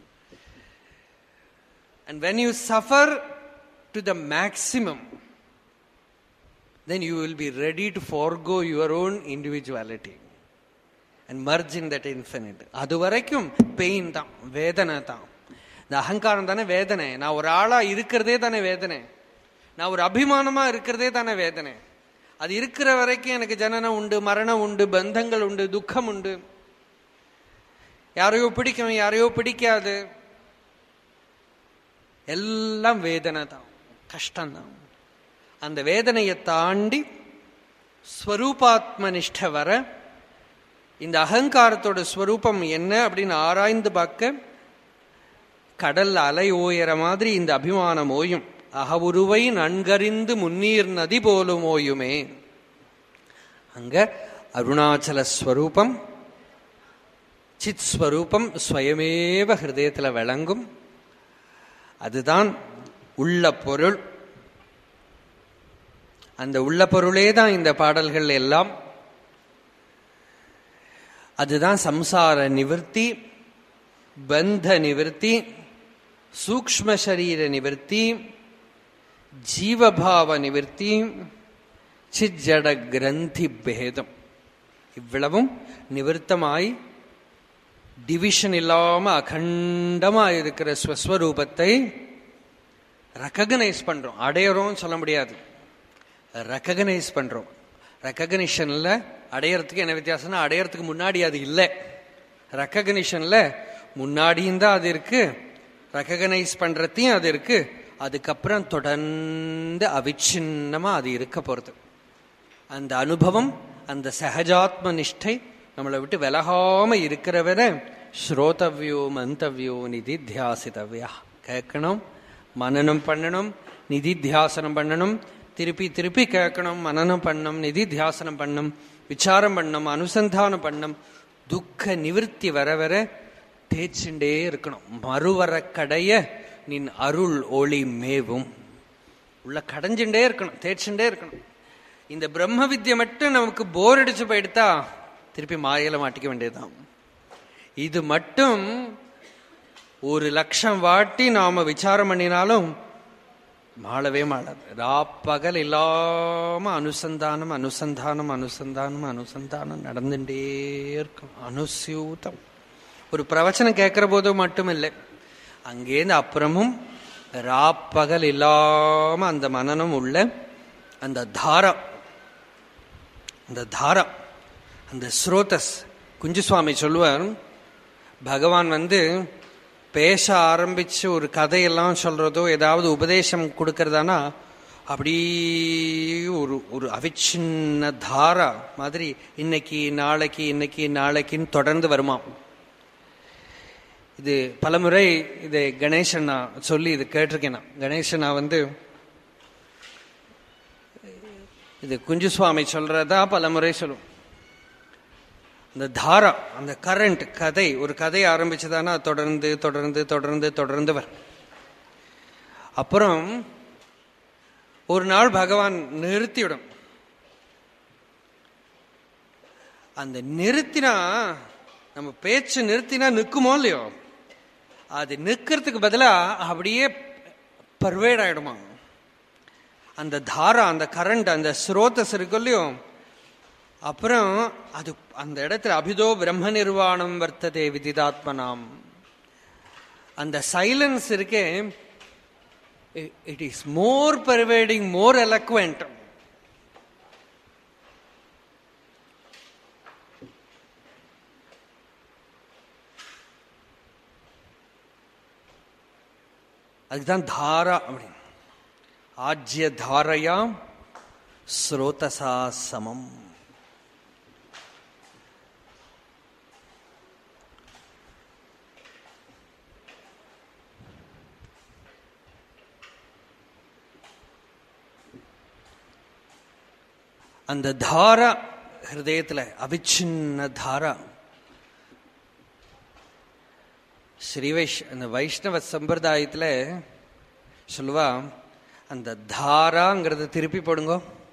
and when you suffer to the maximum then you will be ready to forego your own individuality and merge in that infinite. அது வரைக்கும் பெயின் தான் வேதனை தான் இந்த அகங்காரம் தானே வேதனை நான் ஒரு ஆளா இருக்கிறதே தானே வேதனை நான் ஒரு அபிமானமா இருக்கிறதே தானே வேதனை அது இருக்கிற வரைக்கும் எனக்கு ஜனனம் உண்டு மரணம் உண்டு பந்தங்கள் உண்டு துக்கம் உண்டு யாரையோ பிடிக்கும் யாரையோ பிடிக்காது எல்லாம் வேதனை தான் கஷ்டம்தான் அந்த வேதனையை தாண்டி ஸ்வரூபாத்ம நிஷ்ட வர இந்த அகங்காரத்தோட ஸ்வரூபம் என்ன அப்படின்னு ஆராய்ந்து பார்க்க கடல் அலை ஓயற மாதிரி இந்த அபிமானம் ஓயும் அகவுருவை நன்கறிந்து முன்னீர் நதி போலும் ஓயுமே அங்க அருணாச்சல ஸ்வரூபம் சித் ஸ்வரூபம் ஸ்வயமேவ ஹிருதயத்தில் விளங்கும் அதுதான் உள்ள பொருள் அந்த உள்ள பொருளே தான் இந்த பாடல்கள் எல்லாம் அதுதான் சம்சார நிவர்த்தி பந்த நிவர்த்தி சூக்ம சரீர நிவர்த்தி ஜீவபாவ நிவர்த்தி சிஜட கிரந்தி பேதம் இவ்வளவும் நிவர்த்தமாய் டிவிஷன் இல்லாம அகண்டமா இருக்கிற ஸ்வஸ்வரூபத்தை ரெக்கக்னைஸ் பண்றோம் அடையறோம் சொல்ல முடியாது ரெக்கக்னைஸ் பண்றோம் ரெக்கக்னிஷன்ல அடையறதுக்கு என்ன வித்தியாசம்னா அடையறதுக்கு முன்னாடி அது இல்லை ரெக்கக்னிஷன்ல முன்னாடியும் தான் அது இருக்கு ரெக்கக்னைஸ் பண்றதையும் அது இருக்கு அதுக்கப்புறம் தொடர்ந்து அவிச்சின்னமா அது இருக்க போறது அந்த அனுபவம் அந்த சகஜாத்ம நிஷ்டை நம்மளை விட்டு விலகாம இருக்கிறவரை ஸ்ரோதவ்யோ மந்தவ்யோ நிதித்தியாசிதவ்யா கேட்கணும் மனனம் பண்ணணும் நிதித்தியாசனம் பண்ணணும் திருப்பி திருப்பி கேட்கணும் மனனம் பண்ணணும் நிதித்தியாசனம் பண்ணும் விசாரம் பண்ணும் அனுசந்தானம் பண்ணும் துக்க நிவிற்த்தி வர வர தேய்ச்சுண்டே இருக்கணும் மறுவர கடைய நின் அருள் ஒளி மேவும் உள்ள கடைஞ்சுட்டே இருக்கணும் தேய்ச்சுட்டே இருக்கணும் இந்த பிரம்ம வித்யை மட்டும் நமக்கு போர் அடிச்சு போயிடுத்தா திருப்பி மாயில மாட்டிக்க வேண்டியதுதான் இது மட்டும் ஒரு லட்சம் வாட்டி நாம விசாரம் பண்ணினாலும் மாளவே மாளாது ராப்பகல் இல்லாம அனுசந்தானம் அனுசந்தானம் அனுசந்தானம் அனுசந்தானம் நடந்துட்டே இருக்கும் அனுசியூத்தம் ஒரு பிரவச்சனம் கேட்கிற போது மட்டும் இல்லை அங்கேருந்து அப்புறமும் ராப்பகல் இல்லாம அந்த மனநம் உள்ள அந்த தாரம் அந்த தாரம் அந்த ஸ்ரோதஸ் குஞ்சுசுவாமி சொல்லுவார் பகவான் வந்து பேச ஆரம்பிச்சு ஒரு கதையெல்லாம் சொல்றதோ ஏதாவது உபதேசம் கொடுக்கறதானா அப்படி ஒரு ஒரு அவிச்சின்ன தாரா மாதிரி இன்னைக்கு நாளைக்கு இன்னைக்கு நாளைக்குன்னு தொடர்ந்து வருமா இது பலமுறை இது கணேசன் நான் சொல்லி இது கேட்டிருக்கேன் நான் கணேசன் நான் வந்து இது குஞ்சு சுவாமி சொல்றதா பல முறை சொல்லும் அந்த தாரா அந்த கரண்ட் கதை ஒரு கதை ஆரம்பிச்சதானா தொடர்ந்து தொடர்ந்து தொடர்ந்து தொடர்ந்து வரும் அப்புறம் ஒரு நாள் பகவான் நிறுத்திவிடும் அந்த நிறுத்தினா நம்ம பேச்சு நிறுத்தினா நிற்குமோ இல்லையோ அது நிற்கிறதுக்கு பதிலா அப்படியே பர்வேட் ஆயிடுமா அந்த தாரா அந்த கரண்ட் அந்த ஸ்ரோதஸ் இருக்கு இல்லையோ அப்புறம் அது அந்த இடத்துல அபிதோ பிரம்ம நிர்வாணம் வர்த்ததே விதிதாத்மனாம் அந்த சைலன்ஸ் இருக்கே it is more pervading more eloquent அதுதான் தாரா அப்படின்னு ஆஜ்ய தாரையாம் ஸ்ரோதசா சமம் அந்த தாரா ஹிருதயத்துல அவிச்சின்ன தாரா ஸ்ரீ வைஷ் அந்த வைஷ்ணவ சம்பிரதாயத்துல சொல்லுவா அந்த தாராங்கிறத திருப்பி போடுங்க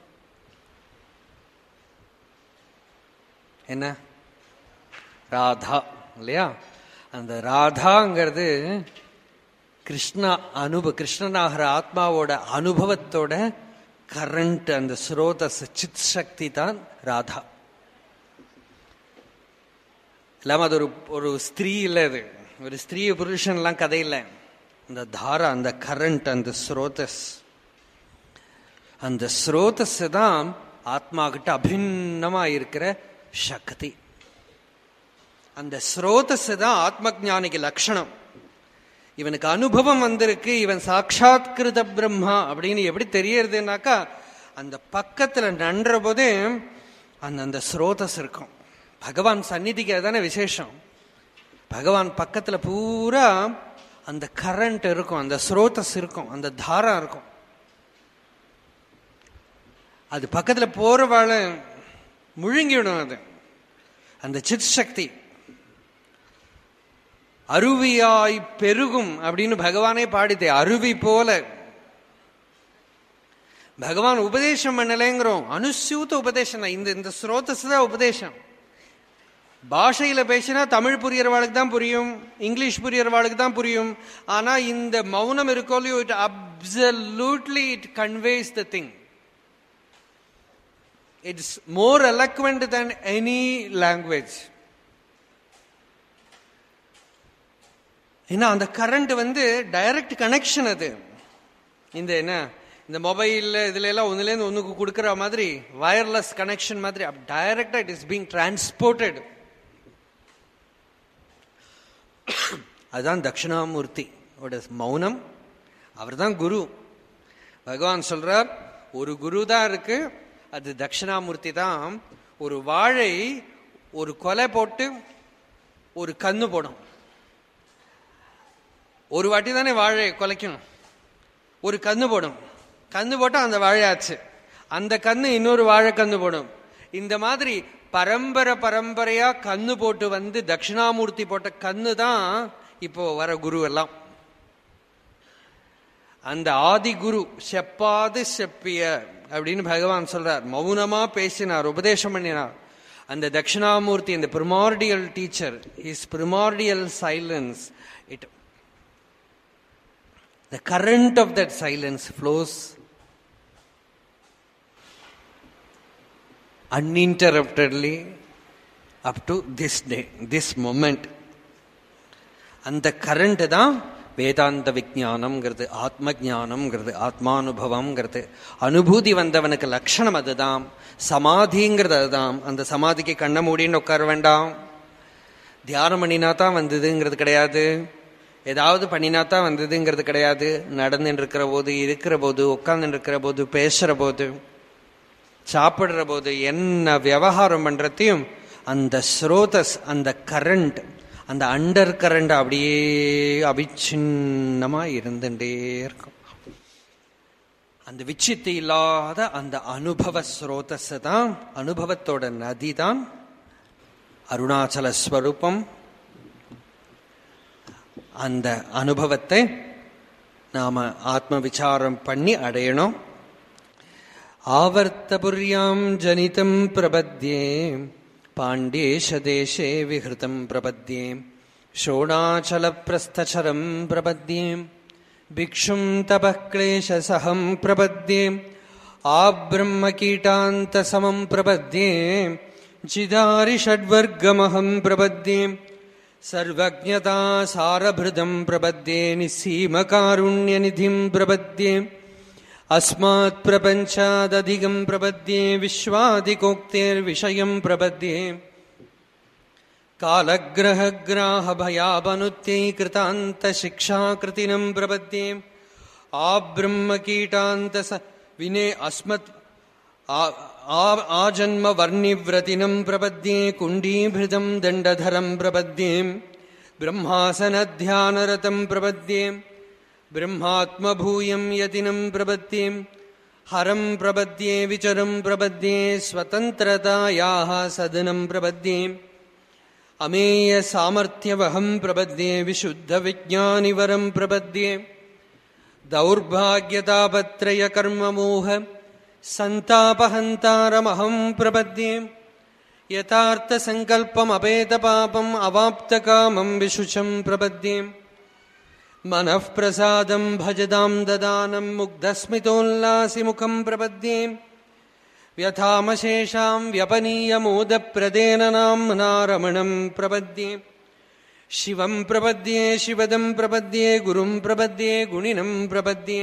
என்ன ராதா இல்லையா அந்த ராதாங்கிறது கிருஷ்ணா அனுபவ கிருஷ்ணனாகிற ஆத்மாவோட அனுபவத்தோட கரண்ட் அந்த ஸ்ரோதஸ் சித் சக்தி தான் ராதா இல்லாம அது ஒரு ஒரு ஸ்திரீ இல்லை அது ஒரு ஸ்திரீ புருஷன்லாம் கதை இல்லை அந்த தாரா அந்த கரண்ட் அந்த ஸ்ரோதஸ் அந்த ஸ்ரோதஸ் தான் ஆத்மா கிட்ட அபிநமா இருக்கிற சக்தி அந்த ஸ்ரோதஸ் தான் ஆத்ம ஜானிக்கு லட்சணம் இவனுக்கு அனுபவம் வந்திருக்கு இவன் சாட்சாத்கிருத பிரம்மா அப்படின்னு எப்படி தெரியறதுனாக்கா அந்த பக்கத்துல நன்ற போதே அந்த அந்த ஸ்ரோதஸ் இருக்கும் பகவான் சந்நிதிக்கு அதுதானே விசேஷம் பகவான் பக்கத்துல பூரா அந்த கரண்ட் இருக்கும் அந்த ஸ்ரோதஸ் இருக்கும் அந்த தாரம் இருக்கும் அது பக்கத்துல போறவாழ முழுங்கிவிடும் அது அந்த சித் சக்தி அருவியாய் பெருகும் அப்படின்னு பகவானே பாடித்தே அருவி போல பகவான் உபதேசம் பண்ணலைங்கிறோம் அனுசூத்த உபதேசம் தான் இந்த இந்த ஸ்ரோதஸ் தான் உபதேசம் பாஷையில பேசினா தமிழ் புரியறவாளுக்கு தான் புரியும் இங்கிலீஷ் புரியறவாளுக்கு தான் புரியும் ஆனா இந்த மௌனம் இருக்கோலையோ it absolutely it conveys the thing it's more eloquent than any language ஏன்னா அந்த கரண்ட் வந்து டைரக்ட் கனெக்ஷன் அது இந்த என்ன இந்த மொபைல்ல இதுல எல்லாம் ஒன்னுலேருந்து ஒன்றுக்கு கொடுக்குற மாதிரி வயர்லெஸ் கனெக்ஷன் மாதிரி டைரக்டா இட் இஸ் பீங் டிரான்ஸ்போர்ட்டட் அதுதான் தட்சிணாமூர்த்தி மௌனம் அவர் தான் குரு பகவான் சொல்றார் ஒரு குரு தான் இருக்கு அது தட்சிணாமூர்த்தி தான் ஒரு வாழை ஒரு கொலை போட்டு ஒரு கண்ணு போடும் ஒரு வாட்டி தானே வாழை கொலைக்கணும் ஒரு கண்ணு போடும் கண்ணு போட்டா அந்த வாழையாச்சு அந்த கண்ணு இன்னொரு வாழை கண்ணு போடும் இந்த மாதிரி பரம்பரை பரம்பரையா கண்ணு போட்டு வந்து தட்சிணாமூர்த்தி போட்ட கண்ணு தான் இப்போ வர குரு எல்லாம் அந்த ஆதி குரு செப்பாது செப்பிய அப்படின்னு பகவான் சொல்றார் மௌனமா பேசினார் உபதேசம் பண்ணினார் அந்த தட்சிணாமூர்த்தி இந்த primordial teacher his primordial silence it The current of that silence flows uninterruptedly up to this day, this moment. அந்த கரண்ட் தான் வேதாந்த விஜானம்ங்கிறது ஆத்ம ஜானம்ங்கிறது ஆத்மானுபவம்ங்கிறது அனுபூதி வந்தவனுக்கு லட்சணம் அதுதான் சமாதிங்கிறது அதுதான் அந்த சமாதிக்கு கண்ண மூடின்னு உட்கார வேண்டாம் தியானம் பண்ணினா தான் வந்ததுங்கிறது கிடையாது ஏதாவது பண்ணினா தான் வந்ததுங்கிறது கிடையாது நடந்துட்டு இருக்கிற போது இருக்கிற போது உட்கார்ந்து இருக்கிற போது பேசுற போது சாப்பிடுற போது என்ன விவகாரம் பண்றதையும் அந்த ஸ்ரோதஸ் அந்த கரண்ட் அந்த அண்டர் கரண்ட் அப்படியே அவிச்சின்னமா இருந்துட்டே இருக்கும் அந்த விச்சித்து இல்லாத அந்த அனுபவ ஸ்ரோதஸ் தான் அனுபவத்தோட நதி தான் அருணாச்சல ஸ்வரூபம் அந்த அனுபவத்தை நாம ஆத்ம விசாரம் பண்ணி அடையணும் ஆவர்த்தபுரியாம் ஜனிதம் பிரபத்யே பாண்டேஷதேशे விஹிருதம் பிரபத்யே ஷோடாச்சலப்பிரஸ்தச்சரம் பிரபத்யே भिक्षुम् तपः क्लेशसहम् प्रपद्ये आब्रह्मकीटान्तसमम् प्रपद्ये चिदारिषड्वर्गमहम् प्रपद्ये सर्वज्ञतासारभृदम् प्रपद्ये निस्सीमकारुण्यनिधिम् प्रपद्ये अस्मात्प्रपञ्चादधिकम् प्रपद्ये विश्वादिकोक्तेर्विषयम् प्रपद्ये कालग्रहग्राहभयापनुत्यैकृतान्तशिक्षाकृतिनम् प्रपद्ये आब्रह्मकीटान्तस विने अस्मत् आजन्मवर्णिव्रतिनम् प्रपद्ये कुण्डीभृतम् दण्डधरम् प्रपद्ये ब्रह्मासनध्यानरतम् प्रपद्ये ब्रह्मात्मभूयम् यतिनम् प्रपद्ये हरम् प्रपद्ये विचरम् प्रपद्ये स्वतन्त्रतायाः सदनम् प्रपद्ये अमेयसामर्थ्यवहम् प्रपद्ये विशुद्धविज्ञानिवरम् प्रपद्ये दौर्भाग्यतापत्रयकर्ममोह सन्तापहन्तारमहम् प्रपद्ये यथार्थसङ्कल्पमपेतपापम् अवाप्तकामम् विशुचम् प्रपद्ये मनःप्रसादम् भजदाम् ददानम् मुग्धस्मितोल्लासिमुखम् प्रपद्ये व्यथामशेषाम् व्यपनीयमोदप्रदेन नाम्ना रमणम् प्रपद्ये शिवम् प्रपद्ये शिवदम् प्रपद्ये गुरुम् प्रपद्ये गुणिनम् प्रपद्ये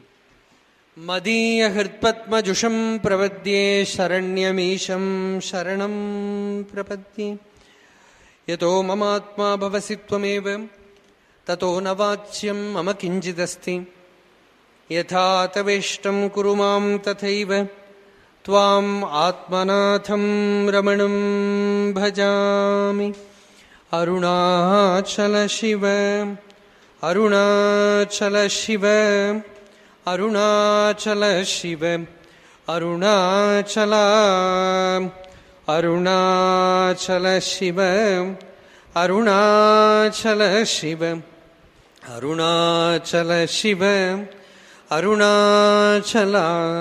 मदीयहृत्पद्मजुषम् प्रपद्ये शरण्यमीशम् शरणम् प्रपद्ये यतो ममात्मा भवसि त्वमेव ततो न वाच्यम् मम किञ्चिदस्ति यथा तवेष्टम् कुरु माम् तथैव त्वाम् आत्मनाथम् रमणम् भजामि अरुणाचल शिव अरुणाचल शिव अरुणाचल शिव अरुणाचल अरुणाचल शिव अरुणाचल शिव अरुणाचल शिव अरुणाचला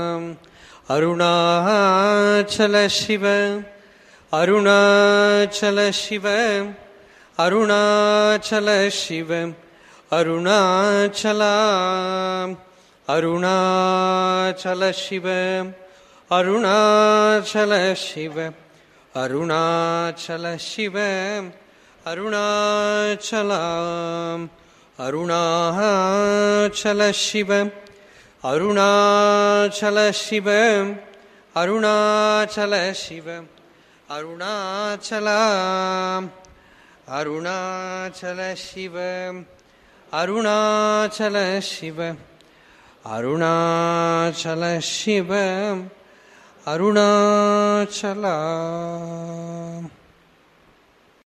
अरुणाचल शिव अरुणाचल शिव अरुणाचल शिव अरुणाचला अरुणाचल शिव अरुणाचल शिव अरुणाचल शिव अरुणाचला अरुणाचल शिव अरुणाचल शिव अरुणाचल शिव अरुणाचला अरुणाचल शिव अरुणाचल शिव अरुणाचल शिव अरुणाचला